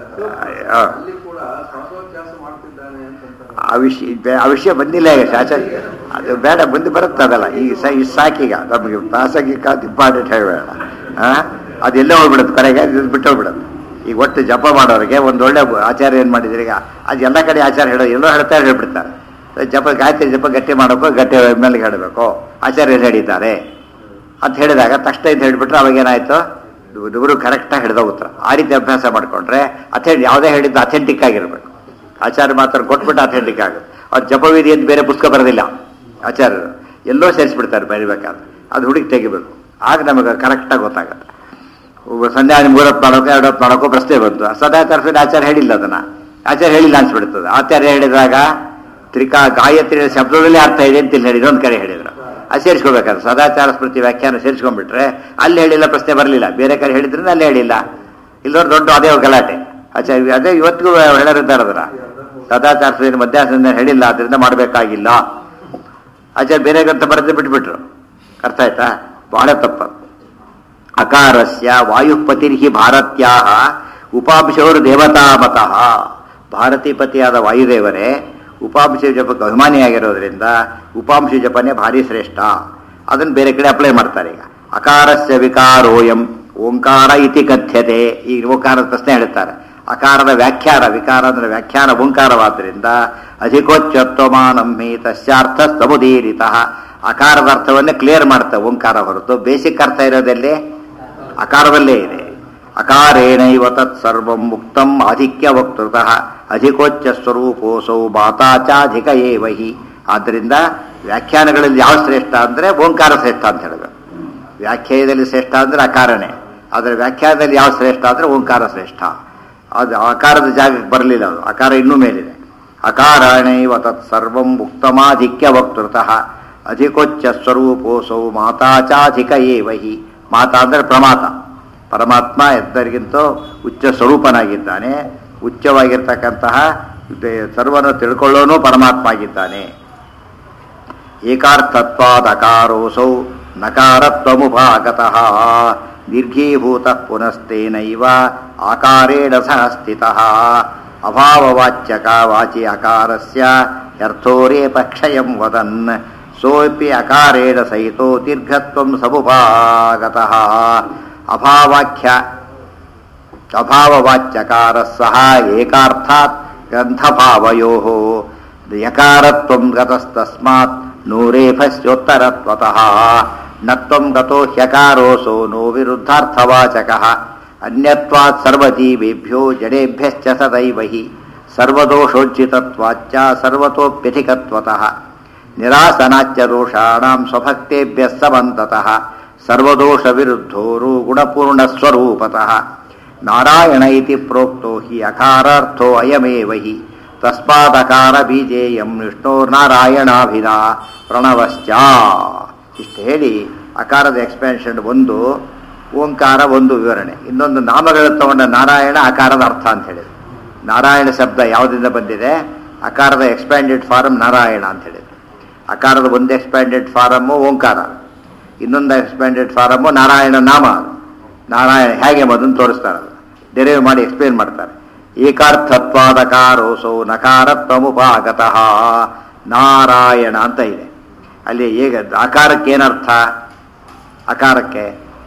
ಆ. ಅಲ್ಲಿ ಕೂಡ ಶ್ವಾಸೋಚ್ಛ್ವಾಸ ಮಾಡ್ತಿದ್ದಾನೆ ಅಂತ ಆ ವಿಷಯ ಬೆ- ಆ ವಿಷಯ ಬಂದಿಲ್ಲ ಈಗ ಶಾಸನ ಅದು ಬೇಡ ಬಂದು ಬರುತ್ತೆ ಅದಲ್ಲ ಈಗ ಸ ಇದು ಸಾಕೀಗ ನಮಗೆ ಪ್ರಾಸಂಗಿಕ ಇಂಪಾರ್ಟೆಂಟ್ ಹೇಳಬೇಡ ಹಾಂ ಅದೆಲ್ಲ ಹೋಗ್ಬಿಡುತ್ತೆ ಕರೆಗೆ ಇದು ಬಿಟ್ಟು ಹೋಗ್ಬಿಡುತ್ತೆ ಈಗ ಒಟ್ಟು ಜಪ ಮಾಡೋರಿಗೆ ಒಂದು ಒಳ್ಳೆ ಬ- ಆಚಾರ್ಯ ಏನು ಮಾಡಿದ್ರೆ ಈಗ ಅದು ಎಲ್ಲ ಕಡೆ ಆಚಾರ ಹೇಳೋ ಎಲ್ಲೋ ಹೇಳ್ತಾರೆ ಹೇಳ್ಬಿಡ್ತಾರೆ ಜಪ ಗಾಯತ್ರಿ ಜಪ ಗಟ್ಟಿ ಮಾಡಬೇಕು ಗಟ್ಟಿ ಮೇಲೆ ಹೇಳಬೇಕು ಆಚಾರ್ಯರು ಹೇಳಿದ್ದಾರೆ ಅಂತ ಹೇಳಿದಾಗ ತಕ್ಷಣ ಇದು ಹೇಳಿಬಿಟ್ರೆ ಅವಾಗೇನಾಯ್ತು ಇವರು ಕರೆಕ್ಟಾಗಿ ಹಿಡಿದ ಉತ್ತರ ಆ ರೀತಿ ಅಭ್ಯಾಸ ಮಾಡಿಕೊಂಡ್ರೆ ಅಥೆ ಯಾವುದೇ ಹೇಳಿದ್ದು ಅಥೆಂಟಿಕ್ ಆಗಿರ್ಬೇಕು ಆಚಾರ್ಯ ಮಾತ್ರ ಕೊಟ್ಬಿಟ್ಟು ಅಥೆಂಟಿಕ್ ಆಗುತ್ತೆ ಅವ್ರು ಜಪವಿಧಿ ಅಂತ ಬೇರೆ ಪುಸ್ತಕ ಬರೋದಿಲ್ಲ ಆಚಾರ್ಯರು ಎಲ್ಲೋ ಸೇರಿಸ್ಬಿಡ್ತಾರೆ ಬರಿಬೇಕಾದ್ರೆ ಅದು ಹುಡುಗಿ ತೆಗಿಬೇಕು ಆಗ ನಮಗೆ ಕರೆಕ್ಟಾಗಿ ಗೊತ್ತಾಗುತ್ತೆ ಒಬ್ಬ ಸಂಧ್ಯಾ ಮೂರತ್ತು ಮಾಡೋಕೆ ಎರಡತ್ತು ಮಾಡೋಕ್ಕೋ ಪ್ರಶ್ನೆ ಬಂತು ಸದಾಚಾರ ಆಚಾರ್ಯ ಹೇಳಿಲ್ಲ ಅದನ್ನ ಆಚಾರ್ಯ ಹೇಳಿಲ್ಲ ಅನ್ಸ್ಬಿಡ್ತದೆ ಆಚಾರ್ಯ ಹೇಳಿದಾಗ ತ್ರಿಕಾ ಗಾಯತ್ರಿ ಶಬ್ದದಲ್ಲೇ ಅರ್ಥ ಇದೆ ಅಂತ ಇಲ್ಲಿ ಹೇಳಿದ್ರು ಒಂದು ಕಡೆ ಹೇಳಿದ್ರು ಅದು ಸೇರಿಸ್ಕೋಬೇಕಾದ್ರೆ ಸದಾಚಾರ ಸ್ಮೃತಿ ವ್ಯಾಖ್ಯಾನ ಸೇರಿಸ್ಕೊಂಡ್ಬಿಟ್ರೆ ಅಲ್ಲಿ ಹೇಳಿಲ್ಲ ಪ್ರಶ್ನೆ ಬರಲಿಲ್ಲ ಬೇರೆ ಕಡೆ ಹೇಳಿದ್ರಿಂದ ಅಲ್ಲಿ ಹೇಳಿಲ್ಲ ಇಲ್ಲವ್ರು ದೊಡ್ಡ ಅದೇ ಗಲಾಟೆ ಆಚಾರ್ಯ ಅದೇ ಇವತ್ತಿಗೂ ಹೇಳರಿದ್ದಾರೆ ಅದರ ಸದಾಚಾರ ಸ್ಮೃತಿ ಮಧ್ಯಾಹ್ನ ಹೇಳಿಲ್ಲ ಅದರಿಂದ ಮಾಡಬೇಕಾಗಿಲ್ಲ ಆಚಾರ್ಯ ಬೇರೆ ಗ್ರಂಥ ಬರೆದು ಬಿಟ್ಬಿಟ್ರು ಅರ್ಥ ಆಯ್ತಾ ಬಹಳ ತಪ್ಪು ಅಕಾರಸ್ಯ ವಾಯುಪತಿರ್ಹಿ ಭಾರತ್ಯಾ ಉಪಾಂಶವರು ದೇವತಾಮತಃ ಭಾರತೀಪತಿಯಾದ ವಾಯುದೇವರೇ ಉಪಾಂಶ ಜಪಕ್ಕೆ ಅಭಿಮಾನಿಯಾಗಿರೋದ್ರಿಂದ ಉಪಾಂಶ ಜಪನೆ ಭಾರಿ ಶ್ರೇಷ್ಠ ಅದನ್ನು ಬೇರೆ ಕಡೆ ಅಪ್ಲೈ ಮಾಡ್ತಾರೆ ಈಗ ಅಕಾರಸ್ಯ ವಿಕಾರೋಯಂ ಓಂಕಾರ ಇತಿ ಕಥ್ಯತೆ ಈ ಓಂಕಾರದ ಪ್ರಶ್ನೆ ಹೇಳ್ತಾರೆ ಅಕಾರದ ವ್ಯಾಖ್ಯಾನ ವಿಕಾರ ಅಂದ್ರೆ ವ್ಯಾಖ್ಯಾನ ಓಂಕಾರವಾದ್ದರಿಂದ ಅಧಿಕೋಚ್ಚತ್ವಮಾನಮ್ಮಿ ತಸ್ಯಾರ್ಥ ಸಮುದೀರಿತ ಅಕಾರದ ಅರ್ಥವನ್ನೇ ಕ್ಲಿಯರ್ ಮಾಡ್ತಾ ಓಂಕಾರ ಹೊರತು ಬೇಸಿಕ್ ಅರ್ಥ ಇರೋದಲ್ಲಿ ಅಕಾರದಲ್ಲೇ ಇದೆ ಅಕಾರೇಣೈವ ತತ್ಸರ್ವಂ ಮುಕ್ತಂ ಆಧಿಕ್ಯ ವಕ್ತೃತಃ ಅಧಿಕೋಚ್ಚ ಸ್ವರೂಪೋಸೌ ಮಾತಾಚಾಧಿಕ ಏವ ಹಿ ಆದ್ದರಿಂದ ವ್ಯಾಖ್ಯಾನಗಳಲ್ಲಿ ಯಾವ ಶ್ರೇಷ್ಠ ಅಂದರೆ ಓಂಕಾರ ಶ್ರೇಷ್ಠ ಅಂತ ಹೇಳಬೇಕು ವ್ಯಾಖ್ಯಾನದಲ್ಲಿ ಶ್ರೇಷ್ಠ ಅಂದರೆ ಅಕಾರನೇ ಅದರ ವ್ಯಾಖ್ಯಾನದಲ್ಲಿ ಯಾವ ಶ್ರೇಷ್ಠ ಅಂದರೆ ಓಂಕಾರ ಶ್ರೇಷ್ಠ ಅದು ಅಕಾರದ ಜಾಗಕ್ಕೆ ಬರಲಿಲ್ಲ ಅದು ಅಕಾರ ಇನ್ನೂ ಮೇಲಿದೆ ಅಕಾರಾಣೈವ ತತ್ಸರ್ವಂ ಉಕ್ತಮಾಧಿಕ್ಯ ವಕ್ತೃತಃ ಅಧಿಕೋಚ್ಚ ಸ್ವರೂಪೋಸೌ ಮಾತಾಚಾಧಿಕ ಏವ ಹಿ ಮಾತಾ ಅಂದರೆ ಪ್ರಮಾತ ಪರಮಾತ್ಮ ಎದ್ದರಿಗಿಂತ ಉಚ್ಚ ಸ್ವರೂಪನಾಗಿದ್ದಾನೆ ಉಚ್ಚವಾಗಿರ್ತಕ್ಕಂತಹ ಇದೆ- ಸರ್ವನು ತಿಳ್ಕೊಳ್ಳೋನು ಪರಮಾತ್ಮ ಆಗಿದ್ದಾನೆ ಏಕಾರ್ಥತ್ವಾದಕಾರೋಸೌ ನಕಾರತ್ವಮುಪಾಗತಃ ದೀರ್ಘೀಭೂತ ಪುನಸ್ತೇನೈವ ಆಕಾರೇಣ ಸಹ ಸ್ಥಿತಃ ಅಭಾವವಾಚ್ಯಕ ವಾಚಿ ಅಕಾರಸ್ಯ ಯರ್ಥೋರೇಪಕ್ಷಯಂ ವದನ್ ಸೋಪಿ ಅಕಾರೇಣ ಸಹಿತೋ ದೀರ್ಘತ್ವಂ ಸಮುಪಾಗತಃ ಅಭಾವಾಖ್ಯ ಅಭಾವವಾಚ್ಯಕಾರ ಸಹ ಏಕಾರ್ಥಾತ್ ಗ್ರಂಥಭಾವಯೋ ಯಕಾರತ್ವಂ ಗತಸ್ತಸ್ಮಾತ್ ನೂರೇಫಸ್ಯೋತ್ತರತ್ವತಃ ನತ್ವಂ ಗತೋ ಹ್ಯಕಾರೋಸೋ ನೋ ವಿರುದ್ಧಾರ್ಥವಾಚಕಃ ಅನ್ಯತ್ವಾತ್ ಸರ್ವಜೀವೇಭ್ಯೋ ಜಡೇಭ್ಯಶ್ಚ ಸದೈವ ಹಿ ಸರ್ವದೋಷೋಜ್ಜಿತತ್ವಾಚ್ಚ ಸರ್ವತೋಪ್ಯಧಿಕತ್ವತಃ ನಿರಾಸನಾಚ್ಯ ದೋಷಾಣಾಂ ಸ್ವಭಕ್ತೇಭ್ಯಃ ಸಮಂತತಃ ಸರ್ವದೋಷ ವಿರುದ್ಧೋರು ಗುಣಪೂರ್ಣಸ್ವರೂಪತಃ ನಾರಾಯಣ ಇತಿ ಪ್ರೋಕ್ತೋ ಹಿ ಅಕಾರಾರ್ಥೋ ಅಯಮೇವ ಹಿ ತಸ್ಮಾದಕಾರ ಬೀಜೇಯಂ ವಿಷ್ಣೋರ್ನಾರಾಯಣಾಭಿಧ ಪ್ರಣವಶ್ಚ ಇಷ್ಟು ಹೇಳಿ ಅಕಾರದ ಎಕ್ಸ್ಪ್ಯಾನ್ಷನ್ ಒಂದು ಓಂಕಾರ ಒಂದು ವಿವರಣೆ ಇನ್ನೊಂದು ನಾಮಗಳು ತಗೊಂಡ ನಾರಾಯಣ ಅಕಾರದ ಅರ್ಥ ಅಂತ ಹೇಳಿದ್ರು ನಾರಾಯಣ ಶಬ್ದ ಯಾವುದರಿಂದ ಬಂದಿದೆ ಅಕಾರದ ಎಕ್ಸ್ಪ್ಯಾಂಡೆಡ್ ಫಾರಮ್ ನಾರಾಯಣ ಅಂತ ಹೇಳಿದ್ರು ಅಕಾರದ ಒಂದು ಎಕ್ಸ್ಪ್ಯಾಂಡೆಡ್ ಫಾರಮ್ಮು ಓಂಕಾರ ಇನ್ನೊಂದು ಎಕ್ಸ್ಪ್ಯಾಂಡೆಡ್ ಫಾರಮ್ಮು ನಾರಾಯಣ ನಾಮ ನಾರಾಯಣ ಹೇಗೆ ಅದನ್ನು ತೋರಿಸ್ತಾರೆ ಅದು ಡೆರೈವ್ ಮಾಡಿ ಎಕ್ಸ್ಪ್ಲೇನ್ ಮಾಡ್ತಾರೆ ಏಕಾರ್ಥತ್ವಾದಕಾರೋಸೌ ನಕಾರತ್ವಮುಪಾಗತಃ ನಾರಾಯಣ ಅಂತ ಇದೆ ಅಲ್ಲಿ ಹೇಗ ಅಕಾರಕ್ಕೆ ಏನರ್ಥ ಅಕಾರಕ್ಕೆ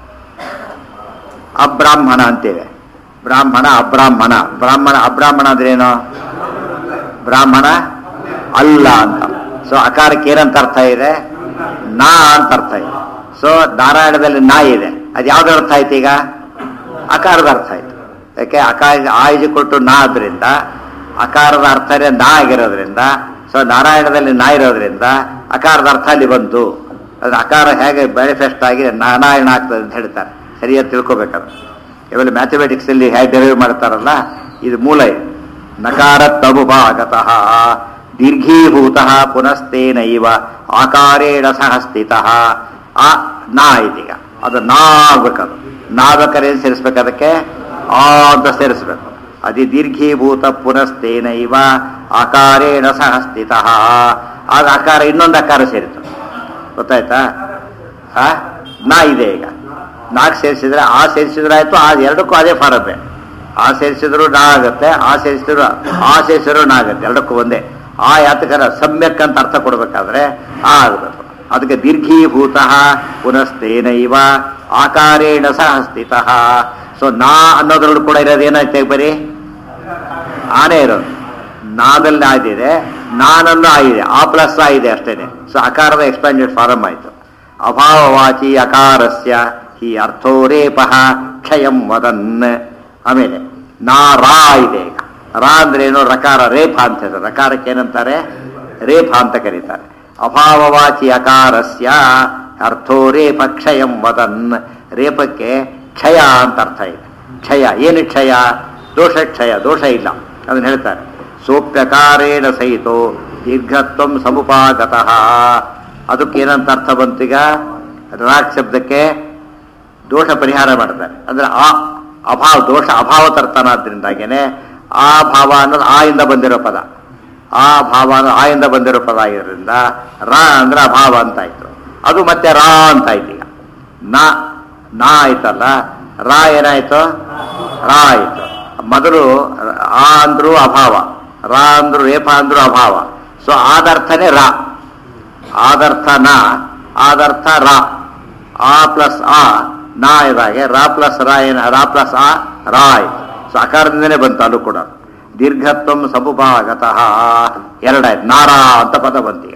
ಅಬ್ರಾಹ್ಮಣ ಅಂತೇವೆ ಬ್ರಾಹ್ಮಣ ಅಬ್ರಾಹ್ಮಣ ಬ್ರಾಹ್ಮಣ ಅಬ್ರಾಹ್ಮಣ ಅಂದ್ರೇನು ಬ್ರಾಹ್ಮಣ ಅಲ್ಲ ಅಂತ ಸೊ ಅಕಾರಕ್ಕೆ ಏನಂತ ಅರ್ಥ ಇದೆ ನಾ ಅಂತ ಅರ್ಥ ಇದೆ ಸೊ ನಾರಾಯಣದಲ್ಲಿ ನಾ ಇದೆ ಅದು ಯಾವ್ದು ಅರ್ಥ ಆಯ್ತು ಈಗ ಅಕಾರದ ಅರ್ಥ ಆಯ್ತು ಯಾಕೆ ಅಕಾರ ಆ ಇಜು ಕೊಟ್ಟು ನಾ ಆದ್ರಿಂದ ಅಕಾರದ ಅರ್ಥನೇ ನಾ ಆಗಿರೋದ್ರಿಂದ ಸೊ ನಾರಾಯಣದಲ್ಲಿ ನಾ ಇರೋದ್ರಿಂದ ಅಕಾರದ ಅರ್ಥ ಅಲ್ಲಿ ಬಂತು ಅದು ಅಕಾರ ಹೇಗೆ ಮ್ಯಾನಿಫೆಸ್ಟ್ ಆಗಿ ನಾರಾಯಣ ಆಗ್ತದೆ ಅಂತ ಹೇಳ್ತಾರೆ ಸರಿಯಾಗಿ ತಿಳ್ಕೊಬೇಕದು ಇವೆಲ್ಲ ಮ್ಯಾಥಮೆಟಿಕ್ಸಲ್ಲಿ ಹೇಗೆ ಡೆರೈವ್ ಮಾಡ್ತಾರಲ್ಲ ಇದು ಮೂಲ ಇದು ನಕಾರ ತಬುಭಾಗತಃ ದೀರ್ಘೀಭೂತ ಪುನಸ್ತೇನೈವ ಆಕಾರೇಣ ಸಹ ಸ್ಥಿತ ಆ ನಾ ಇದೀಗ ಅದು ನಾ ಆಗ್ಬೇಕದು ನಾಗಕರೆ ಸೇರಿಸ್ಬೇಕು ಅದಕ್ಕೆ ಆ ಅಂತ ಸೇರಿಸ್ಬೇಕು ಅತಿ ದೀರ್ಘೀಭೂತ ಪುನಸ್ತೇನೈವ ಆಕಾರೇಣ ಸಹ ಸ್ಥಿತ ಆಗ ಆಕಾರ ಇನ್ನೊಂದು ಆಕಾರ ಸೇರಿತು ಗೊತ್ತಾಯ್ತಾ ಆ ನಾ ಇದೆ ಈಗ ನಾಲ್ಕು ಸೇರಿಸಿದ್ರೆ ಆ ಸೇರಿಸಿದ್ರೆ ಆಯ್ತು ಆ ಎರಡಕ್ಕೂ ಅದೇ ಫಾರಮ್ಮೆ ಆ ಸೇರಿಸಿದ್ರು ನಾ ಆಗುತ್ತೆ ಆ ಸೇರಿಸಿದ್ರು ಆ ಸೇರಿಸಿದ್ರು ನಾ ಆಗುತ್ತೆ ಎರಡಕ್ಕೂ ಒಂದೇ ಆ ಯಾತಕರ ಸಮ್ಯಕ್ ಅಂತ ಅರ್ಥ ಕೊಡ್ಬೇಕಾದ್ರೆ ಆ ಆಗಬೇಕು ಅದಕ್ಕೆ ದೀರ್ಘೀಭೂತ ಪುನಸ್ತೇನೈವ ಆಕಾರೇಣ ಸಹ ಸ್ಥಿತ ಸೊ ನಾ ಅನ್ನೋದ್ರಲ್ಲೂ ಕೂಡ ಇರೋದು ಏನಾಯ್ತು ಬರೀ ಆನೆ ಇರೋದು ನಾದಲ್ಲಿ ಆದಿದೆ ನಾನಲ್ಲೂ ಆಗಿದೆ ಆ ಪ್ಲಸ್ ಆ ಇದೆ ಅಷ್ಟೇನೆ ಸೊ ಅಕಾರದ ಎಕ್ಸ್ಪ್ಯಾಂಡೆಡ್ ಫಾರಮ್ ಆಯಿತು ಅಭಾವವಾಚಿ ಅಕಾರಸ್ಯ ಹಿ ಅರ್ಥೋರೇಪಃ ಕ್ಷಯಂ ವದನ್ ಆಮೇಲೆ ನಾ ರಾ ಇದೆ ಈಗ ರಾ ಅಂದ್ರೆ ಏನು ರಕಾರ ರೇಫ ಅಂತ ಹೇಳ್ತಾರೆ ರಕಾರಕ್ಕೆ ಏನಂತಾರೆ ರೇಫ ಅಂತ ಕರೀತಾರೆ ಅಭಾವವಾಚಿ ಅಕಾರಸ್ಯ ಅರ್ಥೋರೇಪ ಕ್ಷಯಂ ವದನ್ ರೇಪಕ್ಕೆ ಕ್ಷಯ ಅಂತ ಅರ್ಥ ಇದೆ ಕ್ಷಯ ಏನು ಕ್ಷಯ ದೋಷ ಕ್ಷಯ ದೋಷ ಇಲ್ಲ ಅದನ್ನ ಹೇಳ್ತಾರೆ ಸೋಪ್ಯಕಾರೇಣ ಸಹಿತೋ ದೀರ್ಘತ್ವಂ ಸಮುಪಾಗತಃ ಅದಕ್ಕೆ ಏನಂತ ಅರ್ಥ ಬಂತೀಗ ರಾಗ್ ಶಬ್ದಕ್ಕೆ ದೋಷ ಪರಿಹಾರ ಮಾಡ್ತಾರೆ ಅಂದ್ರೆ ಆ ಅಭಾವ ದೋಷ ಅಭಾವ ತರ್ತಾನಾದ್ರಿಂದಾಗೇನೆ ಆ ಭಾವ ಅನ್ನೋದು ಆ ಇಂದ ಬಂದಿರೋ ಪದ ಆ ಭಾವ ಅನ್ನೋದು ಆ ಇಂದ ಬಂದಿರೋ ಪದ ಆಗಿರೋದ್ರಿಂದ ರಾ ಅಂದ್ರೆ ಅಭಾವ ಅಂತ ಆಯ್ತು ಅದು ಮತ್ತೆ ರಾ ಅಂತ ಆಯ್ತು ಈಗ ನಾ ನಾ ಆಯ್ತಲ್ಲ ರಾ ಏನಾಯ್ತು ರಾ ಆಯ್ತು ಮೊದಲು ಆ ಅಂದ್ರು ಅಭಾವ ರಾ ಅಂದ್ರು ರೇಪ ಅಂದ್ರು ಅಭಾವ ಸೊ ಆದರ್ಥನೇ ರಾ ಆದರ್ಥ ನ ಆದರ್ಥ ರಾ ಆ ಪ್ಲಸ್ ಆ ನಾ ಇದಾಗೆ ರಾ ಪ್ಲಸ್ ರಾ ಏನ ರಾ ಪ್ಲಸ್ ಆ ರಾ ಆಯ್ತು ಸೊ ಅಕಾರದಿಂದನೇ ಬಂತು ಅಲ್ಲೂ ಕೂಡ ದೀರ್ಘತ್ವಂ ಸಮುಪಾಗತಃ ಎರಡಾಯ್ತು ನಾರಾ ಅಂತ ಪದ ಬಂತೀಗ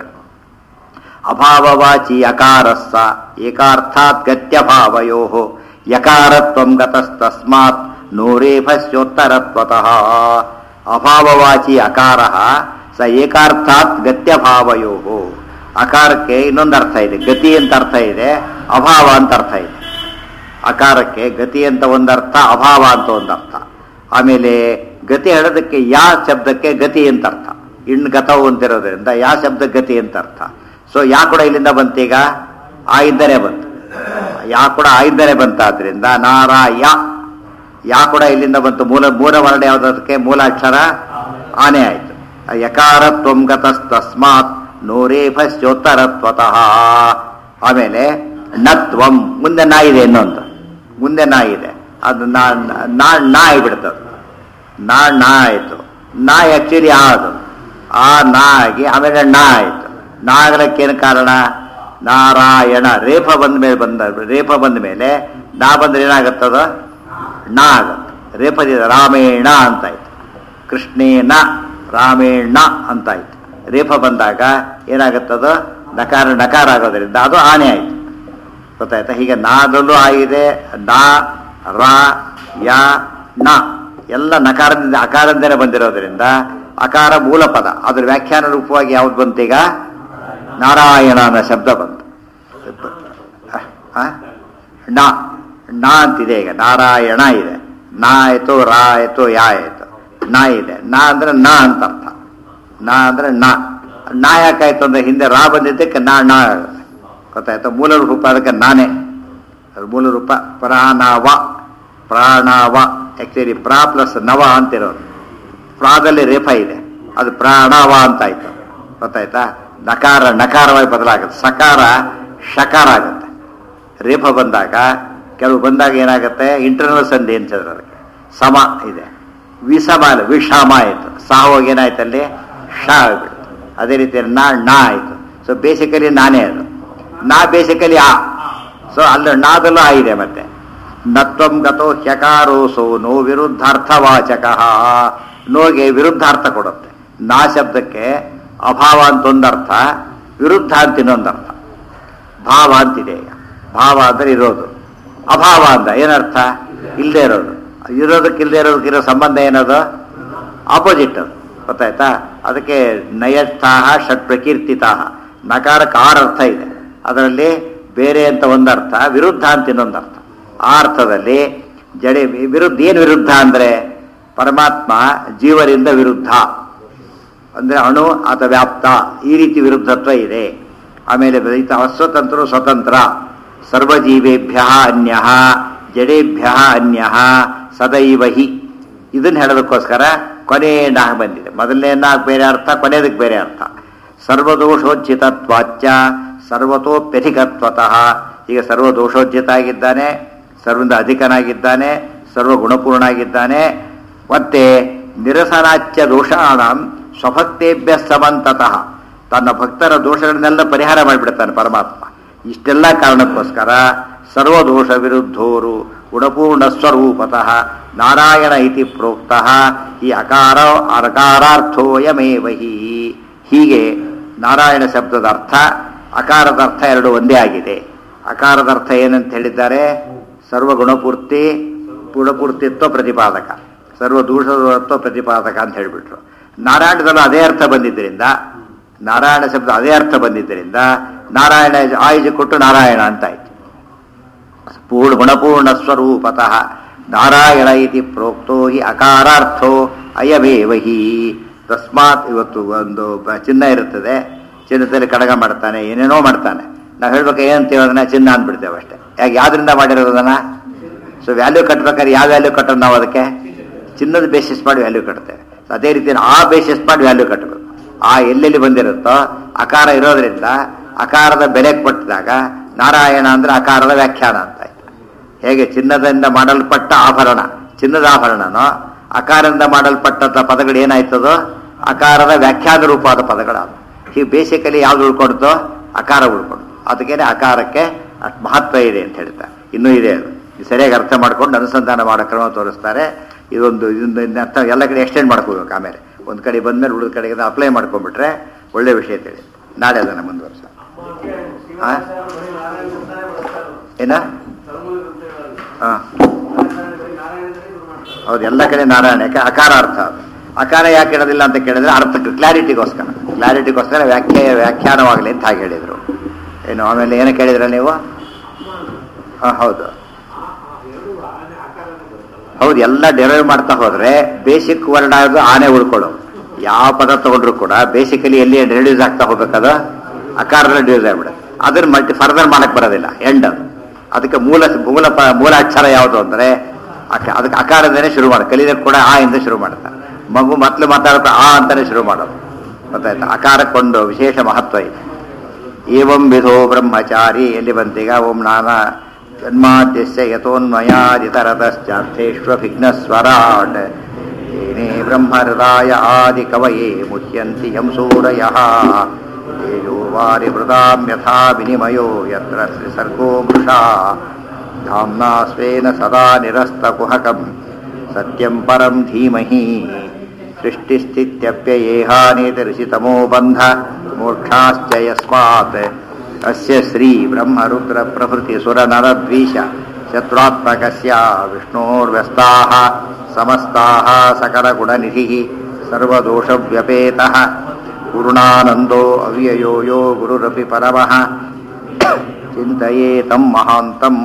ಅಭಾವವಾಚಿ ಅಕಾರಸ್ಸ ಏಕಾರ್ಥಾತ್ ಗತ್ಯಭಾವಯೋ ಯಕಾರತ್ವಂ ಗತಸ್ತಸ್ಮಾತ್ ನೂರೇಫಸ್ಯೋತ್ತರತ್ವತಃ ಅಭಾವವಾಚಿ ಅಕಾರ ಸ ಏಕಾರ್ಥಾತ್ ಗತ್ಯಭಾವಯೋ ಅಕಾರಕ್ಕೆ ಇನ್ನೊಂದು ಅರ್ಥ ಇದೆ ಗತಿ ಅಂತ ಅರ್ಥ ಇದೆ ಅಭಾವ ಅಂತ ಅರ್ಥ ಇದೆ ಅಕಾರಕ್ಕೆ ಗತಿ ಅಂತ ಒಂದು ಅರ್ಥ ಅಭಾವ ಅಂತ ಒಂದು ಅರ್ಥ ಆಮೇಲೆ ಗತಿ ಹೇಳೋದಕ್ಕೆ ಯಾ ಶಬ್ದಕ್ಕೆ ಗತಿ ಅಂತ ಅರ್ಥ ಇಣ್ ಗತವು ಅಂತಿರೋದ್ರಿಂದ ಯಾ ಶಬ್ದ ಗತಿ ಅಂತ ಅರ್ಥ ಸೊ ಯಾ ಕೂಡ ಇಲ್ಲಿಂದ ಬಂತೀಗ ಆ ಇದ್ದರೆ ಬಂತು ಯಾ ಕೂಡ ಆ ಇದ್ದರೆ ಬಂತಾದ್ರಿಂದ ನಾರಾಯ ಯಾ ಕೂಡ ಇಲ್ಲಿಂದ ಬಂತು ಮೂಲ ಮೂಲ ವರ್ಣ ಯಾವುದಕ್ಕೆ ಮೂಲಾಕ್ಷರ ಆನೆ ಆಯ್ತು ಯಕಾರ ತ್ವಂ ಗತಸ್ತಸ್ಮಾತ್ ನೂರೇಫಸ್ಯೋತ್ತರತ್ವತಃ ಆಮೇಲೆ ನತ್ವಂ ಮುಂದೆ ನಾ ಇದೆ ಇನ್ನೊಂದು ಮುಂದೆ ನಾ ಇದೆ ಅದು ನಾ ನಾ ನಾ ಆಗಿಬಿಡ್ತದೆ ನಾ ನಾ ಆಯಿತು ನಾ ಆ್ಯಕ್ಚುಲಿ ಆ ಅದು ಆ ನಾ ಆಗಿ ಆಮೇಲೆ ನಾ ಆಯಿತು ನಾ ಆಗಲಿಕ್ಕೇನು ಕಾರಣ ನಾರಾಯಣ ರೇಫ ಬಂದ ಮೇಲೆ ಬಂದ ರೇಫ ಬಂದ ಮೇಲೆ ನಾ ಬಂದ್ರೆ ಏನಾಗುತ್ತದ ನಾ ಆಗತ್ತೆ ರೇಫದಿಂದ ರಾಮೇಣ ಅಂತಾಯ್ತು ಕೃಷ್ಣೇನ ರಾಮೇಣ ಅಂತಾಯ್ತು ರೇಫ ಬಂದಾಗ ಏನಾಗುತ್ತದ ನಕಾರ ನಕಾರ ಆಗೋದ್ರಿಂದ ಅದು ಆನೆ ಆಯ್ತು ಗೊತ್ತಾಯ್ತಾ ಹೀಗೆ ನಾದಲ್ಲೂ ಆಗಿದೆ ನಾ ರಾ ಯಾ ನ ಎಲ್ಲ ನಕಾರದಿಂದ ಅಕಾರದಿಂದಲೇ ಬಂದಿರೋದ್ರಿಂದ ಅಕಾರ ಮೂಲ ಪದ ಅದ್ರ ವ್ಯಾಖ್ಯಾನ ರೂಪವಾಗಿ ಯಾವ್ದು ಬಂತೀಗ ನಾರಾಯಣ ಅನ್ನೋ ಶಬ್ದ ಬಂತು ಆ? ನ ನ ಅಂತಿದೆ ಈಗ ನಾರಾಯಣ ಇದೆ ನಾ ಆಯ್ತು ರಾ ಆಯ್ತು ಯಾ ಆಯ್ತು ನಾ ಇದೆ ನಾ ಅಂದ್ರೆ ನ ಅಂತ ಅರ್ಥ ನಾ ಅಂದ್ರೆ ನಾ ನಾ ಯಾಕಾಯ್ತು ಅಂದ್ರೆ ಹಿಂದೆ ರಾ ಬಂದಿದ್ದಕ್ಕೆ ನಾ ನಾ ಆಗುತ್ತೆ ಗೊತ್ತಾಯ್ತು ಮೂಲ ರೂಪ ಅದಕ್ಕೆ ನಾನೇ ಅದು ಮೂಲ ರೂಪ ಪ್ರಾಣವ ಪ್ರಾಣವ ಆಕ್ಚುಲಿ ಪ್ರಾ ಪ್ಲಸ್ ನವ ಅಂತಿರೋದು ಪ್ರಾದಲ್ಲಿ ರೇಫ ಇದೆ ಅದು ಪ್ರಾಣವ ಅಂತ ಆಯ್ತು ಗೊತ್ತಾಯ್ತಾ ನಕಾರ ನಕಾರವಾಗಿ ಬದಲಾಗುತ್ತೆ ಸಕಾರ ಶಕಾರ ಆಗುತ್ತೆ ರೇಫ ಬಂದಾಗ ಕೆಲವು ಬಂದಾಗ ಏನಾಗುತ್ತೆ ಇಂಟರ್ನಲ್ ಸಂಧಿ ಅಂತಿದ್ರೆ ಅದಕ್ಕೆ ಸಮ ಇದೆ ವಿಸಮ ಅಲ್ಲ ವಿಷಮ ಆಯಿತು ಸಹ ಹೋಗಿ ಏನಾಯ್ತು ಅಲ್ಲಿ ಶ ಆಗ್ಬಿಡ್ತು ಅದೇ ರೀತಿ ನಾ ನಾ ಆಯಿತು ಸೊ ಬೇಸಿಕಲಿ ನಾನೇ ಅದು ನಾ ಬೇಸಿಕಲಿ ಆ ಸೊ ಅಲ್ಲಿ ನಾದಲ್ಲೂ ಆ ಇದೆ ಮತ್ತೆ ನತ್ವಂ ಗತೋ ಹ್ಯಕಾರೋಸೋ ನೋ ವಿರುದ್ಧಾರ್ಥವಾಚಕ ನೋಗೆ ವಿರುದ್ಧಾರ್ಥ ಕೊಡುತ್ತೆ ನಾ ಶಬ್ದಕ್ಕೆ ಅಭಾವ ಅಂತ ಒಂದರ್ಥ ವಿರುದ್ಧ ಅಂತ ಇನ್ನೊಂದರ್ಥ ಭಾವ ಅಂತಿದೆ ಈಗ ಭಾವ ಅಂದ್ರೆ ಇರೋದು ಅಭಾವ ಅಂದ ಏನರ್ಥ ಇಲ್ಲದೆ ಇರೋದು ಇರೋದಕ್ಕೆ ಇಲ್ಲದೆ ಇರೋದಕ್ಕಿರೋ ಸಂಬಂಧ ಏನದು ಆಪೋಸಿಟ್ ಅದು ಗೊತ್ತಾಯ್ತಾ ಅದಕ್ಕೆ ನಯಸ್ಥಾಹ ಷಟ್ ಪ್ರಕೀರ್ತಿತಾಹ ನಕಾರಕ್ಕೆ ಆರು ಅರ್ಥ ಇದೆ ಅದರಲ್ಲಿ ಬೇರೆ ಅಂತ ಒಂದು ಅರ್ಥ ವಿರುದ್ಧ ಅಂತ ಇನ್ನೊಂದು ಅರ್ಥ ಆ ಅರ್ಥದಲ್ಲಿ ಜಡೆ ವಿರುದ್ಧ ಏನು ವಿರುದ್ಧ ಅಂದರೆ ಪರಮಾತ್ಮ ಜೀವರಿಂದ ವಿರುದ್ಧ ಅಂದರೆ ಅಣು ಅಥವಾ ವ್ಯಾಪ್ತ ಈ ರೀತಿ ವಿರುದ್ಧತ್ವ ಇದೆ ಆಮೇಲೆ ಈತ ಅಸ್ವತಂತ್ರ ಸ್ವತಂತ್ರ ಸರ್ವಜೀವೇಭ್ಯ ಅನ್ಯ ಜಡೇಭ್ಯ ಅನ್ಯ ಸದೈವ ಹಿ ಇದನ್ನು ಹೇಳೋದಕ್ಕೋಸ್ಕರ ಕೊನೆ ನಾಲ್ಕು ಬಂದಿದೆ ಮೊದಲನೇ ನಾಲ್ಕು ಬೇರೆ ಅರ್ಥ ಕೊನೆಯದಕ್ಕೆ ಬೇರೆ ಅರ್ಥ ಸರ್ವದೋಷೋಚಿತತ್ವಾಚ್ಯ ಸರ್ವತೋಪ್ಯಧಿಕತ್ವತಃ ಈಗ ಸರ್ವದೋಷೋಚಿತ ಆಗಿದ್ದಾನೆ ಸರ್ವದಿಂದ ಅಧಿಕನಾಗಿದ್ದಾನೆ ಸರ್ವಗುಣಪೂರ್ಣ ಆಗಿದ್ದಾನೆ ಮತ್ತೆ ನಿರಸನಾಚ್ಯ ದೋಷಾಣಂ ಸ್ವಭಕ್ತೇಭ್ಯ ಸಮಂತತಃ ತನ್ನ ಭಕ್ತರ ದೋಷಗಳನ್ನೆಲ್ಲ ಪರಿಹಾರ ಮಾಡಿಬಿಡ್ತಾನೆ ಪರಮಾತ್ಮ ಇಷ್ಟೆಲ್ಲ ಕಾರಣಕ್ಕೋಸ್ಕರ ಸರ್ವದೋಷ ವಿರುದ್ಧೋರು ಗುಣಪೂರ್ಣ ಸ್ವರೂಪತಃ ನಾರಾಯಣ ಇತಿ ಪ್ರೋಕ್ತಃ ಈ ಅಕಾರ ಅಕಾರಾರ್ಥೋಯಮೇವ ಹಿ ಹೀಗೆ ನಾರಾಯಣ ಶಬ್ದದ ಅರ್ಥ ಅಕಾರದ ಅರ್ಥ ಎರಡು ಒಂದೇ ಆಗಿದೆ ಅಕಾರದ ಅರ್ಥ ಏನಂತ ಹೇಳಿದ್ದಾರೆ ಸರ್ವಗುಣಪೂರ್ತಿ ಗುಣಪೂರ್ತಿತ್ವ ಪ್ರತಿಪಾದಕ ಸರ್ವ ದೂಷತ್ವ ಪ್ರತಿಪಾದಕ ಅಂತ ಹೇಳಿಬಿಟ್ರು ನಾರಾಯಣದಲ್ಲೂ ಅದೇ ಅರ್ಥ ಬಂದಿದ್ದರಿಂದ ನಾರಾಯಣ ಶಬ್ದ ಅದೇ ಅರ್ಥ ಬಂದಿದ್ದರಿಂದ ನಾರಾಯಣ ಆಯುಜ ಕೊಟ್ಟು ನಾರಾಯಣ ಅಂತಾಯ್ತು ಪೂರ್ಣ ಗುಣಪೂರ್ಣ ಸ್ವರೂಪತಃ ನಾರಾಯಣ ಇತಿ ಪ್ರೋಕ್ತೋ ಹಿ ಅಕಾರಾರ್ಥೋ ಅಯಮೇವ ಹಿ ತಸ್ಮಾತ್ ಇವತ್ತು ಒಂದು ಬ- ಚಿನ್ನ ಇರುತ್ತದೆ ಚಿನ್ನದಲ್ಲಿ ಕಡಗ ಮಾಡ್ತಾನೆ ಏನೇನೋ ಮಾಡ್ತಾನೆ ನಾವು ಹೇಳ್ಬೇಕು ಏನಂತೀವಿ ಅದನ್ನ ಚಿನ್ನ ಅಂದ್ಬಿಡ್ತೇವೆ ಅಷ್ಟೇ ಯಾಕೆ ಯಾವ್ದ್ರಿಂದ ಮಾಡಿರೋದನ್ನ ಸೊ ವ್ಯಾಲ್ಯೂ ಕಟ್ಬೇಕಾದ್ರೆ ಯಾವ ವ್ಯಾಲ್ಯೂ ಕಟ್ಟೋದು ನಾವು ಅದಕ್ಕೆ ಚಿನ್ನದ ಬೇಸಿಸ್ ಮಾಡಿ ವ್ಯಾಲ್ಯೂ ಕಟ್ತೇವೆ So ಅದೇ ರೀತಿ ಆ ಬೇಸಿಸ್ ಮಾಡಿ ವ್ಯಾಲ್ಯೂ ಕಟ್ಟಬೇಕು ಆ ಎಲ್ಲೆಲ್ಲಿ ಬಂದಿರುತ್ತೋ ಅಕಾರ ಇರೋದ್ರಿಂದ ಅಕಾರದ ಬೆಲೆ ಕೊಟ್ಟಿದಾಗ ನಾರಾಯಣ ಅಂದ್ರೆ ಅಕಾರದ ವ್ಯಾಖ್ಯಾನ ಅಂತ ಆಯ್ತು ಹೇಗೆ ಚಿನ್ನದಿಂದ ಮಾಡಲ್ಪಟ್ಟ ಆಭರಣ ಚಿನ್ನದ ಆಭರಣನೋ ಅಕಾರದಿಂದ ಮಾಡಲ್ಪಟ್ಟಂಥ ಪದಗಳು ಏನಾಯ್ತದೋ ಅಕಾರದ ವ್ಯಾಖ್ಯಾನ ರೂಪವಾದ ಪದಗಳಾದ ಹೀಗೆ ಬೇಸಿಕಲಿ ಯಾವ್ದು ಉಳ್ಕೊಡ್ತೋ ಅಕಾರ ಉಳ್ಕೊಂಡು ಅದಕ್ಕೇನೆ ಅಕಾರಕ್ಕೆ ಅಷ್ಟು ಮಹತ್ವ ಇದೆ ಅಂತ ಹೇಳ್ತಾರೆ ಇನ್ನೂ ಇದೆ ಅದು ಇದು ಸರಿಯಾಗಿ ಅರ್ಥ ಮಾಡ್ಕೊಂಡು ಅನುಸಂಧಾನ ಮಾಡೋ ಕ್ರಮ ತೋರಿಸ್ತಾರೆ ಇದೊಂದು ಇದೊಂದು ಇದನ್ನ ಅರ್ಥ ಎಲ್ಲ ಕಡೆ ಎಕ್ಸ್ಟೆಂಡ್ ಮಾಡ್ಕೋಬೇಕು ಆಮೇಲೆ ಒಂದು ಕಡೆ ಬಂದ್ಮೇಲೆ ಉಳಿದ ಕಡೆಗೆ ಅಪ್ಲೈ ಮಾಡ್ಕೊಂಡ್ಬಿಟ್ರೆ ಒಳ್ಳೆ ವಿಷಯ ತಿಳಿ ನಾಳೆ ಅದನ್ನು ಮುಂದುವರ್ಸ ಆ? ಏನ ಹಾಂ ಹೌದು ಎಲ್ಲ ಕಡೆ ನಾರಾಯಣ ಯಾಕೆ ಅಕಾರ ಅರ್ಥ ಅದು ಅಕಾರ ಯಾಕೆ ಇಡೋದಿಲ್ಲ ಅಂತ ಕೇಳಿದ್ರೆ ಅರ್ಥಕ್ಕೆ ಕ್ಲಾರಿಟಿಗೋಸ್ಕರ ಕ್ಲಾರಿಟಿಗೋಸ್ಕರ ವ್ಯಾಖ್ಯೆ ವ್ಯಾಖ್ಯಾನವಾಗಲಿ ಅಂತ ಹಾಗೆ ಹೇಳಿದರು ಏನು ಆಮೇಲೆ ಏನಕ್ಕೆ ಹೇಳಿದ್ರ ನೀವು ಹಾಂ ಹೌದು ಹೌದು ಎಲ್ಲ ಡೆರೈವ್ ಮಾಡ್ತಾ ಹೋದ್ರೆ ಬೇಸಿಕ್ ವರ್ಡ್ ಆಗೋದು ಆನೆ ಉಳ್ಕೊಳ್ಳೋ ಯಾವ ಪದ ತಗೊಂಡ್ರು ಕೂಡ ಬೇಸಿಕಲಿ ಎಲ್ಲಿ ರಿಡ್ಯೂಸ್ ಆಗ್ತಾ ಹೋಗ್ಬೇಕದು ಅಕಾರದಲ್ಲಿ ರಿಡ್ಯೂಸ್ ಆಗ್ಬಿಡುತ್ತೆ ಅದನ್ನ ಮಲ್ಟಿ ಫರ್ದರ್ ಮಾಡಕ್ ಬರೋದಿಲ್ಲ ಎಂಡ್ ಅದು ಅದಕ್ಕೆ ಮೂಲ ಮೂಲ ಪ ಮೂಲ ಅಕ್ಷರ ಯಾವುದು ಅಂದ್ರೆ ಅಕ- ಅದಕ್ಕೆ ಅಕಾರದಿಂದನೇ ಶುರು ಮಾಡೋದು ಕಲಿಯೋದಕ್ಕೆ ಕೂಡ ಆ ಇಂದ ಶುರು ಮಾಡ್ತಾರೆ ಮಗು ಮಕ್ಳು ಮಾತಾಡೋಕೆ ಆ ಅಂತಾನೆ ಶುರು ಮಾಡೋದು ಗೊತ್ತಾಯ್ತಾ ಅಕಾರಕ್ಕೊಂದು ವಿಶೇಷ ಮಹತ್ವ ಇದೆ ಏವಂ ವಿಧೋ ಬ್ರಹ್ಮಚಾರಿ ಎಲ್ಲಿ ಬಂತೀಗ ಓಂ ನಾನಾ ಜನ್ಮಾದ್ಯಸ್ಯ ಯಥೋನ್ಮಯಾದಿತರತಶ್ಚಾರ್ಥೇಷ್ವಭಿಘ್ನಸ್ವರಾಟ್ ಏನೇ ಬ್ರಹ್ಮಹೃದಾಯ ಆದಿ ಕವಯೇ ಮುಹ್ಯಂತಿ ಯಂ ಸೂರಯಃ ತೇಜೋ ವಾರಿ ಹೃದಾಂ ಯಥಾ ವಿನಿಮಯೋ ಯತ್ರ ತ್ರಿಸರ್ಗೋ ಮೃಷಾ ಧಾಮ್ನಾ ಸ್ವೇನ ಸದಾ ನಿರಸ್ತಕುಹಕಂ ಸತ್ಯಂ ಪರಂ ಧೀಮಹಿ ಸೃಷ್ಟಿಸ್ಥಿತ್ಯಪ್ಯಯೇಹಾನೇತರಿಸಿತಮೋ ಬಂಧ ಮೋಕ್ಷಾಶ್ಚ ಯಸ್ಮಾತ್ ಅಸ್ಯ ಶ್ರೀ ಬ್ರಹ್ಮರುದ್ರ ಪ್ರಭೃತಿ ಸುರನರದ್ವೀಶ ಶತ್ರುತ್ಮಕಸ್ಯ ವಿಷ್ಣೋರ್ವ್ಯಸ್ತಾಃ ಸಮಸ್ತಾಃ ಸಕಲಗುಣನಿಧಿಃ ಸರ್ವದೋಷವ್ಯಪೇತಃ ಪೂರ್ಣಾನಂದೋ ಅವ್ಯಯೋ ಯೋ ಗುರುರಪಿ ಪರಮಃ ಚಿಂತಯೇತಂ ಮಹಾಂತಂ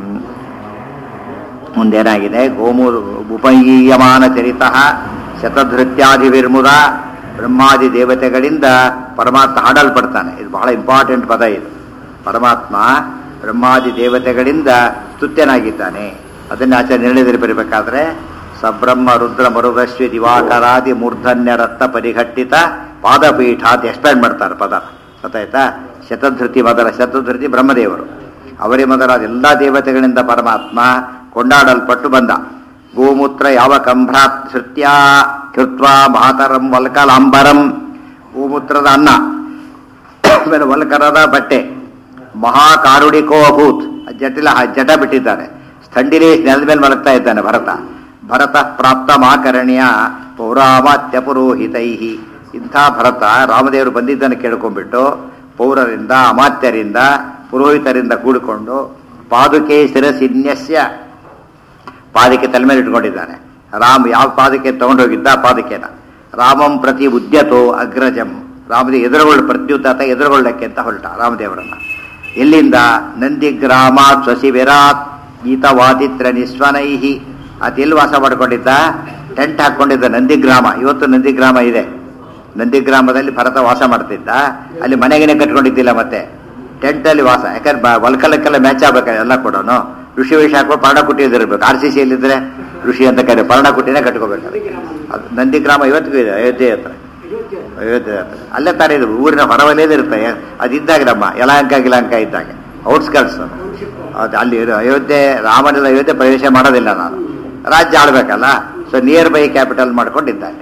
ಮುಂದೇನಾಗಿದೆ ಗೋಮು ಉಪಯೀಯಮಾನ ಚರಿತ ಶತಧೃತ್ಯಾದಿವಿರ್ಮುದ ಬ್ರಹ್ಮಾದಿ ದೇವತೆಗಳಿಂದ ಪರಮಾತ್ಮ ಹಾಡಲ್ಪಡ್ತಾನೆ ಇದು ಬಹಳ ಇಂಪಾರ್ಟೆಂಟ್ ಪದ ಇದು ಪರಮಾತ್ಮ ಬ್ರಹ್ಮಾದಿ ದೇವತೆಗಳಿಂದ ಸ್ತುತ್ಯನಾಗಿದ್ದಾನೆ ಅದನ್ನ ಆಚಾರ್ಯ ನಿರ್ಣಯದಲ್ಲಿ ಬರಬೇಕಾದ್ರೆ ಸಬ್ರಹ್ಮ ರುದ್ರ ಮರುಗಶ್ವಿ ದಿವಾಕರಾದಿ ಮೂರ್ಧನ್ಯ ರತ್ನ ಪರಿಘಟ್ಟಿತ ಪಾದಪೀಠ ಅಂತ ಎಕ್ಸ್ಪ್ಲೈನ್ ಮಾಡ್ತಾರೆ ಪದ ಗೊತ್ತಾಯ್ತಾ ಶತಧೃತಿ ಮೊದಲ ಶತಧೃತಿ ಬ್ರಹ್ಮದೇವರು ಅವರೇ ಮೊದಲಾದ ಎಲ್ಲ ದೇವತೆಗಳಿಂದ ಪರಮಾತ್ಮ ಕೊಂಡಾಡಲ್ಪಟ್ಟು ಬಂದ ಗೋಮೂತ್ರ ಯಾವ ಕಂಭ್ರಾತ್ ಧೃತ್ಯ ಕೃತ್ವ ಮಾತರಂ ವಲ್ಕಲಾಂಬರಂ ಗೋಮೂತ್ರದ ಅನ್ನ ಆಮೇಲೆ ವಲ್ಕರದ ಬಟ್ಟೆ ಮಹಾಕಾರುಣಿಕೋ ಅಭೂತ್ ಜಟಿಲ ಜಟ ಬಿಟ್ಟಿದ್ದಾನೆ ಸ್ಥಂಡಿಲಿ ನೆಲದ ಮೇಲೆ ಮಲಗ್ತಾ ಇದ್ದಾನೆ ಭರತ ಭರತ ಪ್ರಾಪ್ತ ಮಾಕರಣ್ಯ ಪೌರಾಮಾತ್ಯ ಪುರೋಹಿತೈ ಇಂಥ ಭರತ ರಾಮದೇವರು ಬಂದಿದ್ದನ್ನು ಕೇಳ್ಕೊಂಡ್ಬಿಟ್ಟು ಪೌರರಿಂದ ಅಮಾತ್ಯರಿಂದ ಪುರೋಹಿತರಿಂದ ಕೂಡಿಕೊಂಡು ಪಾದುಕೆ ಶಿರಸಿನ್ಯಸ್ಯ ಪಾದಕ್ಕೆ ತಲೆ ಮೇಲೆ ಇಟ್ಕೊಂಡಿದ್ದಾನೆ ರಾಮ್ ಯಾವ ಪಾದಕ್ಕೆ ತಗೊಂಡೋಗಿದ್ದ ಆ ಪಾದಕೆನ ರಾಮಂ ಪ್ರತಿ ಉದ್ಯತೋ ಅಗ್ರಜಂ ರಾಮದೇವ ಎದುರುಗೊಳ್ಳ ಪ್ರತ್ಯುತ ಎದುರುಗೊಳ್ಳಕ್ಕೆ ಅಂತ ಹೊರಟ ರಾಮದೇವರನ್ನ ಎಲ್ಲಿಂದ ನಂದಿಗ್ರಾಮ ಸ್ವಸಿ ವಿರಾಟ್ ಗೀತವಾದಿತ್ರ ನಿಸ್ವನೈಹಿ ಅದು ಎಲ್ಲಿ ವಾಸ ಮಾಡ್ಕೊಂಡಿದ್ದ ಟೆಂಟ್ ಹಾಕೊಂಡಿದ್ದ ನಂದಿಗ್ರಾಮ ಇವತ್ತು ನಂದಿಗ್ರಾಮ ಇದೆ ನಂದಿಗ್ರಾಮದಲ್ಲಿ ಭರತ ವಾಸ ಮಾಡ್ತಿದ್ದ ಅಲ್ಲಿ ಮನೆಗೇನೆ ಕಟ್ಕೊಂಡಿದ್ದಿಲ್ಲ ಮತ್ತೆ ಟೆಂಟ್ ಅಲ್ಲಿ ವಾಸ ಯಾಕಂದ್ರೆ ಬ- ಹೊಲಕಲಕ್ಕೆಲ್ಲ ಮ್ಯಾಚ್ ಆಗ್ಬೇಕು ಎಲ್ಲ ಕೊಡೋನು ಋಷಿ ವೇಷ ಹಾಕೋ ಪರ್ಣಕುಟಿ ಇದಿರ್ಬೇಕು ಆರ್ ಸಿ ಸಿಯಲ್ಲಿದ್ರೆ ಋಷಿ ಅಂತ ಕರೆ ಪರ್ಣಕುಟಿನೇ ಕಟ್ಕೋಬೇಕು ಅದು ನಂದಿಗ್ರಾಮ ಇವತ್ತಿಗೂ ಇದೆ ಅಯೋಧ್ಯೆ ಹತ್ರ ಅಯೋಧ್ಯೆ ಹತ್ರ ಅಲ್ಲೇ ತಾನೇ ಇದು ಊರಿನ ಹೊರವಲಯದ ಇರುತ್ತೆ ಅದಿದ್ದಾಗ ನಮ್ಮ ಯಲಹಂಕ ಗಿಲಂಕ ಇದ್ದಾಗ ಔಟ್ಸ್ಕರ್ಟ್ಸ್ ಅದು ಅಲ್ಲಿ ಇರೋ ಅಯೋಧ್ಯೆ ರಾಮನೆಲ್ಲ ಅಯೋಧ್ಯೆ ಪ್ರವೇಶ ಮಾಡೋದಿಲ್ಲ ನಾನು ರಾಜ್ಯ ಆಳ್ಬೇಕಲ್ಲ ಸೊ ನಿಯರ್ ಬೈ ಕ್ಯಾಪಿಟಲ್ ಮಾಡ್ಕೊಂಡಿದ್ದಾನೆ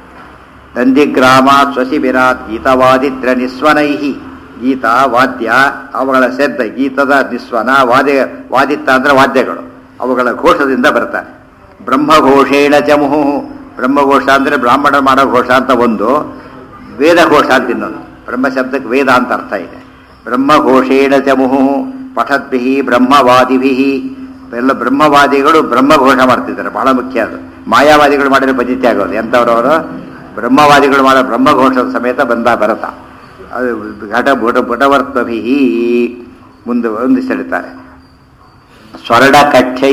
ನಂದಿಗ್ರಾಮ ಸ್ವಸಿಬಿರಾತ್ ಗೀತವಾದಿತ್ರ ನಿಸ್ವನೈಹಿ ಗೀತ ವಾದ್ಯ ಅವುಗಳ ಸೆದ್ದ ಗೀತದ ನಿಸ್ವನ ವಾದ್ಯ ವಾದಿತ್ತ ಅಂದ್ರೆ ವಾದ್ಯಗಳು ಅವುಗಳ ಘೋಷದಿಂದ ಬರ್ತಾರೆ ಬ್ರಹ್ಮಘೋಷೇಣ ಚಮುಹು ಬ್ರಹ್ಮಘೋಷ ಅಂದ್ರೆ ಬ್ರಾಹ್ಮಣ ಮಾಡೋ ಘೋಷ ಅಂತ ಒಂದು ವೇದ ಘೋಷ ಅಂತ ಇನ್ನೊಂದು ಬ್ರಹ್ಮ ಶಬ್ದಕ್ಕೆ ವೇದ ಅಂತ ಅರ್ಥ ಇದೆ ಬ್ರಹ್ಮಘೋಷೇಣ ಚಮುಹು ಪಠದ್ಭಿ ಬ್ರಹ್ಮವಾದಿಭಿ ಎಲ್ಲ ಬ್ರಹ್ಮವಾದಿಗಳು ಬ್ರಹ್ಮಘೋಷ ಮಾಡ್ತಿದ್ದಾರೆ ಬಹಳ ಮುಖ್ಯ ಅದು ಮಾಯಾವಾದಿಗಳು ಮಾಡಿದ್ರೆ ಬಜಿತಿ ಆಗೋದು ಎಂಥವ್ರವರು ಬ್ರಹ್ಮವಾದಿಗಳು ಮಾಡೋ ಬ್ರಹ್ಮಘೋಷದ ಸಮೇತ ಬಂದ ಭರತ ಅದು ಘಟ ಬುಟ ಬುಟವರ್ತಭಿ ಮುಂದೆ ಹೊಂದಿಸಿಡ್ತಾರೆ ಸ್ವರ್ಣ ಕಕ್ಷೈ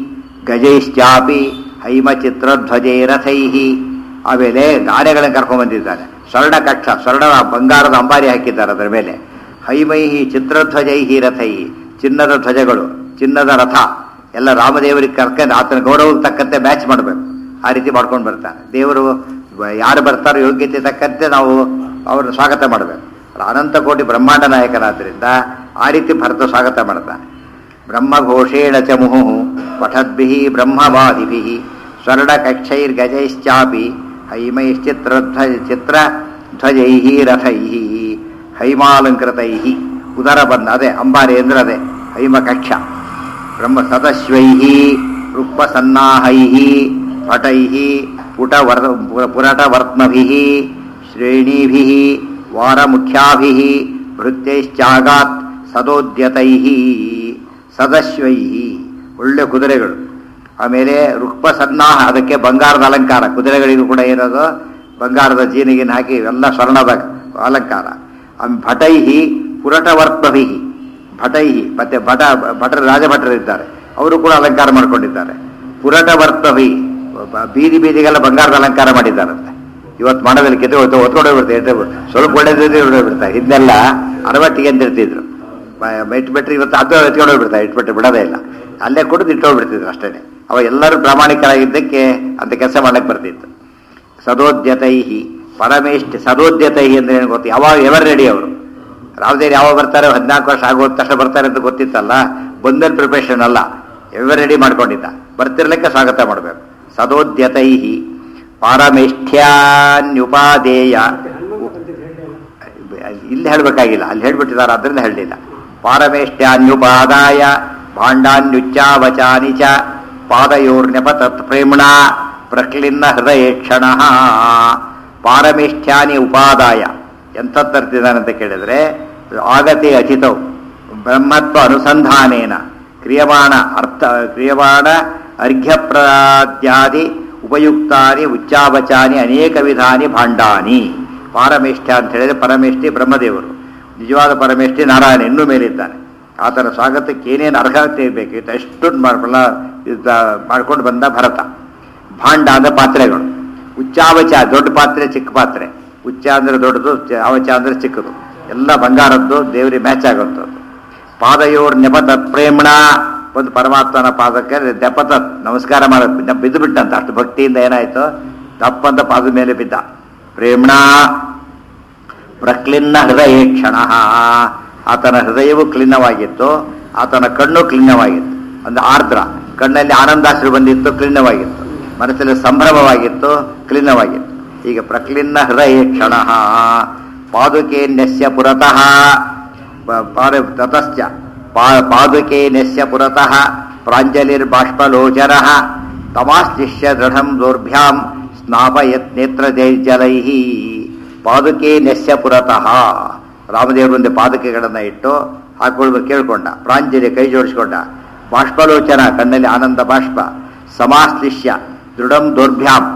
ಗಜೈಶ್ಚಾಪಿ ಹೈಮಚಿತ್ರಧ್ವಜೈ ರಥೈ ಆಮೇಲೆ ಗಾಡೆಗಳನ್ನು ಕರ್ಕೊಂಡ್ ಬಂದಿದ್ದಾನೆ ಸ್ವರ್ಣ ಕಕ್ಷ ಸ್ವರ್ಣ ಬಂಗಾರದ ಅಂಬಾರಿ ಹಾಕಿದ್ದಾರೆ ಅದರ ಮೇಲೆ ಹೈಮೈಹಿ ಚಿತ್ರಧ್ವಜೈಹಿ ರಥೈ ಚಿನ್ನದ ಧ್ವಜಗಳು ಚಿನ್ನದ ರಥ ಎಲ್ಲ ರಾಮದೇವರಿಗೆ ಕರ್ಕೊಂಡು ಆತನ ಗೌರವಕ್ಕೆ ತಕ್ಕಂತೆ ಮ್ಯಾಚ್ ಮಾಡಬೇಕು ಆ ರೀತಿ ಮಾಡ್ಕೊಂಡು ಬರ್ತಾನೆ ದೇವರು ಬ- ಯಾರು ಬರ್ತಾರೋ ಯೋಗ್ಯತೆ ತಕ್ಕಂತೆ ನಾವು ಅವ್ರನ್ನ ಸ್ವಾಗತ ಮಾಡಬೇಕು ಅನಂತ ಕೋಟಿ ಬ್ರಹ್ಮಾಂಡ ನಾಯಕನಾದ್ರಿಂದ ಆ ರೀತಿ ಭರತ ಸ್ವಾಗತ ಮಾಡ್ತಾನೆ ಬ್ರಹ್ಮಘೋಷೇಣ ಚ ಮುಹು ಪಠದ್ಭಿ ಬ್ರಹ್ಮವಾದಿಭಿ ಸ್ವರ್ಣಕಕ್ಷೈರ್ಗಜೈಶ್ಚಾಪಿ ಹೈಮೈಶ್ಚಿತ್ರಧ್ವಜ ಚಿತ್ರಧ್ವಜೈ ರಥೈ ಹೈಮಾಲಂಕೃತೈ ಉದರ ಬಂದ ಅದೇ ಅಂಬಾರಿ ಅಂದ್ರೆ ಅದೇ ಹೈಮಕಕ್ಷ ಬ್ರಹ್ಮ ಸದಸ್ವೈ ರುಕ್ಪಸನ್ನಾಹೈ ಪಟೈ ಪುಟವರ್ ಪುರಟವರ್ತ್ಮಭಿ ಶ್ರೇಣೀಭಿ ವಾರಮುಖ್ಯಾಭಿ ಭೃತ್ಯೈಶ್ಚಾಗಾತ್ ಸದೋದ್ಯತೈ ಸದಸ್ವೈ ಒಳ್ಳೆ ಕುದುರೆಗಳು ಆಮೇಲೆ ರುಕ್ಪ ಸನ್ನಾಹ ಅದಕ್ಕೆ ಬಂಗಾರದ ಅಲಂಕಾರ ಕುದುರೆಗಳಿಗೂ ಕೂಡ ಏನದು ಬಂಗಾರದ ಜೀನಿಗಿನ ಹಾಕಿ ಎಲ್ಲ ಸ್ವರ್ಣದ ಅಲಂಕಾರ ಆಮೇಲೆ ಭಟೈಹಿ ಪುರಟವರ್ಪಭಿ ಭಟೈಹಿ ಮತ್ತೆ ಭಟ ಭಟರ ರಾಜಭಟರಿದ್ದಾರೆ ಅವರು ಕೂಡ ಅಲಂಕಾರ ಮಾಡ್ಕೊಂಡಿದ್ದಾರೆ ಪುರಟವರ್ಪಭಿ ಬ- ಬೀದಿ ಬೀದಿಗೆಲ್ಲ ಬಂಗಾರದ ಅಲಂಕಾರ ಮಾಡಿದ್ದಾರಂತೆ ಇವತ್ತು ಮಾಡೋದಲ್ಲಿ ಕೆತ್ತೆ ಹೊತ್ಕೊಂಡು ಹೋಗ್ಬಿಡ್ತಾರೆ ಸ್ವಲ್ಪ ಒಳ್ಳೇದಿದ್ರೆ ಹೊಡೋಗ್ಬಿಡ್ತಾರೆ ಇದನ್ನೆಲ್ಲ ಅರವಟ್ಟಿಗೆ ಅಂತ ಇರ್ತಿದ್ರು ಇಟ್ಬಿಟ್ರೆ ಇವತ್ತು ಅದು ಎತ್ಕೊಂಡು ಹೋಗ್ಬಿಡ್ತಾರೆ ಇಟ್ಬಿಟ್ಟು ಬಿಡೋದೇ ಇಲ್ಲ ಅಲ್ಲೇ ಕುಡಿದು ಇಟ್ಟೋಗ್ಬಿಡ್ತಿದ್ರು ಅಷ್ಟೇ ಅವ ಎಲ್ಲರೂ ಪ್ರಾಮಾಣಿಕರಾಗಿದ್ದಕ್ಕೆ ಅಂತ ಕೆಲಸ ಮಾಡಕ್ಕೆ ಬರ್ತಿತ್ತು ಸದೋದ್ಯತೈಹಿ ಪರಮೇಷ್ಠ ಸದೋದ್ಯತೈಹಿ ಅಂದ್ರೆ ಏನು ಗೊತ್ತು ಯಾವಾಗ ಎವರ್ ರೆಡಿ ಅವರು ರಾಮದೇವ್ ಯಾವಾಗ ಬರ್ತಾರೆ ಹದಿನಾಲ್ಕು ವರ್ಷ ಆಗೋದ ತಕ್ಷಣ ಬರ್ತಾರೆ ಅಂತ ಗೊತ್ತಿತ್ತಲ್ಲ ಬಂದಲ್ಲಿ ಪ್ರಿಪರೇಷನ್ ಅಲ್ಲ ಎವರ್ ರೆಡಿ ಮಾಡ್ಕೊಂಡಿದ್ದ ಬರ್ತಿರ್ಲಿಕ್ಕೆ ಸ್ವಾಗತ ಮಾಡಬೇಕು ಸದೋದ್ಯತೈಹಿ ಪಾರಮೇಷ್ಠ್ಯಾನ್ಯುಪಾದೇಯ ಇಲ್ಲಿ ಹೇಳ್ಬೇಕಾಗಿಲ್ಲ ಅಲ್ಲಿ ಹೇಳ್ಬಿಟ್ಟಿದ್ದಾರೆ ಅದರಿಂದ ಹೇಳಲಿಲ್ಲ ಪಾರಮೇಷ್ಠ್ಯಾನ್ಯುಪಾದಾಯ ಭಾಂಡಾನ್ಯುಚ್ಚಾವಚಾನಿ ಚ ಪಾದಯೋರ್ನೆಪ ತತ್ಪ್ರೇಮ್ಣ ಪ್ರಕ್ಲಿನ್ನ ಹೃದಯ ಕ್ಷಣ ಪಾರಮೇಷ್ಠ್ಯಾನಿ ಉಪಾದಾಯ ಎಂಥ ತರ್ತಿದ್ದಾನಂತ ಕೇಳಿದ್ರೆ ಆಗತೆ ಅಚಿತೌ ಬ್ರಹ್ಮತ್ವ ಅನುಸಂಧಾನೇನ ಕ್ರಿಯಮಾಣ ಅರ್ಥ ಕ್ರಿಯಮಾಣ ಅರ್ಘ್ಯಪ್ರಾದ್ಯಾದಿ ಉಪಯುಕ್ತಾನಿ ಉಚ್ಚಾವಚಾನಿ ಅನೇಕ ವಿಧಾನಿ ಭಾಂಡಾನಿ ಪಾರಮೇಷ್ಠ ಅಂತ ಹೇಳಿದ್ರೆ ಪರಮೇಷ್ಠಿ ಬ್ರಹ್ಮದೇವರು ನಿಜವಾದ ಪರಮೇಷ್ಠಿ ನಾರಾಯಣ ಇನ್ನೂ ಮೇಲಿದ್ದಾನೆ ಆತನ ಸ್ವಾಗತಕ್ಕೆ ಏನೇನು ಅರ್ಹತೆ ಇರಬೇಕು ಎಷ್ಟು ಮಾಡ್ಕೊಳ್ಳ ಮಾಡ್ಕೊಂಡು ಬಂದ ಭರತ ಭಾಂಡ ಅಂದ್ರೆ ಪಾತ್ರೆಗಳು ಉಚ್ಚಾವಚ ದೊಡ್ಡ ಪಾತ್ರೆ ಚಿಕ್ಕ ಪಾತ್ರೆ ಉಚ್ಚ ಅಂದ್ರೆ ದೊಡ್ಡದು ಚ- ಅವಚ ಅಂದ್ರೆ ಚಿಕ್ಕದು ಎಲ್ಲ ಬಂಗಾರದ್ದು ದೇವರಿಗೆ ಮ್ಯಾಚ್ ಆಗುವಂಥದ್ದು ಪಾದಯೋರ್ ನೆಪತ ಪ್ರೇಮಣ ಒಂದು ಪರಮಾತ್ಮನ ಪಾದಕ್ಕೆ ನೆಪತ ನಮಸ್ಕಾರ ಮಾಡ ಬಿದ್ದು ಬಿಟ್ಟಂತ ಅಷ್ಟು ಭಕ್ತಿಯಿಂದ ಏನಾಯ್ತು ತಪ್ಪಂತ ಪಾದದ ಮೇಲೆ ಬಿದ್ದ ಪ್ರೇಮಣ ಪ್ರಕ್ಲಿನ್ನ ಹೃದಯ ಕ್ಷಣ ಆತನ ಹೃದಯವು ಕ್ಲಿನ್ನವಾಗಿತ್ತು ಆತನ ಕಣ್ಣು ಕ್ಲಿನ್ನವಾಗಿತ್ತು ಒಂದು ಆರ್ದ್ರ ಕಣ್ಣಲ್ಲಿ ಆನಂದಾಶ್ರು ಬಂದಿತ್ತು ಕ್ಲಿನ್ನವಾಗಿತ್ತು ಮನಸ್ಸಲ್ಲಿ ಸಂಭ್ರಮವಾಗಿತ್ತು ಕ್ಲಿನ್ನವಾಗಿತ್ತು ಈಗ ಪ್ರಕ್ಲಿನ್ನ ಹೃದಯ ಕ್ಷಣ ಪಾದುಕೆ ನೆಸ್ಯ ಪುರತಃ ಪ- ಪಾರ ತತಶ್ಚ ಪಾ- ಪಾದುಕೆ ನೆಸ್ಯ ಪುರತಃ ಪ್ರಾಂಜಲಿರ್ಬಾಷ್ಪಲೋಚರ ತಮಾಶ್ಲಿಷ್ಯ ದೃಢಂ ದೌರ್ಭ್ಯಾಂ ಸ್ನಾಪಯತ್ ನೇತ್ರ ಜಲೈ ಪಾದುಕೆ ನೆಸ್ಯ ಪುರತಃ ರಾಮದೇವರು ಒಂದು ಪಾದುಕೆಗಳನ್ನ ಇಟ್ಟು ಹಾಕೊಳ್ಬೇಕು ಕೇಳ್ಕೊಂಡ ಪ್ರಾಂಜಲಿ ಕೈ ಜೋಡಿಸ್ಕೊಂಡ ಬಾಷ್ಪಲೋಚನ ಕಣ್ಣಲ್ಲಿ ಆನಂದ ಬಾಷ್ಪ ಸಮಾಶ್ಲಿಷ್ಯ ದೃಢಂ ದೌರ್ಭ್ಯಾಂ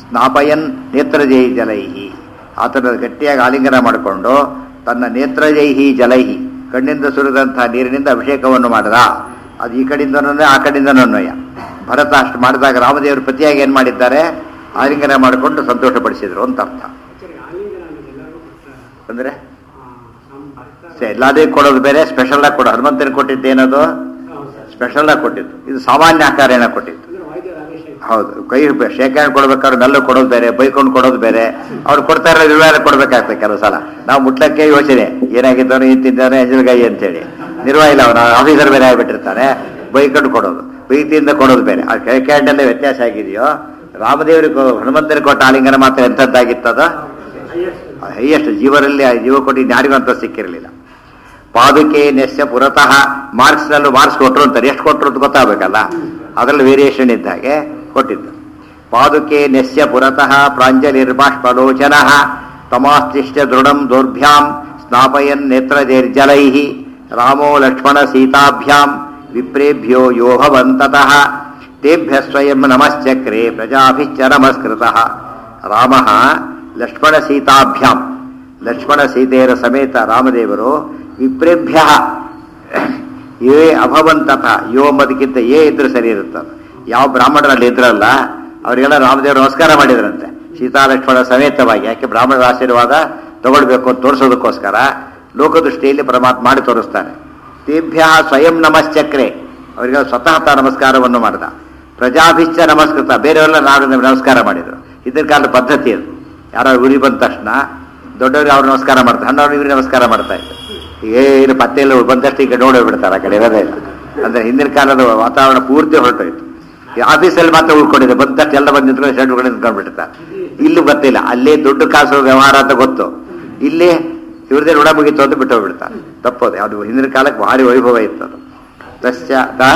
ಸ್ನಾಪಯನ್ ನೇತ್ರಜೈ ಜಲೈಹಿ ಆತನ ಗಟ್ಟಿಯಾಗಿ ಆಲಿಂಗನ ಮಾಡಿಕೊಂಡು ತನ್ನ ನೇತ್ರಜೈಹಿ ಜಲೈಹಿ ಕಣ್ಣಿಂದ ಸುರಿದಂತಹ ನೀರಿನಿಂದ ಅಭಿಷೇಕವನ್ನು ಮಾಡಿದ ಅದು ಈ ಕಡೆಯಿಂದನೂ ಆ ಕಡೆಯಿಂದನೂ ಅನ್ವಯ ಭರತ ಅಷ್ಟು ಮಾಡಿದಾಗ ರಾಮದೇವರು ಪ್ರತಿಯಾಗಿ ಏನು ಮಾಡಿದ್ದಾರೆ ಆಲಿಂಗನ ಮಾಡಿಕೊಂಡು ಸಂತೋಷಪಡಿಸಿದ್ರು ಅಂತ ಅರ್ಥ ಆಕ್ಚುಲಿ ಆಲಿಂಗನ ಅನ್ನೋದು ಎಲ್ಲರಿಗೂ ಕೊಡ್ತಾರೆ ಅಂದರೆ ಆ, ನಮ್ಮ ಭಕ್ತ ಎಲ್ಲಾದೇ ಕೊಡೋದು ಬೇರೆ ಸ್ಪೆಷಲ್ ಆಗಿ ಕೊಡೋ ಹನುಮಂತನ ಕೊಟ್ಟಿದ್ದು ಏನದು ಹೌದು ಸರ್ ಸ್ಪೆಷಲ್ ಆಗಿ ಕೊಟ್ಟಿದ್ದು ಇದು ಸಾಮಾನ್ಯ ಆಕಾರೇನ ಕೊಟ್ಟಿದ್ದು ಅಂದ್ರೆ ವೈದ್ಯರ ಆದೇಶ ಇದೆ. ಹೌದು ಕೈ ಶೇಕ್ ಹ್ಯಾಂಡ್ ಕೊಡ್ಬೇಕಾದ್ರೆ ಮೆಲ್ಲ ಕೊಡೋದು ಬೇರೆ ಬೈಕೊಂಡು ಕೊಡೋದು ಬೇರೆ ಅವ್ರು ಕೊಡ್ತಾ ಇರೋ ನಿರ್ವಹಣೆ ಕೊಡ್ಬೇಕಾಗ್ತದೆ ಕೆಲವು ಸಲ ನಾವು ಮುಟ್ಲಕ್ಕೆ ಯೋಚನೆ ಏನಾಗಿದ್ದಾನೆ ಏನ್ ತಿಂದಾನೆ ಅಂಜಲ್ಗಾಯಿ ಅಂತೇಳಿ ನಿರ್ವಾಹ ಇಲ್ಲ ಅವನು ಆಫೀಸರ್ ಬೇರೆ ಆಗ್ಬಿಟ್ಟಿರ್ತಾನೆ ಬೈಕೊಂಡು ಕೊಡೋದು ಪ್ರೀತಿಯಿಂದ ಕೊಡೋದು ಬೇರೆ ಆ ಕೈ ಕ್ಯಾಂಡಲ್ಲೇ ವ್ಯತ್ಯಾಸ ಆಗಿದೆಯೋ ರಾಮದೇವರಿಗೆ ಕೊ- ಹನುಮಂತರಿಗೆ ಕೊಟ್ಟ ಆಲಿಂಗನ ಮಾತ್ರ ಎಂಥದ್ದಾಗಿತ್ತದ Highest. ಹೈಯೆಸ್ಟ್ ಜೀವರಲ್ಲಿ ಆ ಜೀವ ಕೊಟ್ಟು ಯಾರಿಗೂ ಅಂತ ಸಿಕ್ಕಿರಲಿಲ್ಲ ಪಾದುಕೆ ನೆಸ್ಯ ಪುರತಃ ಮಾರ್ಕ್ಸ್ ನಲ್ಲೂ ಮಾರ್ಕ್ಸ್ ಕೊಟ್ಟರು ಅಂತಾರೆ ಎಷ್ಟು ಕೊಟ್ಟರು ಅಂತ ಗೊತ್ತಾಗಬೇಕಲ್ಲ ಅದರಲ್ಲಿ ವೇರಿಯೇಷನ್ ಇದ್ದ ಹಾಗೆ ಕೊಟ್ಟಿದ್ದು ಪಾದುಕೆ ನೆಸ್ಯ ಪುರತಃ ಪ್ರಾಂಜಲಿರ್ಬಾಷ್ಪಲೋಚನ ತಮಾಸ್ತಿಷ್ಟ ದೃಢಂ ದೌರ್ಭ್ಯಾಂ ಸ್ನಾಪಯನ್ ನೇತ್ರಜೈರ್ಜಲೈ ರಾಮೋ ಲಕ್ಷ್ಮಣ ಸೀತಾಭ್ಯಾಂ ವಿಪ್ರೇಭ್ಯೋ ಯೋ ಭವಂತತಃ ತೇಭ್ಯ ಸ್ವಯಂ ನಮಶ್ಚಕ್ರೆ ಪ್ರಜಾಭಿಶ್ಚ ನಮಸ್ಕೃತಃ ರಾಮ ಲಕ್ಷ್ಮಣ ಸೀತಾಭ್ಯಾಂ ಲಕ್ಷ್ಮಣ ಸೀತೆಯರ ಸಮೇತ ರಾಮದೇವರು ವಿಪ್ರೇಭ್ಯ ಯೇ ಅಭವಂತಥ ಯೋ ಮದಕ್ಕಿಂತ ಏ ಇದ್ರೆ ಸರಿ ಇರುತ್ತದೆ ಯಾವ ಬ್ರಾಹ್ಮಣರಲ್ಲಿ ಇದ್ರಲ್ಲ ಅವರಿಗೆಲ್ಲ ರಾಮದೇವರು ನಮಸ್ಕಾರ ಮಾಡಿದ್ರಂತೆ ಸೀತಾ ಲಕ್ಷ್ಮಣ ಸಮೇತವಾಗಿ ಯಾಕೆ ಬ್ರಾಹ್ಮಣರ ಆಶೀರ್ವಾದ ತಗೊಳ್ಬೇಕು ಅಂತ ತೋರಿಸೋದಕ್ಕೋಸ್ಕರ ಲೋಕದೃಷ್ಟಿಯಲ್ಲಿ ಪರಮಾತ್ಮ ಮಾಡಿ ತೋರಿಸ್ತಾನೆ ತೇಭ್ಯ ಸ್ವಯಂ ನಮಶ್ಚಕ್ರೆ ಅವರಿಗೆ ಸ್ವತಃ ತಾ ನಮಸ್ಕಾರವನ್ನು ಮಾಡಿದ ಪ್ರಜಾಭಿಶ್ಚ ನಮಸ್ಕೃತ ಬೇರೆಯವರೆಲ್ಲ ನಾವು ನಮಸ್ಕಾರ ಮಾಡಿದ್ರು ಇದರ ಕಾಲದ ಪದ್ಧತಿ ಅದು ಯಾರೋ ಊರಿ ಬಂದ ತಕ್ಷಣ ದೊಡ್ಡವ್ರಿಗೆ ಅವ್ರು ನಮಸ್ಕಾರ ಮಾಡ್ತಾರೆ ಸಣ್ಣವ್ರು ಇವ್ರಿಗೆ ನಮಸ್ಕಾರ ಮಾಡ್ತಾ ಇದ್ರು ಏನು ಪತ್ತೆ ಇಲ್ಲ ಬಂದಷ್ಟು ಈಗ ನೋಡಿ ಬಿಡ್ತಾರೆ ಆ ಕಡೆ ಇರೋದೇ ಇಲ್ಲ ಅಂದ್ರೆ ಹಿಂದಿನ ಕಾಲದ ವಾತಾವರಣ ಪೂರ್ತಿ ಹೊರಟೋಯ್ತು ಈ ಆಫೀಸಲ್ಲಿ ಮಾತ್ರ ಉಳ್ಕೊಂಡಿದೆ ಬಂದ ತಕ್ಷಣ ಎಲ್ಲ ಬಂದು ನಿಂತ್ಕೊಂಡು ಶೆಡ್ ಉಳ್ಕೊಂಡು ನಿಂತ್ಕೊಂಡ್ಬಿಡ್ತಾರೆ ಇಲ್ಲಿ ಗೊತ್ತಿಲ್ಲ ಅಲ್ಲೇ ದುಡ್ಡು ಕಾಸು ವ್ಯವಹಾರ ಅಂತ ಗೊತ್ತು ಇಲ್ಲಿ ಇವ್ರದೇ ಋಣ ಮುಗಿತು ಅಂತ ಬಿಟ್ಟು ಹೋಗ್ಬಿಡ್ತಾರೆ ತಪ್ಪೋದೆ ಅದು ಹಿಂದಿನ ಕಾಲಕ್ಕೆ ಭಾರಿ ವೈಭವ ಇತ್ತು ಅದು ತಸ್ಯ ದ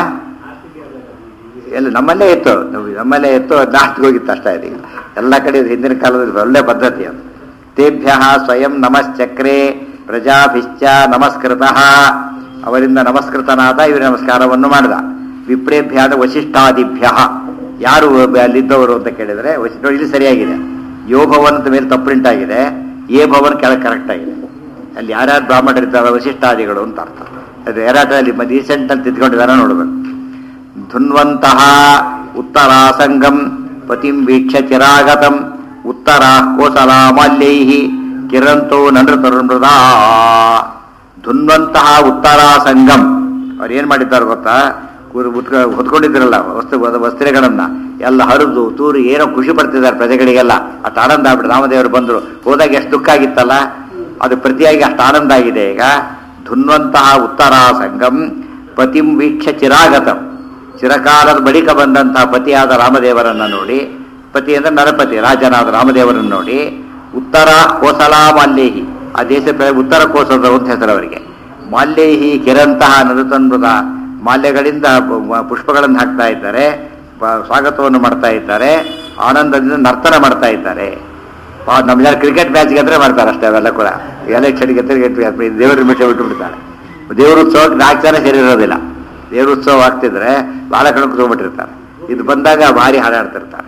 ಎಲ್ಲ ನಮ್ಮಲ್ಲೇ ಇತ್ತು ನಾವು ನಮ್ಮಲ್ಲೇ ಇತ್ತು ಲಾಸ್ಟ್ಗೆ ಹೋಗಿತ್ತು ಅಷ್ಟೇ ಇದೀಗ ಎಲ್ಲ ಕಡೆ ಇದು ಹಿಂದಿನ ಕಾಲದಲ್ಲಿ ಒಳ್ಳೆ ಪದ್ಧತಿ ಅದು ತೇಭ್ಯ ಸ್ವಯಂ ನಮಶ್ಚಕ್ರೆ ಪ್ರಜಾಭಿಶ್ಚ ನಮಸ್ಕೃತ ಅವರಿಂದ ನಮಸ್ಕೃತನಾದ ಇವರ ನಮಸ್ಕಾರವನ್ನು ಮಾಡಿದ ವಿಪ್ರೇಭ್ಯಾದ ವಶಿಷ್ಠಾದಿಭ್ಯ ಯಾರು ಅಲ್ಲಿದ್ದವರು ಅಂತ ಕೇಳಿದ್ರೆ ವಶಿಷ್ಠ ಇಲ್ಲಿ ಸರಿಯಾಗಿದೆ ಯೋ ಭವನ್ ಅಂತ ಮೇಲೆ ತಪ್ಪು ಪ್ರಿಂಟ್ ಆಗಿದೆ ಏ ಭವನ್ ಕೆಳಗೆ ಕರೆಕ್ಟ್ ಆಗಿದೆ ಅಲ್ಲಿ ಯಾರ್ಯಾರು ಬ್ರಾಹ್ಮಣರಿದ್ದಾರೆ ವಶಿಷ್ಠಾದಿಗಳು ಅಂತ ಅರ್ಥ ಅದು ಯಾರಾಟಲ್ಲಿ ರೀಸೆಂಟ್ ಅಂತ ತಿದ್ಕೊಂಡಿದಾರ ನೋಡ್ಬೇಕು ಧುನ್ವಂತಹ ಉತ್ತರಾಸಂಗಂ ಪತಿಂ ವೀಕ್ಷ ಚಿರಾಗತಂ ಉತ್ತರ ಕೋಸಲ ಮಾಲ್ಯೈ ಕಿರಂತೋ ನೃತರುಮೃದಾ ಧುನ್ವಂತಹ ಉತ್ತರಾಸಂಗಂ ಅವ್ರು ಏನ್ ಮಾಡಿದ್ದಾರೆ ಗೊತ್ತಾ ಕೂರು ಉತ್ಕ ಹೊತ್ಕೊಂಡಿದ್ರಲ್ಲ ವಸ್ತು ವಸ್ತ್ರಗಳನ್ನ ಎಲ್ಲ ಹರಿದು ತೂರು ಏನೋ ಖುಷಿ ಪಡ್ತಿದ್ದಾರೆ ಪ್ರಜೆಗಳಿಗೆಲ್ಲ ಅಷ್ಟು ಆನಂದ ಆಗ್ಬಿಟ್ಟು ರಾಮದೇವರು ಬಂದರು ಹೋದಾಗ ಎಷ್ಟು ದುಃಖ ಆಗಿತ್ತಲ್ಲ ಅದು ಪ್ರತಿಯಾಗಿ ಅಷ್ಟು ಆನಂದ ಆಗಿದೆ ಈಗ ಧುನ್ವಂತಹ ಉತ್ತರಾಸಂಗಂ ಪತಿಂ ವೀಕ್ಷ ಚಿರಾಗತಂ ಚಿರಕಾಲದ ಬಳಿಕ ಬಂದಂತಹ ಪತಿಯಾದ ರಾಮದೇವರನ್ನ ನೋಡಿ ಪತಿ ಅಂದ್ರೆ ನರಪತಿ ರಾಜನಾದ ರಾಮದೇವರನ್ನು ನೋಡಿ ಉತ್ತರ ಕೋಸಲ ಮಾಲ್ಯೇಹಿ ಆ ದೇಶ ಪ್ರ- ಉತ್ತರ ಕೋಸದ ಅಂತ ಹೆಸರು ಅವರಿಗೆ ಮಾಲ್ಯೇಹಿ ಕಿರಂತಹ ನರುತನ್ಮೃತ ಮಾಲ್ಯಗಳಿಂದ ಪು- ಮ- ಪುಷ್ಪಗಳನ್ನು ಹಾಕ್ತಾ ಇದ್ದಾರೆ ಪ- ಸ್ವಾಗತವನ್ನು ಮಾಡ್ತಾ ಇದ್ದಾರೆ ಆನಂದದಿಂದ ನರ್ತನ ಮಾಡ್ತಾ ಇದ್ದಾರೆ ಪಾ- ನಮ್ಮ ಜನ ಕ್ರಿಕೆಟ್ ಮ್ಯಾಚ್ ಗೆದ್ರೆ ಮಾಡ್ತಾರೆ ಅಷ್ಟೇ ಅವೆಲ್ಲ ಕೂಡ ಎಲೆಕ್ಷನ್ ಗೆದ್ರೆ ಕ್ರಿಕೆಟ್ ದೇವರ ನಿಮಿಷ ಬಿಟ್ಟು ಬಿಡ್ತಾರೆ ದೇವ್ರ ಉತ್ಸವಕ್ಕೆ ನಾಲ್ಕು ಜನ ಸೇರಿರೋದಿಲ್ಲ ದೇವ್ರ ಉತ್ಸವ ಆಗ್ತಿದ್ರೆ ಬಹಳ ಕಡೆ ಕೂತ್ಕೊಂಡ್ಬಿಟ್ಟಿರ್ತಾರೆ ಇದು ಬಂದಾಗ ಭಾರಿ ಹಾಡಾಡ್ತಿರ್ತಾರೆ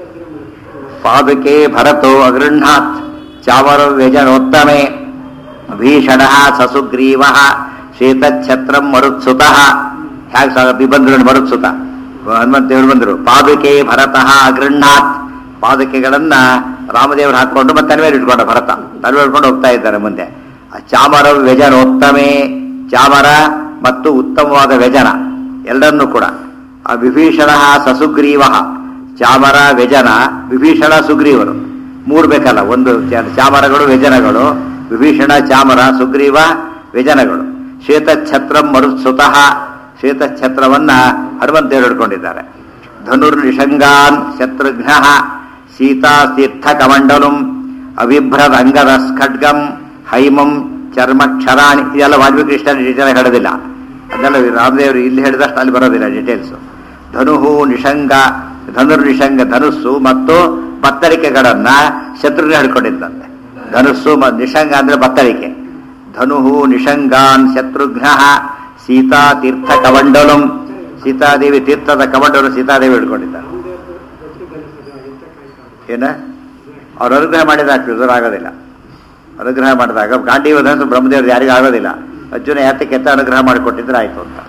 ಪಾದಕೆ ಭರತೋ ಅಗೃಹಾತ್ ಚಾಮರ ವ್ಯಜನೋತ್ತಮೆ ಭೀಷಣ ಸಸುಗ್ರೀವ ಶ್ವೇತಛತ್ರಂ ಮರುತ್ಸುತ ಹೇಗೆ ಸ್ವಾಗತ ಬಂದ್ರು ಮರುತ್ಸುತ ಹನುಮಂತ ದೇವರು ಬಂದರು ಪಾದಕೆ ಭರತಃ ಅಗೃಹಾತ್ ಪಾದಕೆಗಳನ್ನ ರಾಮದೇವರು ಹಾಕೊಂಡು ಮತ್ತೆ ತಲೆ ಮೇಲೆ ಇಟ್ಕೊಂಡ ಭರತ ತಲೆ ಮೇಲೆ ಇಟ್ಕೊಂಡು ಹೋಗ್ತಾ ಇದ್ದಾರೆ ಮುಂದೆ ಆ ಚಾಮರ ವ್ಯಜನೋತ್ತಮೆ ಚಾಮರ ಮತ್ತು ಉತ್ತಮವಾದ ವ್ಯಜನ ಎಲ್ಲರನ್ನೂ ಕೂಡ ಆ ವಿಭೀಷಣ ಸಸುಗ್ರೀವ ಚಾಮರ ವ್ಯಜನ ವಿಭೀಷಣ ಸುಗ್ರೀವರು ಮೂರು ಬೇಕಲ್ಲ ಒಂದು ಚ- ಚಾಮರಗಳು ವ್ಯಜನಗಳು ವಿಭೀಷಣ ಚಾಮರ ಸುಗ್ರೀವ ವ್ಯಜನಗಳು ಶ್ವೇತಛತ್ರಂ ಮರುತ್ಸುತಃ ಶ್ವೇತಛತ್ರವನ್ನ ಹನುಮಂತೇವರು ಹಿಡ್ಕೊಂಡಿದ್ದಾರೆ ಧನುರ್ ನಿಷಂಗಾನ್ ಶತ್ರುಘ್ನ ಸೀತಾತೀರ್ಥ ಕಮಂಡಲಂ ಅವಿಭ್ರದ ಅಂಗದ ಖಡ್ಗಂ ಹೈಮಂ ಚರ್ಮಕ್ಷರಾಣಿ ಇದೆಲ್ಲ ವಾಲ್ಮೀಕಿ ಕೃಷ್ಣ ಡೀಟೇಲ್ ಹೇಳೋದಿಲ್ಲ ಅದೆಲ್ಲ ರಾಮದೇವರು ಇಲ್ಲಿ ಹೇಳಿದಷ್ಟು ಅಲ್ಲಿ ಬರೋದಿಲ್ಲ ಡೀಟೇಲ್ಸ್ ಧನುಹು ನಿಷಂಗ ಧನುರ್ ನಿಷಂಗ ಧನುಸ್ಸು ಮತ್ತು ಬತ್ತಳಿಕೆಗಳನ್ನ ಶತ್ರುಘ್ನ ಹಿಡ್ಕೊಂಡಿದ್ದಂತೆ ಧನುಸ್ಸು ಮ- ನಿಷಂಗ ಅಂದ್ರೆ ಬತ್ತಳಿಕೆ ಧನುಹು ನಿಷಂಗಾನ್ ಶತ್ರುಘ್ನ ಸೀತಾ ತೀರ್ಥ ಕವಂಡಲಂ ಸೀತಾದೇವಿ ತೀರ್ಥದ ಕವಂಡಲು ಸೀತಾದೇವಿ ಹಿಡ್ಕೊಂಡಿದ್ದಾರೆ ಏನ ಅವ್ರು ಅನುಗ್ರಹ ಮಾಡಿದಾಗ ರುದ್ರ ಆಗೋದಿಲ್ಲ ಅನುಗ್ರಹ ಮಾಡಿದಾಗ ಗಾಂಧಿ ಬ್ರಹ್ಮದೇವ್ರು ಯಾರಿಗೂ ಆಗೋದಿಲ್ಲ ಅರ್ಜುನ ಯಾತಕ್ಕೆ ಎತ್ತ ಅನುಗ್ರಹ ಮಾಡಿಕೊಟ್ಟಿದ್ರೆ ಆಯ್ತು ಅಂತ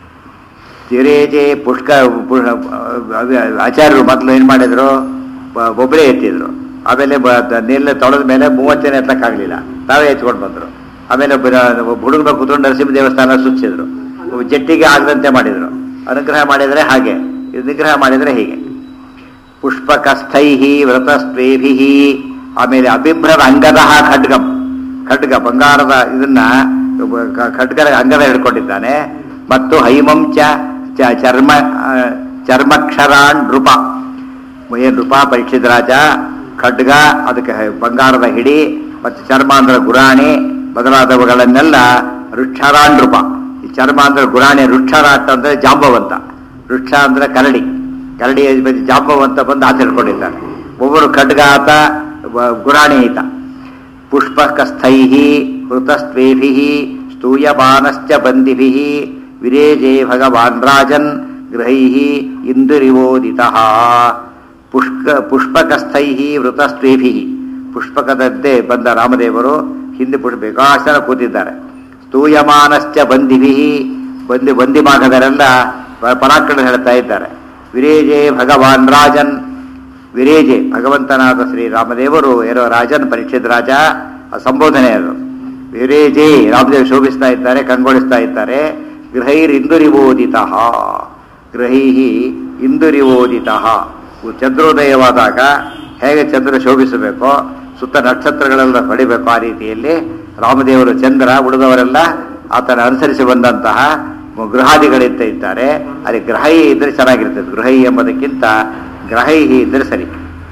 ತಿರೇಜೆ ಪುಷ್ಕ ಪು- ಆಚಾರ್ಯರು ಮೊದಲು ಏನು ಮಾಡಿದ್ರು ಬ- ಒಬ್ಬರೇ ಎತ್ತಿದ್ರು ಆಮೇಲೆ ನೀರಲ್ಲೇ ತೊಳೆದ ಮೇಲೆ ಮೂವತ್ತು ಜನ ಎತ್ತಕ್ಕಾಗಲಿಲ್ಲ ತಾವೇ ಎತ್ಕೊಂಡು ಬಂದರು ಆಮೇಲೆ ಹುಡುಗನ ಕೂತ್ಕೊಂಡು ನರಸಿಂಹ ದೇವಸ್ಥಾನ ಸುಚ್ಚಿದ್ರು ಜಟ್ಟಿಗೆ ಆಗದಂತೆ ಮಾಡಿದ್ರು ಅನುಗ್ರಹ ಮಾಡಿದರೆ ಹಾಗೆ ಇದು ನಿಗ್ರಹ ಮಾಡಿದರೆ ಹೀಗೆ ಪುಷ್ಪಕಸ್ಥೈ ವ್ರತಸ್ತ್ವೇಭಿ ಆಮೇಲೆ ಅಭಿಭ್ರದ ಅಂಗದ ಖಡ್ಗಂ ಖಡ್ಗ ಬಂಗಾರದ ಇದನ್ನ ಕ- ಖಡ್ಗದ ಅಂಗದ ಹಿಡ್ಕೊಂಡಿದ್ದಾನೆ ಮತ್ತು ಹೈಮಂಚ ಚ- ಚರ್ಮ ಆ, ಚರ್ಮಕ್ಷರಾನ್ ನೃಪ ಏನು ನೃಪ ಪರೀಕ್ಷಿತ ರಾಜ ಖಡ್ಗ ಅದಕ್ಕೆ ಹ- ಬಂಗಾರದ ಹಿಡಿ ಮತ್ತು ಚರ್ಮ ಅಂದ್ರೆ ಗುರಾಣಿ ಮೊದಲಾದವುಗಳನ್ನೆಲ್ಲ ರುಕ್ಷರಾನ್ ನೃಪ ಈ ಚರ್ಮ ಅಂದ್ರೆ ಗುರಾಣಿ ರುಕ್ಷರಾಟ್ ಅಂದ್ರೆ ಜಾಂಬವಂತ ವೃಕ್ಷ ಅಂದ್ರೆ ಕರಡಿ ಕರಡಿ ಬದಿ ಜಾಂಬವಂತ ಬಂದು ಆತ ಹಿಡ್ಕೊಂಡಿದ್ದಾನೆ ಒಬ್ಬರು ಖಡ್ಗ ಆತ ವ- ಗುರಾಣಿ ಈತ ಪುಷ್ಪಕಸ್ಥೈ ಹೃತಸ್ತ್ವೇಭಿ ಸ್ತೂಯಮಾನಶ್ಚ ಬಂದಿಭಿ ವಿರೇಜೆ ಭಗವಾನ್ ರಾಜನ್ ಗೃಹೈ ಇಂದುರಿವೋದಿತ ಪುಷ್ಕ ಪುಷ್ಪಕಸ್ಥೈ ವೃತಸ್ತ್ವೇಭಿ ಪುಷ್ಪಕದಂತೆ ಬಂದ ರಾಮದೇವರು ಹಿಂದೆ ಪುಷ್ಪ ಬೇಕಾಸನ ಕೂತಿದ್ದಾರೆ ಸ್ತೂಯಮಾನಶ್ಚ ಬಂದಿಭಿ ಬಂದಿ ಬಂದಿ ಭಾಗದರೆಲ್ಲ ಪರಾಕ್ರಮ ಹೇಳ್ತಾ ಇದ್ದಾರೆ ವಿರೇಜೆ ಭಗವಾನ್ ರಾಜನ್ ವಿರೇಜೆ ಭಗವಂತನಾದ ಶ್ರೀರಾಮದೇವರು ಏನೋ ರಾಜನ್ ಪರೀಕ್ಷಿತ ರಾಜ ಆ ಸಂಬೋಧನೆ ಅದು ವಿರೇಜೆ ರಾಮದೇವ್ ಶೋಭಿಸ್ತಾ ಇದ್ದಾರೆ ಕಂಗೊಳಿಸ್ತಾ ಇದ್ದಾರೆ ಗೃಹೈರ್ ಇಂದುರಿವೋದಿತ ಗೃಹೈ ಇಂದುರಿವೋದಿತ ಚಂದ್ರೋದಯವಾದಾಗ ಹೇಗೆ ಚಂದ್ರ ಶೋಭಿಸಬೇಕೋ ಸುತ್ತ ನಕ್ಷತ್ರಗಳೆಲ್ಲ ಹೊಡಿಬೇಕು ಆ ರೀತಿಯಲ್ಲಿ ರಾಮದೇವರು ಚಂದ್ರ ಉಳಿದವರೆಲ್ಲ ಆತನ ಅನುಸರಿಸಿ ಬಂದಂತಹ ಗೃಹಾದಿಗಳಿಂದ ಇದ್ದಾರೆ ಅಲ್ಲಿ ಗ್ರಹೈ ಇದ್ರೆ ಚೆನ್ನಾಗಿರ್ತದೆ ಗೃಹೈ ಎಂಬುದಕ್ಕಿಂತ ಗ್ರಹೈಹಿ ಇದ್ರೆ ಸರಿ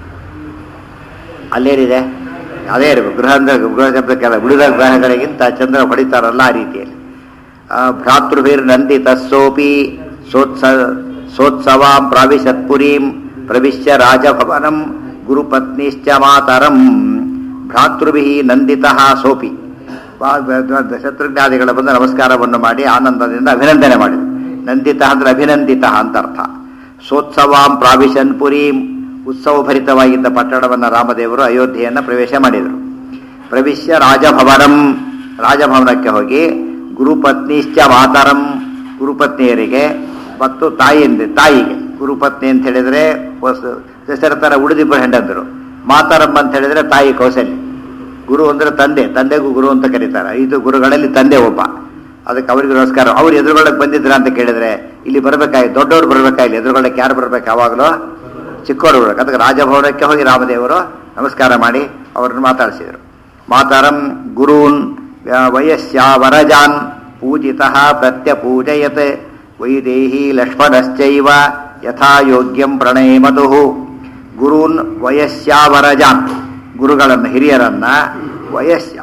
ಅಲ್ಲೇನಿದೆ ಅದೇ ಇರಬೇಕು ಗೃಹ ಅಂದ್ರೆ ಗೃಹ ಶಬ್ದಕ್ಕೆಲ್ಲ ಉಳಿದ ಗ್ರಹಗಳಿಗಿಂತ ಚಂದ್ರ ಹೊಡಿತಾರಲ್ಲ ಆ ರೀತಿಯಲ್ಲಿ ಆ, ಭ್ರಾತೃಭಿರ್ ನಂದಿ ತಸ್ಸೋಪಿ ಸೋತ್ಸ ಸೋತ್ಸವಾಂ ಪ್ರಾವಿಶತ್ಪುರೀಂ ಪ್ರವಿಶ್ಯ ರಾಜಭವನಂ ಗುರುಪತ್ನಿಶ್ಚ ಮಾತರಂ ಭ್ರಾತೃಭಿ ನಂದಿತಃ ಸೋಪಿ ವಾ- ವ- ವ- ಶತ್ರುಘ್ನಾದಿಗಳ ಬಂದು ನಮಸ್ಕಾರವನ್ನು ಮಾಡಿ ಆನಂದದಿಂದ ಅಭಿನಂದನೆ ಮಾಡಿದರು ನಂದಿತ ಅಂದ್ರೆ ಅಭಿನಂದಿತ ಅಂತ ಅರ್ಥ ಸೋತ್ಸವಾಂ ಪ್ರಾವಿಶನ್ ಪುರೀಂ ಉತ್ಸವಭರಿತವಾಗಿದ್ದ ಪಟ್ಟಣವನ್ನು ರಾಮದೇವರು ಅಯೋಧ್ಯೆಯನ್ನು ಪ್ರವೇಶ ಮಾಡಿದರು ಪ್ರವಿಶ್ಯ ರಾಜಭವನಂ ರಾಜಭವನಕ್ಕೆ ಹೋಗಿ ಗುರುಪತ್ನಿಶ್ಚ ಮಾತರಂ ಗುರುಪತ್ನಿಯರಿಗೆ ಮತ್ತು ತಾಯಿಯಿಂದ ತಾಯಿಗೆ ಗುರುಪತ್ನಿ ಅಂತ ಹೇಳಿದ್ರೆ ಹೊಸ- ದಶರಥನ ಉಳಿದಿಬ್ಬರು ಹೆಂಡಂದರು ಮಾತರಂ ಅಂತ ಹೇಳಿದ್ರೆ ತಾಯಿ ಕೌಸಲ್ಯ ಗುರು ಅಂದ್ರೆ ತಂದೆ ತಂದೆಗೂ ಗುರು ಅಂತ ಕರೀತಾರೆ ಐದು ಗುರುಗಳಲ್ಲಿ ತಂದೆ ಒಬ್ಬ ಅದಕ್ಕೆ ಅವರಿಗೆ ನಮಸ್ಕಾರ ಅವ್ರು ಎದುರುಗೊಳಕ್ಕೆ ಬಂದಿದ್ರ ಅಂತ ಕೇಳಿದ್ರೆ ಇಲ್ಲಿ ಬರ್ಬೇಕಾಗಿ ದೊಡ್ಡವ್ರು ಬರ್ಬೇಕಾಗಿಲ್ಲ ಎದುರುಗೊಳಕ್ಕೆ ಯಾರು ಬರ್ಬೇಕು ಯಾವಾಗಲೂ ಚಿಕ್ಕವರು ಬರ್ಬೇಕು ಅದಕ್ಕೆ ರಾಜಭವನಕ್ಕೆ ಹೋಗಿ ರಾಮದೇವರು ನಮಸ್ಕಾರ ಮಾಡಿ ಅವರನ್ನು ಮಾತಾಡಿಸಿದರು ಮಾತರಂ ಗುರೂನ್ ವಯಸ್ಯ ವರಜಾನ್ ಪೂಜಿತ ಪ್ರತ್ಯಪೂಜಯತ್ ವೈದೇಹಿ ಲಕ್ಷ್ಮಣಶ್ಚೈವ ಯಥಾ ಯೋಗ್ಯಂ ಪ್ರಣಯಮತು ಗುರೂನ್ ವಯಸ್ಯಾವರಜಾನ್ ಗುರುಗಳನ್ನು ಹಿರಿಯರನ್ನ ವಯಸ್ಯ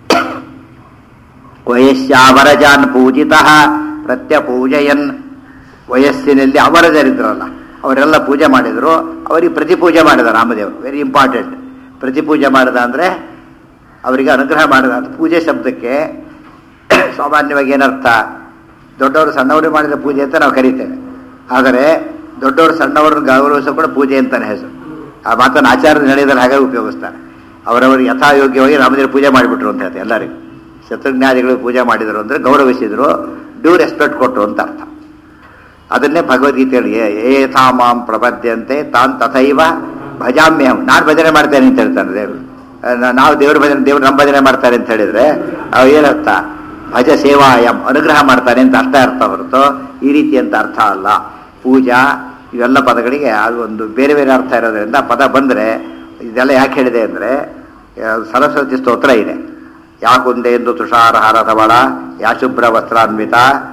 ವಯಸ್ಯಾವರಜಾನ್ ಪೂಜಿತ ಪ್ರತ್ಯಪೂಜಯನ್ ವಯಸ್ಸಿನಲ್ಲಿ ಅವರಜರಿದ್ರಲ್ಲ ಅವರೆಲ್ಲ ಪೂಜೆ ಮಾಡಿದರು ಅವರಿಗೆ ಪ್ರತಿಪೂಜೆ ಮಾಡಿದ ರಾಮದೇವರು ವೆರಿ ಇಂಪಾರ್ಟೆಂಟ್ ಪ್ರತಿಪೂಜೆ ಮಾಡಿದ ಅಂದರೆ ಅವರಿಗೆ ಅನುಗ್ರಹ ಮಾಡಿದ ಅಂತ ಪೂಜೆ ಶಬ್ದಕ್ಕೆ ಸಾಮಾನ್ಯವಾಗಿ ಏನರ್ಥ ದೊಡ್ಡವರು ಸಣ್ಣವರು ಮಾಡಿದ ಪೂಜೆ ಅಂತ ನಾವು ಕರಿತೇವೆ ಆದರೆ ದೊಡ್ಡವರು ಸಣ್ಣವರನ್ನು ಗೌರವಿಸೋ ಕೂಡ ಪೂಜೆ ಅಂತಾನೆ ಹೆಸರು ಆ ಮಾತನ್ನು ಆಚಾರ್ಯ ನಡೆಯೋದ್ರಲ್ಲಿ ಹಾಗೆ ಉಪಯೋಗಿಸ್ತಾರೆ ಅವರವರಿಗೆ ಯಥಾಯೋಗ್ಯವಾಗಿ ರಾಮದೇವರು ಪೂಜೆ ಮಾಡಿಬಿಟ್ರು ಅಂತ ಹೇಳ್ತಾರೆ ಎಲ್ಲರಿಗೂ ಶತ್ರುಜ್ಞಾನಿಗಳು ಪೂಜೆ ಮಾಡಿದರು ಅಂದರೆ ಗೌರವಿಸಿದ್ರು ಡ್ಯೂ ರೆಸ್ಪೆಕ್ಟ್ ಕೊಟ್ಟರು ಅಂತ ಅರ್ಥ ಅದನ್ನೇ ಭಗವದ್ಗೀತೆಯಲ್ಲಿ ಏಥಾ ಮಾಂ ಪ್ರಪದ್ಯಂತೆ ತಾನ್ ತಥೈವ ಭಜಾಮ್ಯಹಂ ನಾನು ಭಜನೆ ಮಾಡ್ತೇನೆ ಅಂತ ಹೇಳ್ತಾನೆ ದೇವರು ನಾ- ನಾವು ದೇವ್ರ ಭಜನೆ ದೇವ್ರು ನಮ್ಮ ಭಜನೆ ಮಾಡ್ತಾರೆ ಅಂತ ಹೇಳಿದ್ರೆ ಅವು ಏನರ್ಥ ಭಜ ಸೇವಾಯಂ ಅನುಗ್ರಹ ಮಾಡ್ತಾನೆ ಅಂತ ಅಷ್ಟೇ ಅರ್ಥ ಹೊರತು ಈ ರೀತಿ ಅಂತ ಅರ್ಥ ಅಲ್ಲ ಪೂಜಾ ಇವೆಲ್ಲ ಪದಗಳಿಗೆ ಅದು ಒಂದು ಬೇರೆ ಬೇರೆ ಅರ್ಥ ಇರೋದ್ರಿಂದ ಪದ ಬಂದರೆ ಇದೆಲ್ಲ ಯಾಕೆ ಹೇಳಿದೆ ಅಂದರೆ ಸರಸ್ವತಿ ಸ್ತೋತ್ರ ಇದೆ ಯಾಕುಂದೆ ಎಂದು ತುಷಾರಹಾರ ಧವಳ ಯಾ ಶುಭ್ರ ವಸ್ತ್ರಾನ್ವಿತ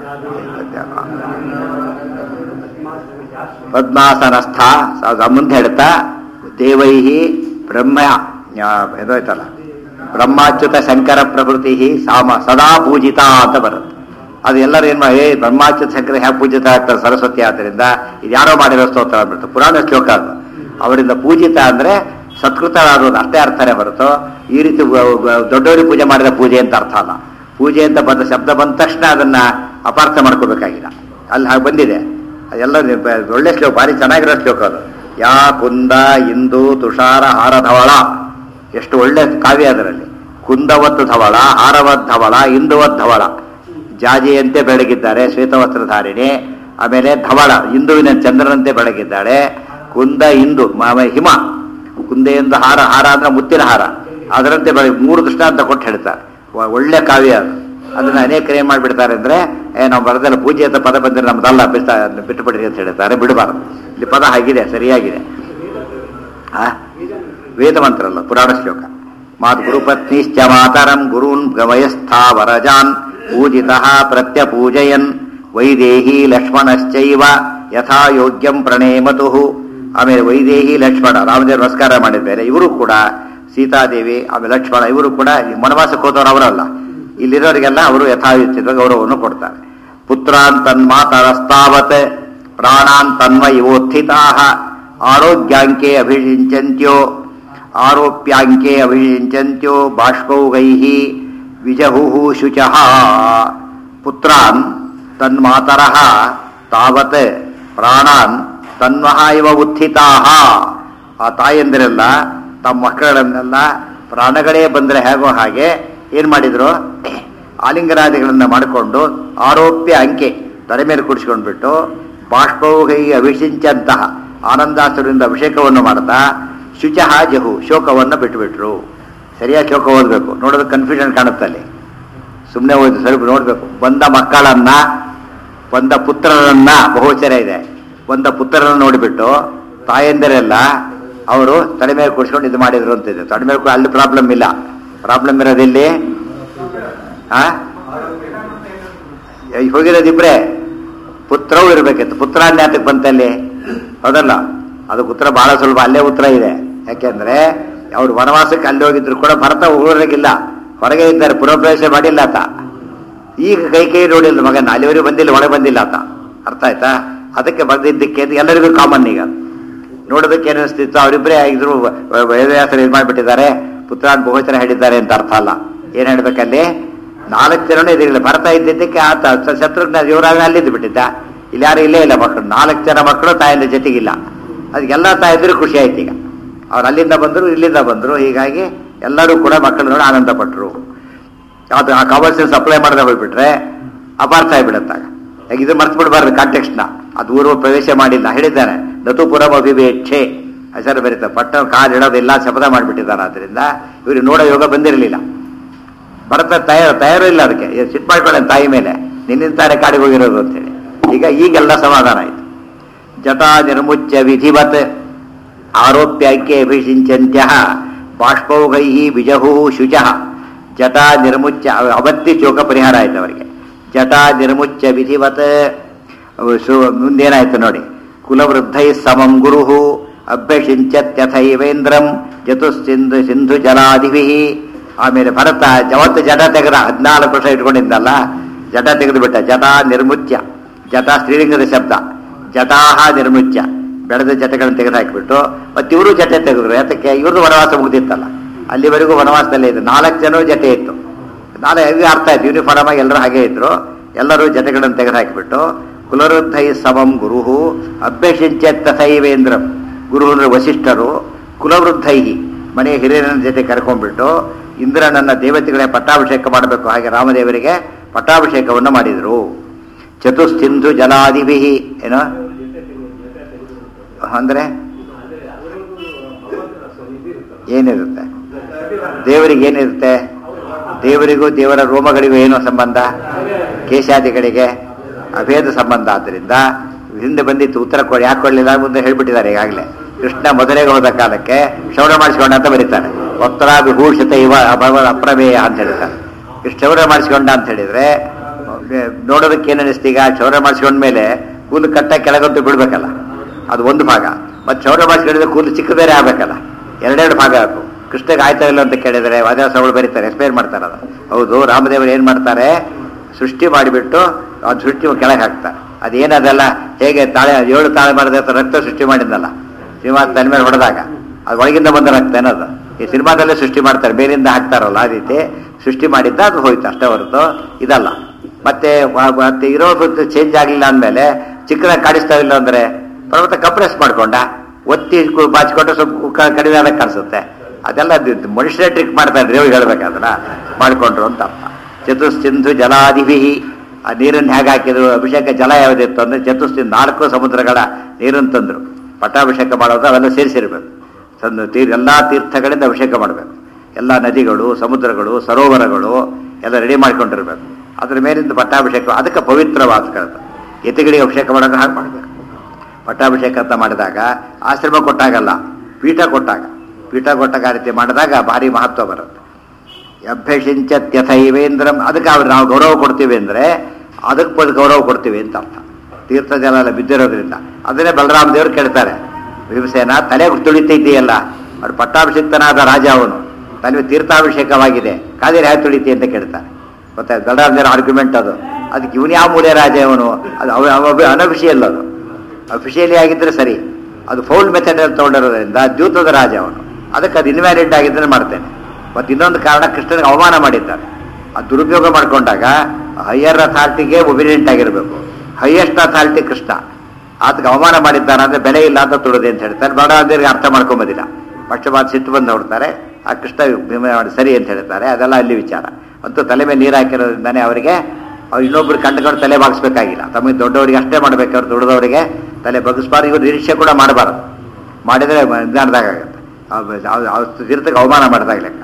ಪದ್ಮಾಸನಸ್ಥ ಅದು ಮುಂದೆ ಹೇಳ್ತಾ ದೇವೈಹಿ ಬ್ರಹ್ಮ ಎದೋಯ್ತಲ್ಲ ಬ್ರಹ್ಮಾಚ್ಯುತ ಶಂಕರ ಪ್ರಭೃತಿ ಸಾಮ ಸದಾ ಪೂಜಿತ ಅಂತ ಬರುತ್ತೆ ಅದು ಎಲ್ಲರೂ ಏನು ಮಾಡಿ ಏ ಬ್ರಹ್ಮಾಚ್ಯುತ ಶಂಕರ ಹ್ಯಾ ಪೂಜಿತ ಆಗ್ತಾರೆ ಸರಸ್ವತಿ ಆದ್ದರಿಂದ ಇದು ಯಾರೋ ಮಾಡಿರೋ ಸ್ತೋತ್ರ ಅಂದ್ಬಿಟ್ಟು ಪುರಾಣ ಶ್ಲೋಕ ಅದು ಅವರಿಂದ ಪೂಜಿತ ಅಂದ್ರೆ ಸತ್ಕೃತರಾದೋದು ಅಷ್ಟೇ ಅರ್ಥನೇ ಹೊರತು ಈ ರೀತಿ ವ- ವ- ದೊಡ್ಡವರಿಗೆ ಪೂಜೆ ಮಾಡಿದ ಪೂಜೆ ಅಂತ ಅರ್ಥ ಅಲ್ಲ ಪೂಜೆ ಅಂತ ಬಂದ ಶಬ್ದ ಬಂದ ತಕ್ಷಣ ಅದನ್ನ ಅಪಾರ್ಥ ಮಾಡ್ಕೋಬೇಕಾಗಿಲ್ಲ ಅಲ್ಲಿ ಹಾಗೆ ಬಂದಿದೆ ಅದೆಲ್ಲ ನಿ- ಬ- ಒಳ್ಳೆ ಶ್ಲೋಕ ಭಾರಿ ಚೆನ್ನಾಗಿರೋ ಶ್ಲೋಕ ಅದು ಯಾ ಕುಂದ ಇಂದು ತುಷಾರ ಹಾರಧವಳ ಎಷ್ಟು ಒಳ್ಳೆ ಕಾವ್ಯ ಅದರಲ್ಲಿ ಕುಂದವತ್ತು ಧವಳ ಹಾರವತ್ ಧವಳ ಇಂದುವತ್ ಧವಳ ಜಾಜಿಯಂತೆ ಬೆಳಗಿದ್ದಾರೆ ಶ್ವೇತವಸ್ತ್ರಧಾರಿಣಿ ಆಮೇಲೆ ಧವಳ ಇಂದುವಿನ ಚಂದ್ರನಂತೆ ಬೆಳಗಿದ್ದಾಳೆ ಕುಂದ ಇಂದು ಆಮೇಲೆ ಹಿಮ ಕುಂದೆಯಿಂದ ಹಾರ ಹಾರ ಅಂದ್ರೆ ಮುತ್ತಿನ ಹಾರ ಅದರಂತೆ ಬೆಳಗ್ಗೆ ಮೂರು ದೃಷ್ಟಾಂತ ಕೊಟ್ಟು ಹೇಳ್ತಾರೆ ಒ- ಒಳ್ಳೆ ಕಾವ್ಯ ಅದು ಅದನ್ನ ಅನೇಕರು ಏನ್ ಮಾಡ್ಬಿಡ್ತಾರೆ ಅಂದ್ರೆ ಏ ನಾವು ಬರದಲ್ಲ ಪೂಜೆ ಅಂತ ಪದ ಬಂದ್ರೆ ನಮ್ದಲ್ಲ ಬಿಡ್ತಾ ಬಿಟ್ಟುಬಿಡ್ರಿ ಅಂತ ಹೇಳ್ತಾರೆ ಬಿಡಬಾರ್ದು ಇಲ್ಲಿ ಪದ ಹಾಗಿದೆ ಸರಿಯಾಗಿದೆ ಆ ವೇದ ಮಂತ್ರ ಅಲ್ಲ ಪುರಾಣ ಶ್ಲೋಕ ಮಾತ್ ಗುರುಪತ್ನಿಶ್ಚ ಮಾತರಂ ಗುರೂನ್ ಗಮಯಸ್ಥಾವರಜಾನ್ ಪೂಜಿತ ಪ್ರತ್ಯಪೂಜಯನ್ ವೈದೇಹಿ ಲಕ್ಷ್ಮಣಶ್ಚೈವ ಯಥಾ ಯೋಗ್ಯಂ ಪ್ರಣೇಮತು ಆಮೇಲೆ ವೈದೇಹಿ ಲಕ್ಷ್ಮಣ ರಾಮದೇವ್ ನಮಸ್ಕಾರ ಮಾಡಿದ್ದಾರೆ ಇವರು ಕೂಡ ಸೀತಾದೇವಿ ಆಮೇಲೆ ಲಕ್ಷ್ಮಣ ಇವರು ಕೂಡ ಈ ವನವಾಸಕ್ಕೆ ಹೋದವರು ಅವರಲ್ಲ ಇಲ್ಲಿರೋರಿಗೆಲ್ಲ ಅವರು ಯಥಾಯುಚಿತ ಗೌರವವನ್ನು ಕೊಡ್ತಾರೆ ಪುತ್ರಾನ್ ತನ್ಮಾತರಸ್ತಾವತ್ ಪ್ರಾಣಾನ್ ತನ್ವ ಇವೋತ್ಥಿತಾ ಆರೋಗ್ಯಾಂಕೆ ಅಭಿಷಿಂಚಂತ್ಯೋ ಆರೋಪ್ಯಾಂಕೆ ಅಭಿಷಿಂಚಂತ್ಯೋ ಬಾಷ್ಪೌಗೈ ವಿಜಹು ಶುಚಃ ಪುತ್ರಾನ್ ತನ್ಮಾತರಃ ತಾವತ್ ಪ್ರಾಣಾನ್ ತನ್ವಹ ಇವ ಉತ್ಥಿತಾ ಆ ತಾಯಂದಿರೆಲ್ಲ ತಮ್ಮ ಮಕ್ಕಳನ್ನೆಲ್ಲ ಪ್ರಾಣಗಳೇ ಬಂದರೆ ಹೇಗೋ ಹಾಗೆ ಏನ್ ಮಾಡಿದ್ರು ಆಲಿಂಗರಾದಿಗಳನ್ನ ಮಾಡಿಕೊಂಡು ಆರೋಪ್ಯ ಅಂಕೆ ತಲೆ ಮೇಲೆ ಕುಡಿಸ್ಕೊಂಡ್ಬಿಟ್ಟು ಬಾಷ್ಪೌಹೈ ಅಭಿಷಿಂಚಂತಹ ಆನಂದಾಸುರಿಂದ ಅಭಿಷೇಕವನ್ನು ಮಾಡ್ತಾ ಶುಚಃ ಜಹು ಶೋಕವನ್ನು ಬಿಟ್ಟುಬಿಟ್ರು ಸರಿಯಾಗಿ ಶೋಕ ಓದಬೇಕು ನೋಡೋದು ಕನ್ಫ್ಯೂಷನ್ ಕಾಣುತ್ತೆ ಅಲ್ಲಿ ಸುಮ್ಮನೆ ಓದಿ ಸ್ವಲ್ಪ ನೋಡಬೇಕು ಬಂದ ಮಕ್ಕಳನ್ನ ಬಂದ ಪುತ್ರರನ್ನ ಬಹುಚರ ಇದೆ ಬಂದ ಪುತ್ರರನ್ನ ನೋಡಿಬಿಟ್ಟು ತಾಯಂದಿರೆಲ್ಲ ಅವರು ತಲೆ ಮೇಲೆ ಕುಡಿಸ್ಕೊಂಡು ಇದು ಮಾಡಿದ್ರು ಅಂತಿದೆ ತಲೆ ಮೇಲೆ ಕೂ- ಅಲ್ಲಿ ಪ್ರಾಬ್ಲಮ್ ಇಲ್ಲ ಪ್ರಾಬ್ಲಮ್ ಇರೋದಿಲ್ಲಿ ಆ ಈಗ ಹೋಗಿರೋದಿಬ್ರೆ ಪುತ್ರವೂ ಇರ್ಬೇಕಿತ್ತು ಪುತ್ರಾನ್ಯಾತಕ್ಕೆ ಬಂತಲ್ಲಿ ಹೌದಲ್ಲ ಅದಕ್ಕೆ ಉತ್ತರ ಬಹಳ ಸುಲಭ ಅಲ್ಲೇ ಉತ್ತರ ಇದೆ ಯಾಕೆಂದ್ರೆ ಅವ್ರು ವನವಾಸಕ್ಕೆ ಅಲ್ಲಿ ಹೋಗಿದ್ರು ಕೂಡ ಭರತ ಊರಾಗಿಲ್ಲ ಹೊರಗೆ ಇದ್ದಾರೆ ಪುರಪ್ರವೇಶ ಮಾಡಿಲ್ಲ ಆತ ಈಗ ಕೈ ಕೈ ನೋಡಿಲ್ಲ ಮಗನ ಅಲ್ಲಿವರೆಗೂ ಬಂದಿಲ್ಲ ಒಳಗೆ ಬಂದಿಲ್ಲ ಆತ ಅರ್ಥ ಆಯ್ತಾ ಅದಕ್ಕೆ ಬಂದಿದ್ದಕ್ಕೆ ಅಂತ ಎಲ್ಲರಿಗೂ ಕಾಮನ್ ಈಗ ನೋಡೋದಕ್ಕೆ ಏನು ಅನಿಸ್ತಿತ್ತು ಅವರಿಬ್ಬರೇ ಆಗಿದ್ರು ವೇದವ್ಯಾಸರು ಇದು ಮಾಡಿಬಿಟ್ಟಿದ್ದಾರೆ ಪುತ್ರಾನ್ ಬಹುವಚನ ಹೇಳಿದ್ದಾರೆ ಅಂತ ಅರ್ಥ ಅಲ್ಲ ಏನ್ ಹೇಳ್ಬೇಕಲ್ಲಿ ನಾಲ್ಕು ಜನನೇ ಇದಿರಲಿಲ್ಲ ಭರತ ಇದ್ದಿದ್ದಕ್ಕೆ ಆತ ಸ- ಶತ್ರುಘ್ನ ಯುವರಾಜ ಅಲ್ಲಿದ್ದು ಬಿಟ್ಟಿದ್ದ ಇಲ್ಲಿ ಯಾರು ಇಲ್ಲೇ ಇಲ್ಲ ಮಕ್ಕಳು ನಾಲ್ಕು ಜನ ಮಕ್ಕಳು ತಾಯಿಯಿಂದ ಜೊತೆಗಿಲ್ಲ ಅದಕ್ಕೆಲ್ಲ ತಾಯಿದ್ರು ಖುಷಿ ಆಯ್ತು ಈಗ ಅವ್ರು ಅಲ್ಲಿಂದ ಬಂದರು ಇಲ್ಲಿಂದ ಬಂದರು ಹೀಗಾಗಿ ಎಲ್ಲರೂ ಕೂಡ ಮಕ್ಕಳು ನೋಡಿ ಆನಂದ ಪಟ್ಟರು ಅದು ಆ ಕಾಮರ್ಸಿನ ಸಪ್ಲೈ ಮಾಡದೆ ಹೋಗ್ಬಿಟ್ರೆ ಅಪಾರ್ಥ ಆಗ್ಬಿಡತ್ತಾಗ ಈಗ ಇದು ಮರ್ತು ಬಿಡಬಾರ್ದು ಕಾಂಟೆಕ್ಸ್ನ ಅದು ಊರು ಪ್ರವೇಶ ಮಾಡಿಲ್ಲ ಹೇಳಿದ್ದಾನೆ ನತುಪುರಂ ಅಭಿವೇಕ್ಷೆ ಹೆಸರು ಬರೀತಾರೆ ಪಟ್ಟ ಕಾಲು ಇಡೋದಿಲ್ಲ ಶಪಥ ಮಾಡಿಬಿಟ್ಟಿದ್ದಾರೆ ಆದ್ರಿಂದ ಇವ್ರಿಗೆ ನೋಡೋ ಯೋಗ ಬಂದಿರಲಿಲ್ಲ ಭರತ ತಯಾರು ತಯಾರು ಇಲ್ಲ ಅದಕ್ಕೆ ಇದು ಸಿಟ್ಟು ಮಾಡ್ಕೊಳ್ಳಿ ತಾಯಿ ಮೇಲೆ ನಿನ್ನಿಂದ ತಾರೆ ಕಾಡಿಗೆ ಹೋಗಿರೋದು ಅಂತೇಳಿ ಈಗ ಈಗೆಲ್ಲ ಸಮಾಧಾನ ಆಯ್ತು ಜಟಾ ನಿರ್ಮುಚ್ಯ ವಿಧಿವತ್ ಆರೋಪ್ಯಕ್ಕೆ ಅಭಿಷಿಂಚಂತ್ಯ ಬಾಷ್ಪೌಗೈ ಬಿಜಹು ಶುಚಃ ಜಟಾ ನಿರ್ಮುಚ್ಯ ಅವತ್ತಿ ಶೋಕ ಪರಿಹಾರ ಆಯ್ತು ಅವರಿಗೆ ಜಟಾ ನಿರ್ಮುಚ್ಯ ವಿಧಿವತ್ ಅವು ಸು- ಮುಂದೇನಾಯ್ತು ನೋಡಿ ಕುಲವೃದ್ಧೈ ಸಮಂ ಗುರು ಅಭ್ಯಷಿಂಚತ್ಯಥೈವೇಂದ್ರಂ ಜತುಸ್ಸಿಂಧು ಸಿಂಧು ಜಲಾದಿಭಿ ಆಮೇಲೆ ಭರತ ಜವತ್ತು ಜಟ ತೆಗೆದ ಹದಿನಾಲ್ಕು ವರ್ಷ ಇಟ್ಕೊಂಡಿದ್ದಲ್ಲ ಜಟ ತೆಗೆದು ಬಿಟ್ಟ ಜಟಾ ನಿರ್ಮುಚ್ಯ ಜಟ ಸ್ತ್ರೀಲಿಂಗದ ಶಬ್ದ ಜಟಾಹ ನಿರ್ಮುಚ್ಯ ಬೆಳೆದ ಜಟಗಳನ್ನು ತೆಗೆದು ಹಾಕಿಬಿಟ್ಟು ಮತ್ತೆ ಇವರು ಜಟೆ ತೆಗೆದ್ರು ಯಾತಕ್ಕೆ ಇವ್ರದ್ದು ವನವಾಸ ಮುಗ್ದಿತ್ತಲ್ಲ ಅಲ್ಲಿವರೆಗೂ ವನವಾಸದಲ್ಲೇ ಇದ್ದು ನಾಲ್ಕು ಜನ ಜಟೆ ಇತ್ತು ನಾಳೆ ಇದು ಅರ್ಥ ಆಯ್ತು ಯೂನಿಫಾರ್ಮ್ ಆಗಿ ಎಲ್ಲರೂ ಹಾಗೆ ಇದ್ರು ಎಲ್ಲರೂ ಜಟೆಗಳನ್ನು ತೆಗೆದು ಹಾಕಿಬಿಟ್ಟು ಕುಲರುದ್ಧೈ ಸಮಂ ಗುರು ಅಭ್ಯಸಿಂಚ ತಥೈವೇಂದ್ರಂ ಗುರು ಅಂದ್ರೆ ವಸಿಷ್ಠರು ಕುಲವೃದ್ಧೈ ಮನೆ ಹಿರಿಯರನ್ನ ಜೊತೆ ಕರ್ಕೊಂಡ್ಬಿಟ್ಟು ಇಂದ್ರನನ್ನ ದೇವತೆಗಳೇ ಪಟ್ಟಾಭಿಷೇಕ ಮಾಡಬೇಕು ಹಾಗೆ ರಾಮದೇವರಿಗೆ ಪಟ್ಟಾಭಿಷೇಕವನ್ನು ಮಾಡಿದರು ಚತುಸ್ಥಿಂಧು ಜಲಾದಿಭಿ ಏನೋ ಅಂದ್ರೆ ಏನಿರುತ್ತೆ ದೇವರಿಗೆ ಏನಿರುತ್ತೆ ದೇವರಿಗೂ ದೇವರ ರೋಮಗಳಿಗೂ ಏನೋ ಸಂಬಂಧ ಕೇಶಾದಿಗಳಿಗೆ ಅಭೇದ ಸಂಬಂಧ ಆದ್ದರಿಂದ ಹಿಂದೆ ಬಂದಿತ್ತು ಉತ್ತರ ಕೊಡಿ ಯಾಕೆ ಕೊಡಲಿಲ್ಲ ಮುಂದೆ ಹೇಳ್ಬಿಟ್ಟಿದ್ದಾರೆ ಈಗಾಗಲೇ ಕೃಷ್ಣ ಮದುರೆಗೆ ಹೋದ ಕಾಲಕ್ಕೆ ಶ್ರವಣ ಮಾಡಿಸ್ಕೊಂಡ ಅಂತ ಬರೀತಾನೆ ವಕ್ರ ವಿಭೂಷಿತ ಇವ ಅಭವ ಅಪ್ರಮೇಯ ಅಂತ ಹೇಳ್ತಾನೆ ಇಷ್ಟು ಕ್ಷೌರ ಮಾಡಿಸ್ಕೊಂಡ ಅಂತ ಹೇಳಿದ್ರೆ ನೋಡೋದಕ್ಕೆ ಏನು ಅನಿಸ್ತು ಈಗ ಕ್ಷೌರ ಮಾಡಿಸ್ಕೊಂಡ್ಮೇಲೆ ಕೂದಲು ಕಟ್ಟ ಕೆಳಗಂತೂ ಬಿಡ್ಬೇಕಲ್ಲ ಅದು ಒಂದು ಭಾಗ ಮತ್ತೆ ಕ್ಷೌರ ಮಾಡಿಸ್ಕೊಂಡಿದ್ರೆ ಕೂದಲು ಚಿಕ್ಕ ಬೇರೆ ಆಗ್ಬೇಕಲ್ಲ ಎರಡೆರಡು ಭಾಗ ಹಾಕು ಕೃಷ್ಣಗೆ ಆಯ್ತಾ ಇಲ್ಲ ಅಂತ ಕೇಳಿದರೆ ವಾದ್ಯಾಸಗಳು ಬರೀತಾರೆ ಎಕ್ಸ್ಪ್ಲೇನ್ ಮಾಡ್ತಾರೆ ಅದು ಹೌದು ರಾಮದೇವರು ಏನು ಮಾಡ್ತಾರೆ ಸೃಷ್ಟಿ ಮಾಡಿಬಿಟ್ಟು ಅದು ಸೃಷ್ಟಿ ಕೆಳಗೆ ಹಾಕ್ತಾರೆ ಅದೇನದಲ್ಲ ಹೇಗೆ ತಾಳೆ ಏಳು ತಾಳೆ ಮಾಡಿದ ರಕ್ತ ಸೃಷ್ಟಿ ಮಾಡಿದ್ನಲ್ಲ ಸಿನಿಮಾ ತಲೆ ಮೇಲೆ ಹೊಡೆದಾಗ ಅದು ಒಳಗಿಂದ ಬಂದ ರಕ್ತ ಏನದು ಈ ಸಿನಿಮಾದಲ್ಲೇ ಸೃಷ್ಟಿ ಮಾಡ್ತಾರೆ ಬೇರಿಂದ ಹಾಕ್ತಾರಲ್ಲ ಆ ರೀತಿ ಸೃಷ್ಟಿ ಮಾಡಿದ್ದ ಅದು ಹೋಯ್ತು ಅಷ್ಟೇ ಹೊರತು ಇದಲ್ಲ ಮತ್ತೆ ವ- ಮತ್ತೆ ಇರೋ ಚೇಂಜ್ ಆಗಲಿಲ್ಲ ಅಂದಮೇಲೆ ಚಿಕ್ಕದಾಗಿ ಕಾಣಿಸ್ತಾ ಇಲ್ಲ ಅಂದ್ರೆ ಪರ್ವತ ಕಂಪ್ರೆಸ್ ಮಾಡ್ಕೊಂಡ ಒತ್ತಿ ಕು- ಬಾಚಿಕೊಟ್ರೆ ಸ್ವಲ್ಪ ಕ- ಕಡಿಮೆ ಆದಾಗ ಕಾಣಿಸುತ್ತೆ ಅದೆಲ್ಲ ಅದು ಮನುಷ್ಯರೇ ಟ್ರಿಕ್ ಮಾಡ್ತಾರೆ ದೇವ್ರು ಹೇಳ್ಬೇಕಾದ್ರೆ ಮಾಡಿಕೊಂಡ್ರು ಅಂತ ಅರ್ಥ ಚತುಸ್ಸಿಂಧು ಜಲಾದಿಭಿ ಆ ನೀರನ್ನು ಹೇಗೆ ಹಾಕಿದ್ರು ಅಭಿಷೇಕ ಜಲ ಯಾವುದಿತ್ತು ಅಂದ್ರೆ ಚತುಸ್ಸಿಂಧು ನಾಲ್ಕು ಸಮುದ್ರಗಳ ನೀರನ್ನು ತಂದ್ರು ಪಟ್ಟಾಭಿಷೇಕ ಮಾಡೋದು ಅವೆಲ್ಲ ಸೇರಿಸಿರ್ಬೇಕು ತಂದು ತೀರ್ ಎಲ್ಲ ತೀರ್ಥಗಳಿಂದ ಅಭಿಷೇಕ ಮಾಡಬೇಕು ಎಲ್ಲ ನದಿಗಳು ಸಮುದ್ರಗಳು ಸರೋವರಗಳು ಎಲ್ಲ ರೆಡಿ ಮಾಡ್ಕೊಂಡಿರ್ಬೇಕು ಅದ್ರ ಮೇಲಿಂದ ಪಟ್ಟಾಭಿಷೇಕ ಅದಕ್ಕೆ ಪವಿತ್ರವಾದ ಕಳೆದ ಯತಿಗಳಿಗೆ ಅಭಿಷೇಕ ಮಾಡೋಕೆ ಹಾಗೆ ಮಾಡಬೇಕು ಪಟ್ಟಾಭಿಷೇಕ ಅಂತ ಮಾಡಿದಾಗ ಆಶ್ರಮ ಕೊಟ್ಟಾಗಲ್ಲ ಪೀಠ ಕೊಟ್ಟಾಗ ಪೀಠ ಕೊಟ್ಟಾಗ ಆ ರೀತಿ ಮಾಡಿದಾಗ ಭಾರಿ ಮಹತ್ವ ಬರುತ್ತೆ ಅಭ್ಯಸಿಂಚತ್ಯಥೈವೇಂದ್ರಂ ಅದಕ್ಕೆ ಅವ್ರು ನಾವು ಗೌರವ ಕೊಡ್ತೀವಿ ಅಂದರೆ ಅದಕ್ಕೆ ಬಂದು ಗೌರವ ಕೊಡ್ತೀವಿ ಅಂತ ಅರ್ಥ ತೀರ್ಥ ಜಲ ಎಲ್ಲ ಬಿದ್ದಿರೋದ್ರಿಂದ ಅದನ್ನೇ ಬಲರಾಮ ದೇವರು ಕೇಳ್ತಾರೆ ಭೀಮಸೇನ ತಲೆ ತುಳಿತಿದ್ದೀಯಲ್ಲ ಅವ್ರು ಪಟ್ಟಾಭಿಷಿಕ್ತನಾದ ರಾಜ ಅವನು ತಲೆ ತೀರ್ಥಾಭಿಷೇಕವಾಗಿದೆ ಕಾದಿರಿ ಹೇಗೆ ತುಳಿತಿ ಅಂತ ಕೇಳ್ತಾರೆ ಗೊತ್ತಾ ಬಲರಾಮ ದೇವರ ಆರ್ಗ್ಯುಮೆಂಟ್ ಅದು ಅದಕ್ಕೆ ಇವನು ಯಾವ ಮೂಲೆ ರಾಜ ಅವನು ಅದು ಅವ ಅವ ಅನಫಿಷಿಯಲ್ ಅದು ಅಫಿಷಿಯಲಿ ಆಗಿದ್ರೆ ಸರಿ ಅದು ಫೌಲ್ ಮೆಥಡ್ ಅಲ್ಲಿ ತಗೊಂಡಿರೋದ್ರಿಂದ ದ್ಯೂತದ ರಾಜ ಅವನು ಅದಕ್ಕೆ ಅದು ಇನ್ವ್ಯಾಲಿಡ್ ಆಗಿದ್ರೆ ಮಾಡ್ತೇನೆ ಮತ್ತು ಇನ್ನೊಂದು ಕಾರಣ ಕೃಷ್ಣನಿಗೆ ಅವಮಾನ ಮಾಡಿದ್ದಾರೆ ಅದು ದುರುಪಯೋಗ ಮಾಡಿಕೊಂಡಾಗ ಹೈಯರ್ ಅಥಾರಿಟಿಗೆ ಒಬಿಡಿಯಂಟ್ ಆಗಿರಬೇಕು ಹೈಯೆಸ್ಟ್ ಅಥಾರಿಟಿ ಕೃಷ್ಣ ಅದಕ್ಕೆ ಅವಮಾನ ಮಾಡಿದ್ದಾನೆ ಅಂದ್ರೆ ಬೆಲೆ ಇಲ್ಲ ಅಂತ ತುಳಿದೆ ಅಂತ ಹೇಳ್ತಾರೆ ಬಡವರಿಗೆ ಅರ್ಥ ಮಾಡ್ಕೊಂಬೋದಿಲ್ಲ ಪಕ್ಷಪಾತ ಸಿಟ್ಟು ಬಂದು ನೋಡ್ತಾರೆ ಆ ಕೃಷ್ಣ ಭೀಮ ಮಾಡಿ ಸರಿ ಅಂತ ಹೇಳ್ತಾರೆ ಅದೆಲ್ಲ ಅಲ್ಲಿ ವಿಚಾರ ಮತ್ತು ತಲೆ ಮೇಲೆ ನೀರು ಹಾಕಿರೋದ್ರಿಂದಾನೆ ಅವರಿಗೆ ಅವ್ರು ಇನ್ನೊಬ್ರು ಕಂಡುಕೊಂಡು ತಲೆ ಬಾಗಿಸ್ಬೇಕಾಗಿಲ್ಲ ತಮಗೆ ದೊಡ್ಡವರಿಗೆ ಅಷ್ಟೇ ಮಾಡ್ಬೇಕು ಅವ್ರು ದುಡಿದವರಿಗೆ ತಲೆ ಬಗ್ಗಿಸ್ಬಾರ್ದು ಇವರು ನಿರೀಕ್ಷೆ ಕೂಡ ಮಾಡಬಾರ್ದು ಮಾಡಿದರೆ ಇದಾಡ್ದಾಗುತ್ತೆ ತೀರ್ಥಕ್ಕೆ ಅವಮಾನ ಮಾಡಿದಾಗ ಲೆಕ್ಕ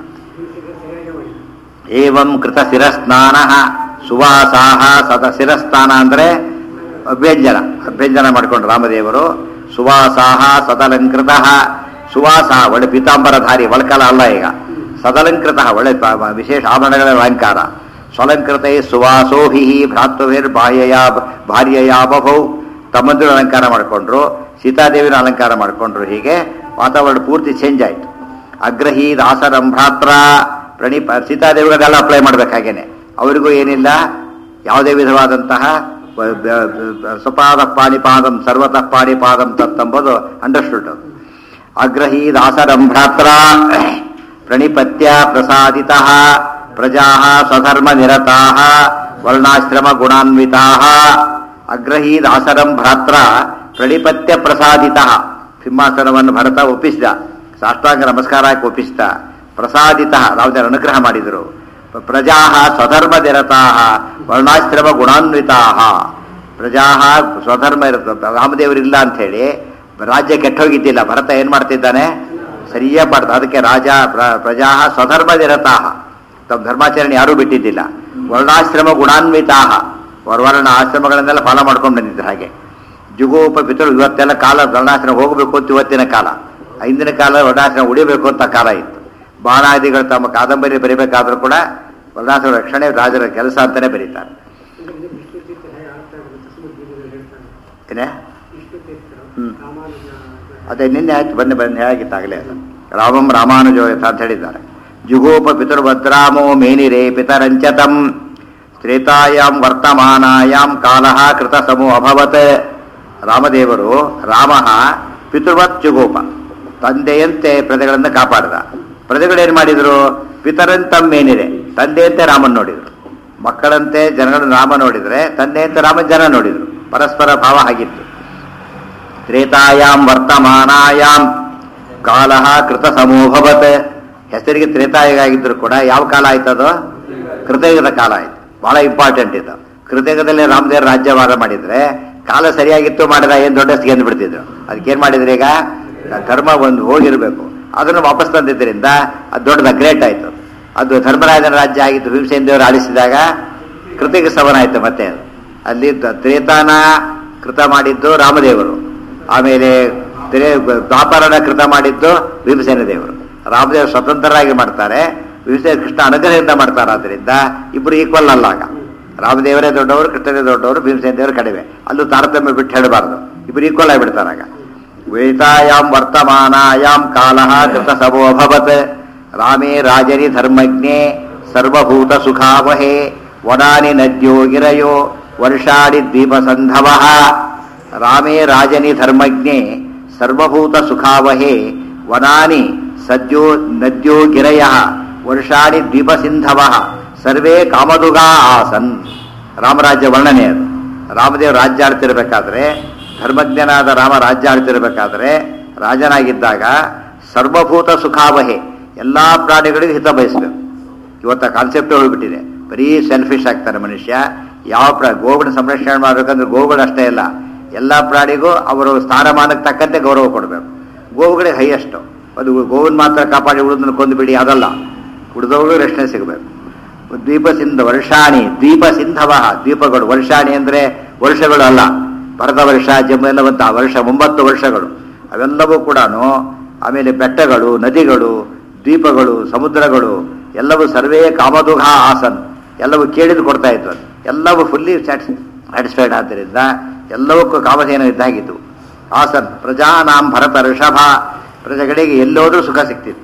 ಏವಂ ಕೃತ ಶಿರಸ್ನಾನ ಸುವಾಸಾಹ ಸದ ಶಿರಸ್ನಾನ ಅಂದ್ರೆ ಅಭ್ಯಂಜನ ಅಭ್ಯಂಜನ ಮಾಡ್ಕೊಂಡು ರಾಮದೇವರು ಸುವಾಸಾಹ ಸದಲಂಕೃತ ಸುವಾಸ ಒಳ್ಳೆ ಪೀತಾಂಬರಧಾರಿ ಒಳಕಲ ಅಲ್ಲ ಈಗ ಸದಲಂಕೃತ ಒಳ್ಳೆ ಪ- ಪ- ವಿಶೇಷ ಆಭರಣಗಳ ಅಲಂಕಾರ ಸ್ವಲಂಕೃತೈ ಸುವಾಸೋಭಿ ಭ್ರಾತೃವಿರ್ ಬಾಹ್ಯಯ ಭಾರ್ಯಯ ಬಭೌ ತಮ್ಮಂದಿರ ಅಲಂಕಾರ ಮಾಡಿಕೊಂಡ್ರು ಸೀತಾದೇವಿನ ಅಲಂಕಾರ ಮಾಡಿಕೊಂಡ್ರು ಹೀಗೆ ವಾತಾವರಣ ಪೂರ್ತಿ ಚೇಂಜ್ ಆಯಿತು ಅಗ್ರಹಿ ದಾಸರಂ ಭ್ರಾತ್ರ ಪ್ರಣಿಪ ಸೀತಾದೇವಿಗಳೆಲ್ಲ ಅಪ್ಲೈ ಮಾಡ್ಬೇಕಾಗೇನೆ ಅವರಿಗೂ ಏನಿಲ್ಲ ಯಾವುದೇ ವಿಧವಾದಂತಹ ಬ- ಬ- ಬ- ಸ್ವಪಾದ ಪಾಣಿಪಾದಂ ಸರ್ವತಃ ಪಾಣಿಪಾದಂ ತತ್ತಂಬುದು ಅಂಡರ್ಸ್ಟುಡ್ ಅದು ಅಗ್ರಹಿ ದಾಸರಂ ಭ್ರಾತ್ರ ಪ್ರಣಿಪತ್ಯ ಪ್ರಸಾದಿತ ಪ್ರಜಾ ಸ್ವಧರ್ಮ ನಿರತಾ ವರ್ಣಾಶ್ರಮ ಗುಣಾನ್ವಿತಾ ಅಗ್ರಹಿ ದಾಸರಂ ಭ್ರಾತ್ರ ಪ್ರಣಿಪತ್ಯ ಪ್ರಸಾದಿತ ಸಿಂಹಾಸನವನ್ನು ಭರತ ಒಪ್ಪಿಸಿದ ಸಾಷ್ಟಾಂಗ ನಮಸ್ಕಾರ ಹಾಕಿ ಒಪ್ಪಿಸಿದ ಪ್ರಸಾದಿತ ರಾಮದೇವರು ಅನುಗ್ರಹ ಮಾಡಿದರು ಪ್ರಜಾ ಸ್ವಧರ್ಮ ನಿರತಾ ವರ್ಣಾಶ್ರಮ ಗುಣಾನ್ವಿತಾ ಪ್ರಜಾ ಸ್ವಧರ್ಮ ಇರುತ್ತೆ ರಾಮದೇವರಿಲ್ಲ ಅಂಥೇಳಿ ರಾಜ್ಯ ಕೆಟ್ಟೋಗಿದ್ದಿಲ್ಲ ಭರತ ಏನ್ ಮಾಡ್ತಿದ್ದಾನೆ ಸರಿಯೇ ಮಾಡ್ತಾ ಅದಕ್ಕೆ ರಾಜ ಪ್ರ- ಪ್ರಜಾ ಸ್ವಧರ್ಮ ನಿರತಾ ತಮ್ಮ ಧರ್ಮಾಚರಣೆ ಯಾರೂ ಬಿಟ್ಟಿದ್ದಿಲ್ಲ ವರ್ಣಾಶ್ರಮ ಗುಣಾನ್ವಿತಾ ವರ್ವರ್ಣ ಆಶ್ರಮಗಳನ್ನೆಲ್ಲ ಫಾಲೋ ಮಾಡ್ಕೊಂಡು ಬಂದಿದ್ರು ಹಾಗೆ ಜುಗೋಪ ಪಿತೃ ಇವತ್ತೆಲ್ಲ ಕಾಲ ವರ್ಣಾಶ್ರಮ ಹೋಗಬೇಕು ಅಂತ ಇವತ್ತಿನ ಕಾಲ ಹಿಂದಿನ ಕಾಲ ವರ್ಣಾಶ್ರಮ ಉಳಿಬೇಕು ಅಂತ ಕಾಲ ಇತ್ತು ಬಾಣಾದಿಗಳು ತಮ್ಮ ಕಾದಂಬರಿ ಬರೀಬೇಕಾದ್ರೂ ಕೂಡ ವರ್ಣಾಶ್ರಮ ರಕ್ಷಣೆ ರಾಜರ ಕೆಲಸ ಅಂತಾನೆ ಬರೀತಾರೆ ಏನೇ ಹ್ಮ್. ಅದೇ ನಿನ್ನೆ ಆಯ್ತು ಬನ್ನಿ ಬನ್ನಿ ಹೇಗಿತ್ತಾಗಲೇ ಅದು ರಾಮಂ ರಾಮಾನುಜೋಯಥ ಅಂತ ಹೇಳಿದ್ದಾರೆ ಜುಗೋಪ ಪಿತೃಭದ್ರಾಮೋ ಮೇನಿರೇ ಪಿತರಂಚತಂ ತ್ರೇತಾಯಾಂ ವರ್ತಮಾನಾಯಾಂ ಕಾಲಃ ಕೃತ ಸಮೋ ಅಭವತ್ ರಾಮದೇವರು ರಾಮ ಪಿತೃವತ್ ಜುಗೋಪ ತಂದೆಯಂತೆ ಪ್ರಜೆಗಳನ್ನು ಕಾಪಾಡಿದ ಪ್ರಜೆಗಳೇನು ಮಾಡಿದರು ಪಿತರಂತಂ ಮೇನಿರೆ ತಂದೆಯಂತೆ ರಾಮನ್ ನೋಡಿದರು ಮಕ್ಕಳಂತೆ ಜನಗಳನ್ನು ರಾಮ ನೋಡಿದರೆ ತಂದೆಯಂತೆ ರಾಮನ್ ಜನ ನೋಡಿದರು ಪರಸ್ಪರ ಭಾವ ಆಗಿತ್ತು ತ್ರೇತಾಯಾಂ ವರ್ತಮಾನಾಯಾಂ ಕಾಲ ಕೃತ ಸಮೋಭವತ್ ಹೆಸರಿಗೆ ತ್ರೇತಾಯುಗ ಆಗಿದ್ರು ಕೂಡ ಯಾವ ಕಾಲ ಆಯ್ತದು ಕೃತಯುಗದ ಕಾಲ ಆಯ್ತು ಬಹಳ ಇಂಪಾರ್ಟೆಂಟ್ ಇದು ಕೃತಯುಗದಲ್ಲಿ ರಾಮದೇವ್ರ ರಾಜ್ಯವಾದ ಮಾಡಿದ್ರೆ ಕಾಲ ಸರಿಯಾಗಿತ್ತು ಮಾಡಿದ ಏನ್ ದೊಡ್ಡ ಗೆದ್ದು ಬಿಡ್ತಿದ್ರು ಅದಕ್ಕೇನ್ ಮಾಡಿದ್ರೆ ಈಗ ಧರ್ಮ ಒಂದು ಹೋಗಿರ್ಬೇಕು ಅದನ್ನು ವಾಪಸ್ ತಂದಿದ್ದರಿಂದ ಅದು ದೊಡ್ಡದ ಗ್ರೇಟ್ ಆಯ್ತು ಅದು ಧರ್ಮರಾಜನ ರಾಜ್ಯ ಆಗಿತ್ತು ಭೀಮಸೇನ ದೇವರು ಆಳಿಸಿದಾಗ ಕೃತಿಕ ಸವನ ಆಯ್ತು ಮತ್ತೆ ಅದು. ಅಲ್ಲಿ ದ- ತ್ರೇತಾನ ಕೃತ ಮಾಡಿದ್ದು ರಾಮದೇವರು ಆಮೇಲೆ ತ್ರೇ ದ್ವಾಪರನ ಕೃತ ಮಾಡಿದ್ದು ಭೀಮಸೇನ ದೇವರು ರಾಮದೇವರು ಸ್ವತಂತ್ರರಾಗಿ ಮಾಡ್ತಾರೆ ಭೀಮಸೇನ ಕೃಷ್ಣ ಅನುಗ್ರಹದಿಂದ ಮಾಡ್ತಾರೆ ಆದ್ರಿಂದ ಇಬ್ರು ಈಕ್ವಲ್ ಅಲ್ಲ ಆಗ ರಾಮದೇವರೇ ದೊಡ್ಡವರು ಕೃಷ್ಣರೇ ದೊಡ್ಡವರು ಭೀಮಸೇನ ದೇವರು ಕಡಿಮೆ ಅಲ್ಲೂ ತಾರತಮ್ಯ ಬಿಟ್ಟು ಹೇಳಬಾರ್ದು ಇಬ್ರು ಈಕ್ವಲ್ ಆಗಿಬಿಡ್ತಾರಾಗ ವೇತಾಯಾಂ ವರ್ತಮಾನಾಯಾಂ ಕಾಲಃ ಕೃತ ಸಭೋ ಅಭವತ್ ರಾಮೇ ರಾಜರಿ ಧರ್ಮಜ್ಞೆ ಸರ್ವಭೂತ ಸುಖಾವಹೇ ವನಾನಿ ನದ್ಯೋ ಗಿರಯೋ ವರ್ಷಾಡಿ ದ್ವೀಪ ಸಂಧವ ರಾಮೇ ರಾಜನಿ ಧರ್ಮಜ್ಞೆ ಸರ್ವಭೂತ ಸುಖಾವಹೇ ವನಾನಿ ಸದ್ಯೋ ನದ್ಯೋ ಗಿರಯ ವರ್ಷಾಡಿ ದ್ವೀಪ ಸಿಂಧವ ಸರ್ವೇ ಕಾಮದುಗಾ ಆಸನ್ ರಾಮರಾಜ್ಯ ವರ್ಣನೆ ಅದು ರಾಮದೇವ್ ರಾಜ್ಯ ಆಡ್ತಿರ್ಬೇಕಾದ್ರೆ ಧರ್ಮಜ್ಞನಾದ ರಾಮ ರಾಜ್ಯ ಆಡ್ತಿರ್ಬೇಕಾದ್ರೆ ರಾಜನಾಗಿದ್ದಾಗ ಸರ್ವಭೂತ ಸುಖಾವಹೆ ಎಲ್ಲ ಪ್ರಾಣಿಗಳಿಗೂ ಹಿತ ಬಯಸಬೇಕು ಇವತ್ತು ಕಾನ್ಸೆಪ್ಟ್ ಹೋಗ್ಬಿಟ್ಟಿದೆ ಬರೀ ಸೆಲ್ಫಿಶ್ ಆಗ್ತಾರೆ ಮನುಷ್ಯ ಯಾವ ಪ್ರಾ ಗೋವುನ ಸಂರಕ್ಷಣೆ ಮಾಡ್ಬೇಕಂದ್ರೆ ಗೋವುಗಳು ಅಷ್ಟೇ ಇಲ್ಲ ಎಲ್ಲ ಪ್ರಾಣಿಗೂ ಅವರು ಸ್ಥಾನಮಾನಕ್ಕೆ ತಕ್ಕಂತೆ ಗೌರವ ಕೊಡಬೇಕು ಗೋವುಗಳೇ ಹೈಯೆಸ್ಟು ಅದು ಗೋವಿನ ಮಾತ್ರ ಕಾಪಾಡಿ ಉಳಿದನ್ನು ಕೊಂದುಬಿಡಿ ಅದಲ್ಲ ಉಳಿದವರು ರಕ್ಷಣೆ ಸಿಗಬೇಕು ದ್ವೀಪ ಸಿಂಧ ವರ್ಷಾಣಿ ದ್ವೀಪ ಸಿಂಧವ ದ್ವೀಪಗಳು ವರ್ಷಾಣಿ ಅಂದರೆ ವರ್ಷಗಳು ಅಲ್ಲ ಭರತ ವರ್ಷ ಜಮ್ಮು ಎಲ್ಲ ಬಂತ ಆ ವರ್ಷ ಒಂಬತ್ತು ವರ್ಷಗಳು ಅವೆಲ್ಲವೂ ಕೂಡ ಆಮೇಲೆ ಬೆಟ್ಟಗಳು ನದಿಗಳು ದ್ವೀಪಗಳು ಸಮುದ್ರಗಳು ಎಲ್ಲವೂ ಸರ್ವೇ ಕಾಮದುಘ ಆಸನ್ ಎಲ್ಲವೂ ಕೇಳಿದು ಕೊಡ್ತಾ ಇತ್ತು ಅದು ಎಲ್ಲವೂ ಫುಲ್ಲಿ ಸ್ಯಾಟಿಸ್ಫೈಡ್ ಆದ್ದರಿಂದ ಎಲ್ಲವಕ್ಕೂ ಕಾಮಧೇನು ಇದ್ದಾಗಿತ್ತು ಆಸನ್ ಪ್ರಜಾನಾಂ ಭರತ ಋಷಭ ಪ್ರಜೆಗಳಿಗೆ ಎಲ್ಲೋದ್ರೂ ಸುಖ ಸಿಕ್ತಿತ್ತು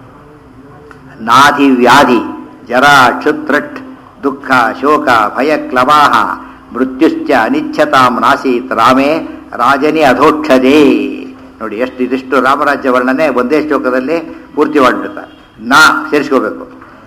ನಾಧಿ ವ್ಯಾಧಿ ಜರ ಕ್ಷುತ್ರಟ್ ದುಃಖ ಶೋಕ ಭಯ ಕ್ಲವಾಹ ಮೃತ್ಯುಶ್ಚ ಅನಿಚ್ಛತಾಂ ನಾಸೀತ್ ರಾಮೇ ರಾಜನಿ ಅಧೋಕ್ಷಜೇ ನೋಡಿ ಎಷ್ಟು ಇದಿಷ್ಟು ರಾಮರಾಜ್ಯ ವರ್ಣನೆ ಒಂದೇ ಶ್ಲೋಕದಲ್ಲಿ ಪೂರ್ತಿ ಮಾಡಿಬಿಡ್ತಾರೆ ನಾ ಸೇರಿಸ್ಕೋಬೇಕು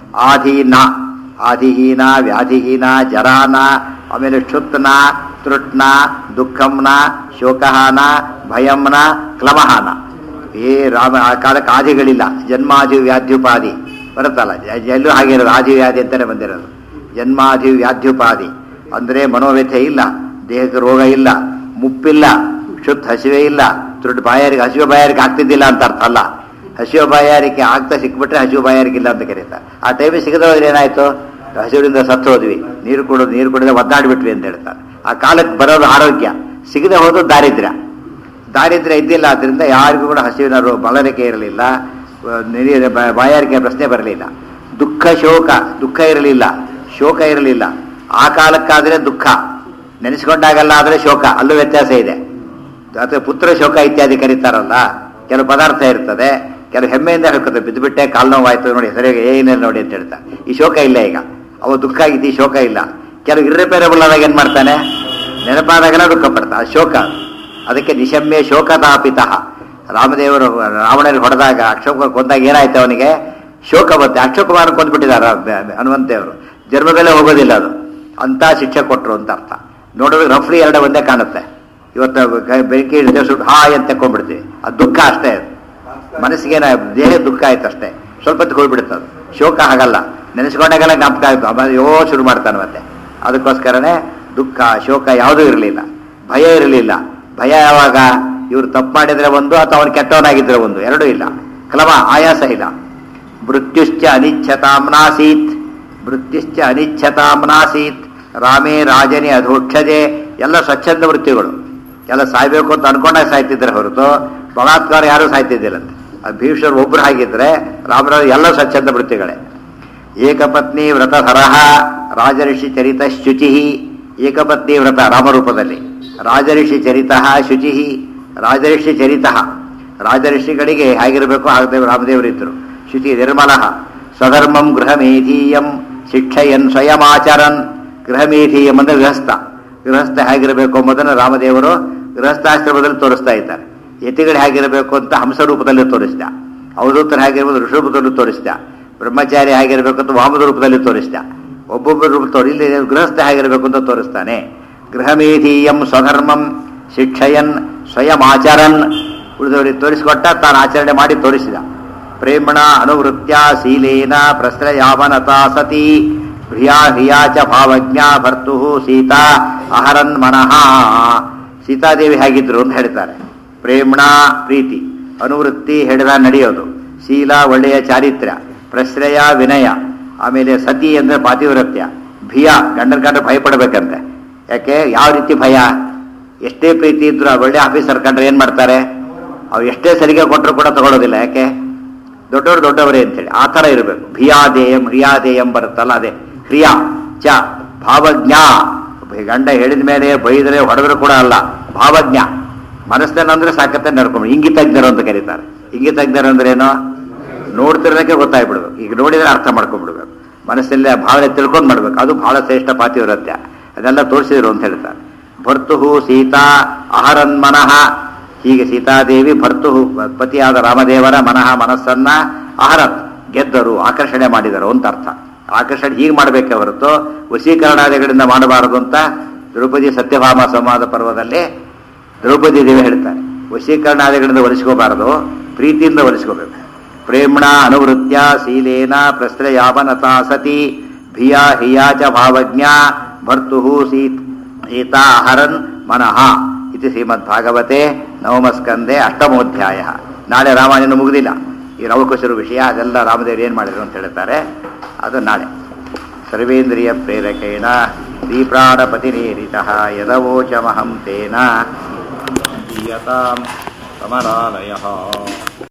ಆಧೀನ ಆದಿಹೀನ ವ್ಯಾಧಿಹೀನ ಜರಾನ ಆಮೇಲೆ ಕ್ಷುತ್ನ ತೃಟ್ನ ದುಃಖಂನ ಶೋಕಹಾನ ಭಯಂನ ಕ್ಲಮಹಾನ ಏ ರಾಮ ಆ ಕಾಲಕ್ಕೆ ಆದಿಗಳಿಲ್ಲ ಜನ್ಮಾದಿ ವ್ಯಾಧ್ಯುಪಾದಿ ಬರುತ್ತಲ್ಲ ಜ- ಎಲ್ಲೂ ಹಾಗೆ ಇರೋದು ಆದಿ ವ್ಯಾಧಿ ಅಂತಾನೆ ಬಂದಿರೋದು ಜನ್ಮಾದಿ ವ್ಯಾಧ್ಯುಪಾದಿ ಅಂದ್ರೆ ಮನೋವ್ಯಥೆ ಇಲ್ಲ ದೇಹಕ್ಕೆ ರೋಗ ಇಲ್ಲ ಮುಪ್ಪಿಲ್ಲ ಶುದ್ಧ ಹಸಿವೆ ಇಲ್ಲ ತುರುಡು ಬಾಯಾರಿಗೆ ಹಸಿವೆ ಬಾಯಾರಿಗೆ ಆಗ್ತಿದ್ದಿಲ್ಲ ಅಂತ ಅರ್ಥ ಅಲ್ಲ ಹಸಿವೆ ಬಾಯಾರಿಕೆ ಆಗ್ತಾ ಸಿಕ್ಬಿಟ್ರೆ ಹಸಿವೆ ಬಾಯಾರಿಕೆ ಇಲ್ಲ ಅಂತ ಕರೀತಾರೆ ಆ ಟೈಮಿಗೆ ಸಿಗದ ಹೋದ್ರೆ ಏನಾಯ್ತು ಹಸಿವಿನಿಂದ ಸತ್ತು ಹೋದ್ವಿ ನೀರು ಕುಡಿದು ನೀರು ಕುಡಿದ ಒದ್ದಾಡ್ಬಿಟ್ವಿ ಅಂತ ಹೇಳ್ತಾರೆ ಆ ಕಾಲಕ್ಕೆ ಬರೋದು ಆರೋಗ್ಯ ಸಿಗದೆ ಹೋದು ದಾರಿದ್ರ್ಯ ದಾರಿದ್ರ್ಯ ಇದ್ದಿಲ್ಲ ಆದ್ರಿಂದ ಯಾರಿಗೂ ಕೂಡ ಹಸಿವಿನ ರೋ ಬಳಲಿಕೆ ಇರಲಿಲ್ಲ ಆ, ನೀರಿನ ಬ- ಬಾಯಾರಿಕೆ ಪ್ರಶ್ನೆ ಬರಲಿಲ್ಲ ದುಃಖ ಶೋಕ ದುಃಖ ಇರಲಿಲ್ಲ ಶೋಕ ಇರಲಿಲ್ಲ ಆ ಕಾಲಕ್ಕಾದ್ರೆ ದುಃಖ ನೆನೆಸ್ಕೊಂಡಾಗಲ್ಲ ಆದರೆ ಶೋಕ ಅಲ್ಲೂ ವ್ಯತ್ಯಾಸ ಇದೆ ಅಥವಾ ಪುತ್ರ ಶೋಕ ಇತ್ಯಾದಿ ಕರೀತಾರಲ್ಲ ಕೆಲವು ಪದಾರ್ಥ ಇರ್ತದೆ ಕೆಲವು ಹೆಮ್ಮೆಯಿಂದ ಹೇಳ್ಕೊತಾರೆ ಬಿದ್ದುಬಿಟ್ಟೆ ಕಾಲು ನೋವಾಯ್ತು ನೋಡಿ ಸರಿಯಾಗಿ ಏನಿಲ್ಲ ನೋಡಿ ಅಂತ ಹೇಳ್ತಾ ಈ ಶೋಕ ಇಲ್ಲ ಈಗ ಅವ ದುಃಖ ಆಗಿತ್ತು ಈ ಶೋಕ ಇಲ್ಲ ಕೆಲವು ಇರ್ರಿಪೇರಬಲ್ ಆದಾಗ ಏನ್ ಮಾಡ್ತಾನೆ ನೆನಪಾದಾಗೆಲ್ಲ ದುಃಖ ಪಡ್ತಾ ಅದು ಶೋಕ ಅದಕ್ಕೆ ನಿಶಮ್ಯ ಶೋಕತಾಪಿತಃ ರಾಮದೇವರು ರಾವಣನಿಗೆ ಹೊಡೆದಾಗ ಅಕ್ಷೋಕ ಕೊಂದಾಗ ಏನಾಯ್ತು ಅವನಿಗೆ ಶೋಕ ಬಂತೆ ಅಕ್ಷೋಕುಮಾರ ಕೊಂದ್ಬಿಟ್ಟಿದ್ದಾರೆ ಹನುಮಂತೇವರು ಜನ್ಮದಲ್ಲೇ ಹೋಗೋದಿಲ್ಲ ಅದು ಅಂತ ಶಿಕ್ಷೆ ಕೊಟ್ಟರು ಅಂತ ಅರ್ಥ ನೋಡಿದ್ರೆ ರಫ್ಲಿ ಎರಡು ಒಂದೇ ಕಾಣುತ್ತೆ ಇವತ್ತು ಕ- ಬೆಂಕಿ ಹಿಡಿದ್ರೆ ಸುಟ್ಟು ಹಾಯ್ ಅಂತ ಕೊಂಡ್ಬಿಡ್ತೀವಿ ಅದು ದುಃಖ ಅಷ್ಟೇ ಅದು ಮನಸ್ಸಿಗೆ ದೇಹ ದುಃಖ ಆಯ್ತು ಅಷ್ಟೇ ಸ್ವಲ್ಪ ಹೊತ್ತಿಗೆ ಹೋಗ್ಬಿಡುತ್ತೆ ಅದು ಶೋಕ ಆಗಲ್ಲ ನೆನೆಸ್ಕೊಂಡಾಗೆಲ್ಲ ಜ್ಞಾಪಕ ಆಯ್ತು ಆಮೇಲೆ ಯೋ ಶುರು ಮಾಡ್ತಾನೆ ಮತ್ತೆ ಅದಕ್ಕೋಸ್ಕರನೇ ದುಃಖ ಶೋಕ ಯಾವುದೂ ಇರಲಿಲ್ಲ ಭಯ ಇರಲಿಲ್ಲ ಭಯ ಯಾವಾಗ ಇವ್ರು ತಪ್ಪು ಮಾಡಿದ್ರೆ ಒಂದು ಅಥವಾ ಅವನು ಕೆಟ್ಟವನಾಗಿದ್ರೆ ಒಂದು ಎರಡೂ ಇಲ್ಲ ಕ್ಲಮ ಆಯಾಸ ಇಲ್ಲ ಮೃತ್ಯುಶ್ಚ ಅನಿಚ್ಛತಾಮ್ನಾಸೀತ್ ಮೃತ್ಯುಶ್ಚ ಅನಿಚ್ಛತಾಮ್ನಾಸೀತ್ ರಾಮೇ ರಾಜನೇ ಅಧೋಕ್ಷಜೆ ಎಲ್ಲ ಸ್ವಚ್ಛಂದ ಮೃತ್ಯುಗಳು ಎಲ್ಲ ಸಾಯ್ಬೇಕು ಅಂತ ಅನ್ಕೊಂಡಾಗ ಸಾಯ್ತಿದ್ರೆ ಹೊರತು ಬಲಾತ್ಕಾರ ಯಾರೂ ಸಾಯ್ತಿದ್ದಿಲ್ಲಂತೆ ಅದು ಭೀಷ್ಮರು ಒಬ್ರು ಹಾಗಿದ್ರೆ ರಾಮರಾಜ ಎಲ್ಲ ಸ್ವಚ್ಛಂದ ಮೃತ್ಯುಗಳೇ ಏಕಪತ್ನಿ ವ್ರತಧರಃ ರಾಜಋಷಿ ಚರಿತ ಶುಚಿ ಏಕಪತ್ನಿ ವ್ರತ ರಾಮರೂಪದಲ್ಲಿ ರಾಜಋಷಿ ಚರಿತ ಶುಚಿ ರಾಜಋಷಿ ಚರಿತ ರಾಜಋಷಿಗಳಿಗೆ ಹೇಗಿರಬೇಕು ಹಾಗೆ ರಾಮದೇವರಿದ್ದರು ಶುಚಿ ನಿರ್ಮಲ ಸ್ವಧರ್ಮಂ ಗೃಹಮೇಧೀಯಂ ಶಿಕ್ಷಯನ್ ಸ್ವಯಮಾಚರನ್ ಗೃಹಮೇಧೀಯಂ ಅಂದ್ರೆ ಗೃಹಸ್ಥ ಗೃಹಸ್ಥ ಹೇಗಿರಬೇಕು ಎಂಬುದನ್ನು ರಾಮದೇವರು ಗೃಹಸ್ಥಾಶ್ರಮದಲ್ಲಿ ತೋರಿಸ್ತಾ ಇದ್ದಾರೆ ಯತಿಗಳು ಹೇಗಿರಬೇಕು ಅಂತ ಹಂಸ ರೂಪದಲ್ಲಿ ತೋರಿಸಿದ ಅವಧೂತರು ಹೇಗಿರ್ಬೋದು ಋಷಭದಲ್ಲಿ ತೋರಿಸಿದ ಬ್ರಹ್ಮಚಾರಿ ಹೇಗಿರಬೇಕು ಅಂತ ವಾಮದ ರೂಪದಲ್ಲಿ ತೋರಿಸಿದ ಒಬ್ಬೊಬ್ಬರ ರೂಪ ತೋರಿ ಇಲ್ಲಿ ಗೃಹಸ್ಥ ಹೇಗಿರಬೇಕು ಅಂತ ತೋರಿಸ್ತಾನೆ ಗೃಹಮೇಧೀಯಂ ಸ್ವಧರ್ಮಂ ಶಿಕ್ಷಯನ್ ಸ್ವಯಂ ಆಚರನ್ ಉಳಿದವರಿಗೆ ತೋರಿಸಿಕೊಟ್ಟ ತಾನು ಆಚರಣೆ ಮಾಡಿ ತೋರಿಸಿದ ಪ್ರೇಮಣ ಅನುವೃತ್ಯ ಶೀಲೇನ ಪ್ರಶ್ರಯಾವನತಾ ಸತಿ ಪ್ರಿಯಾ ಹ್ರಿಯಾ ಚ ಭಾವಜ್ಞ ಭರ್ತು ಸೀತಾ ಅಹರನ್ ಮನಃ ಸೀತಾದೇವಿ ಹೇಗಿದ್ರು ಅಂತ ಹೇಳ್ತಾರೆ ಪ್ರೇಮಣ ಪ್ರೀತಿ ಅನುವೃತ್ತಿ ಹಿಡಿದ ನಡೆಯೋದು ಶೀಲ ಒಳ್ಳೆಯ ಚಾರಿತ್ರ್ಯ ಪ್ರಶ್ರಯ ವಿನಯ ಆಮೇಲೆ ಸತಿ ಅಂದ್ರೆ ಪಾತಿವ್ರತ್ಯ ಭಿಯ ಗಂಡನ ಕಂಡ್ರೆ ಭಯ ಪಡ್ಬೇಕಂತೆ ಯಾಕೆ ಯಾವ ರೀತಿ ಭಯ ಎಷ್ಟೇ ಪ್ರೀತಿ ಇದ್ರು ಆ ಒಳ್ಳೆ ಆಫೀಸರ್ ಕಂಡ್ರೆ ಏನ್ ಮಾಡ್ತಾರೆ ಅವ್ರು ಎಷ್ಟೇ ಸರಿಗೆ ಕೊಟ್ಟರು ಕೂಡ ತಗೊಳ್ಳೋದಿಲ್ಲ ಯಾಕೆ ದೊಡ್ಡವರು ದೊಡ್ಡವರೇ ಅಂತೇಳಿ ಆ ಥರ ಇರಬೇಕು ಭಿಯಾದೇಯಂ ಹ್ರಿಯಾದೇಯಂ ಬರುತ್ತಲ್ಲ ಅದೇ ಹ್ರಿಯಾ ಚ ಭಾವಜ್ಞ ಗಂಡ ಹೇಳಿದ ಮೇಲೆ ಬೈದರೆ ಹೊಡೆದ್ರು ಕೂಡ ಅಲ್ಲ ಭಾವಜ್ಞ ಮನಸ್ಸನ್ನ ಅಂದ್ರೆ ಸಾಕತ್ತೆ ನಡ್ಕೊಂಡು ಇಂಗಿತಜ್ಞರು ಅಂತ ಕರೀತಾರೆ ಇಂಗಿತಜ್ಞರು ಅಂದ್ರೆ ಏನು ನೋಡ್ತಿರೋದಕ್ಕೆ ಗೊತ್ತಾಗ್ಬಿಡ್ಬೇಕು ಈಗ ನೋಡಿದ್ರೆ ಅರ್ಥ ಮಾಡ್ಕೊಂಡ್ಬಿಡ್ಬೇಕು ಮನಸ್ಸಲ್ಲಿ ಆ ಭಾವನೆ ತಿಳ್ಕೊಂಡು ಮಾಡ್ಬೇಕು ಅದು ಬಹಳ ಶ್ರೇಷ್ಠ ಪಾತಿವ್ರತ್ಯ ಅದೆಲ್ಲ ತೋರಿಸಿದ್ರು ಅಂತ ಹೇಳ್ತಾರೆ ಭರ್ತುಹು ಸೀತಾ ಅಹರನ್ ಮನಃ ಹೀಗೆ ಸೀತಾದೇವಿ ಭರ್ತು ಪತಿಯಾದ ರಾಮದೇವರ ಮನಃ ಮನಸ್ಸನ್ನ ಅಹರತ್ ಗೆದ್ದರು ಆಕರ್ಷಣೆ ಮಾಡಿದರು ಅಂತ ಅರ್ಥ ಆಕರ್ಷಣೆ ಹೀಗೆ ಮಾಡಬೇಕೆ ಹೊರತು ವಶೀಕರಣಾದಿಗಳಿಂದ ಮಾಡಬಾರದು ಅಂತ ದ್ರೌಪದಿ ಸತ್ಯಭಾಮ ಸಂವಾದ ಪರ್ವದಲ್ಲಿ ದ್ರೌಪದಿ ದೇವಿ ಹೇಳ್ತಾರೆ ವಶೀಕರಣಾದಿಗಳಿಂದ ಒಲಿಸ್ಕೋಬಾರದು ಪ್ರೀತಿಯಿಂದ ಒಲಿಸ್ಕೋಬೇಕು ಪ್ರೇಮ್ಣ ಅನುವೃತ್ಯ ಶೀಲೇನ ಪ್ರಶ್ರಯಾವನತಾ ಸತಿ ಭಿಯಾ ಹಿಯಾ ಚ ಭಾವಜ್ಞ ಭರ್ತು ಸೀತ್ ಈತಾ ಹರನ್ ಮನಃ ಇತಿ ಶ್ರೀಮದ್ಭಾಗವತೆ ನವಮಸ್ಕಂದೆ ಅಷ್ಟಮೋಧ್ಯಾಯ ನಾಳೆ ರಾಮಾಯಣ ಮುಗುದಿಲ್ಲ ಈ ನವಕುಶರು ವಿಷಯ ಅದೆಲ್ಲ ರಾಮದೇವರು ಏನು ಮಾಡಿದ್ರು ಅಂತ ಹೇಳ್ತಾರೆ ಅದು ನಾಳೆ ಸರ್ವೇಂದ್ರಿಯ ಪ್ರೇರಕೇಣ ದೀಪ್ರಾಣಪತಿನೇರಿತ ಯದವೋಚಮಹಂ ತೇನ ದೀಯತಾಂ ಕಮಲಾಲಯ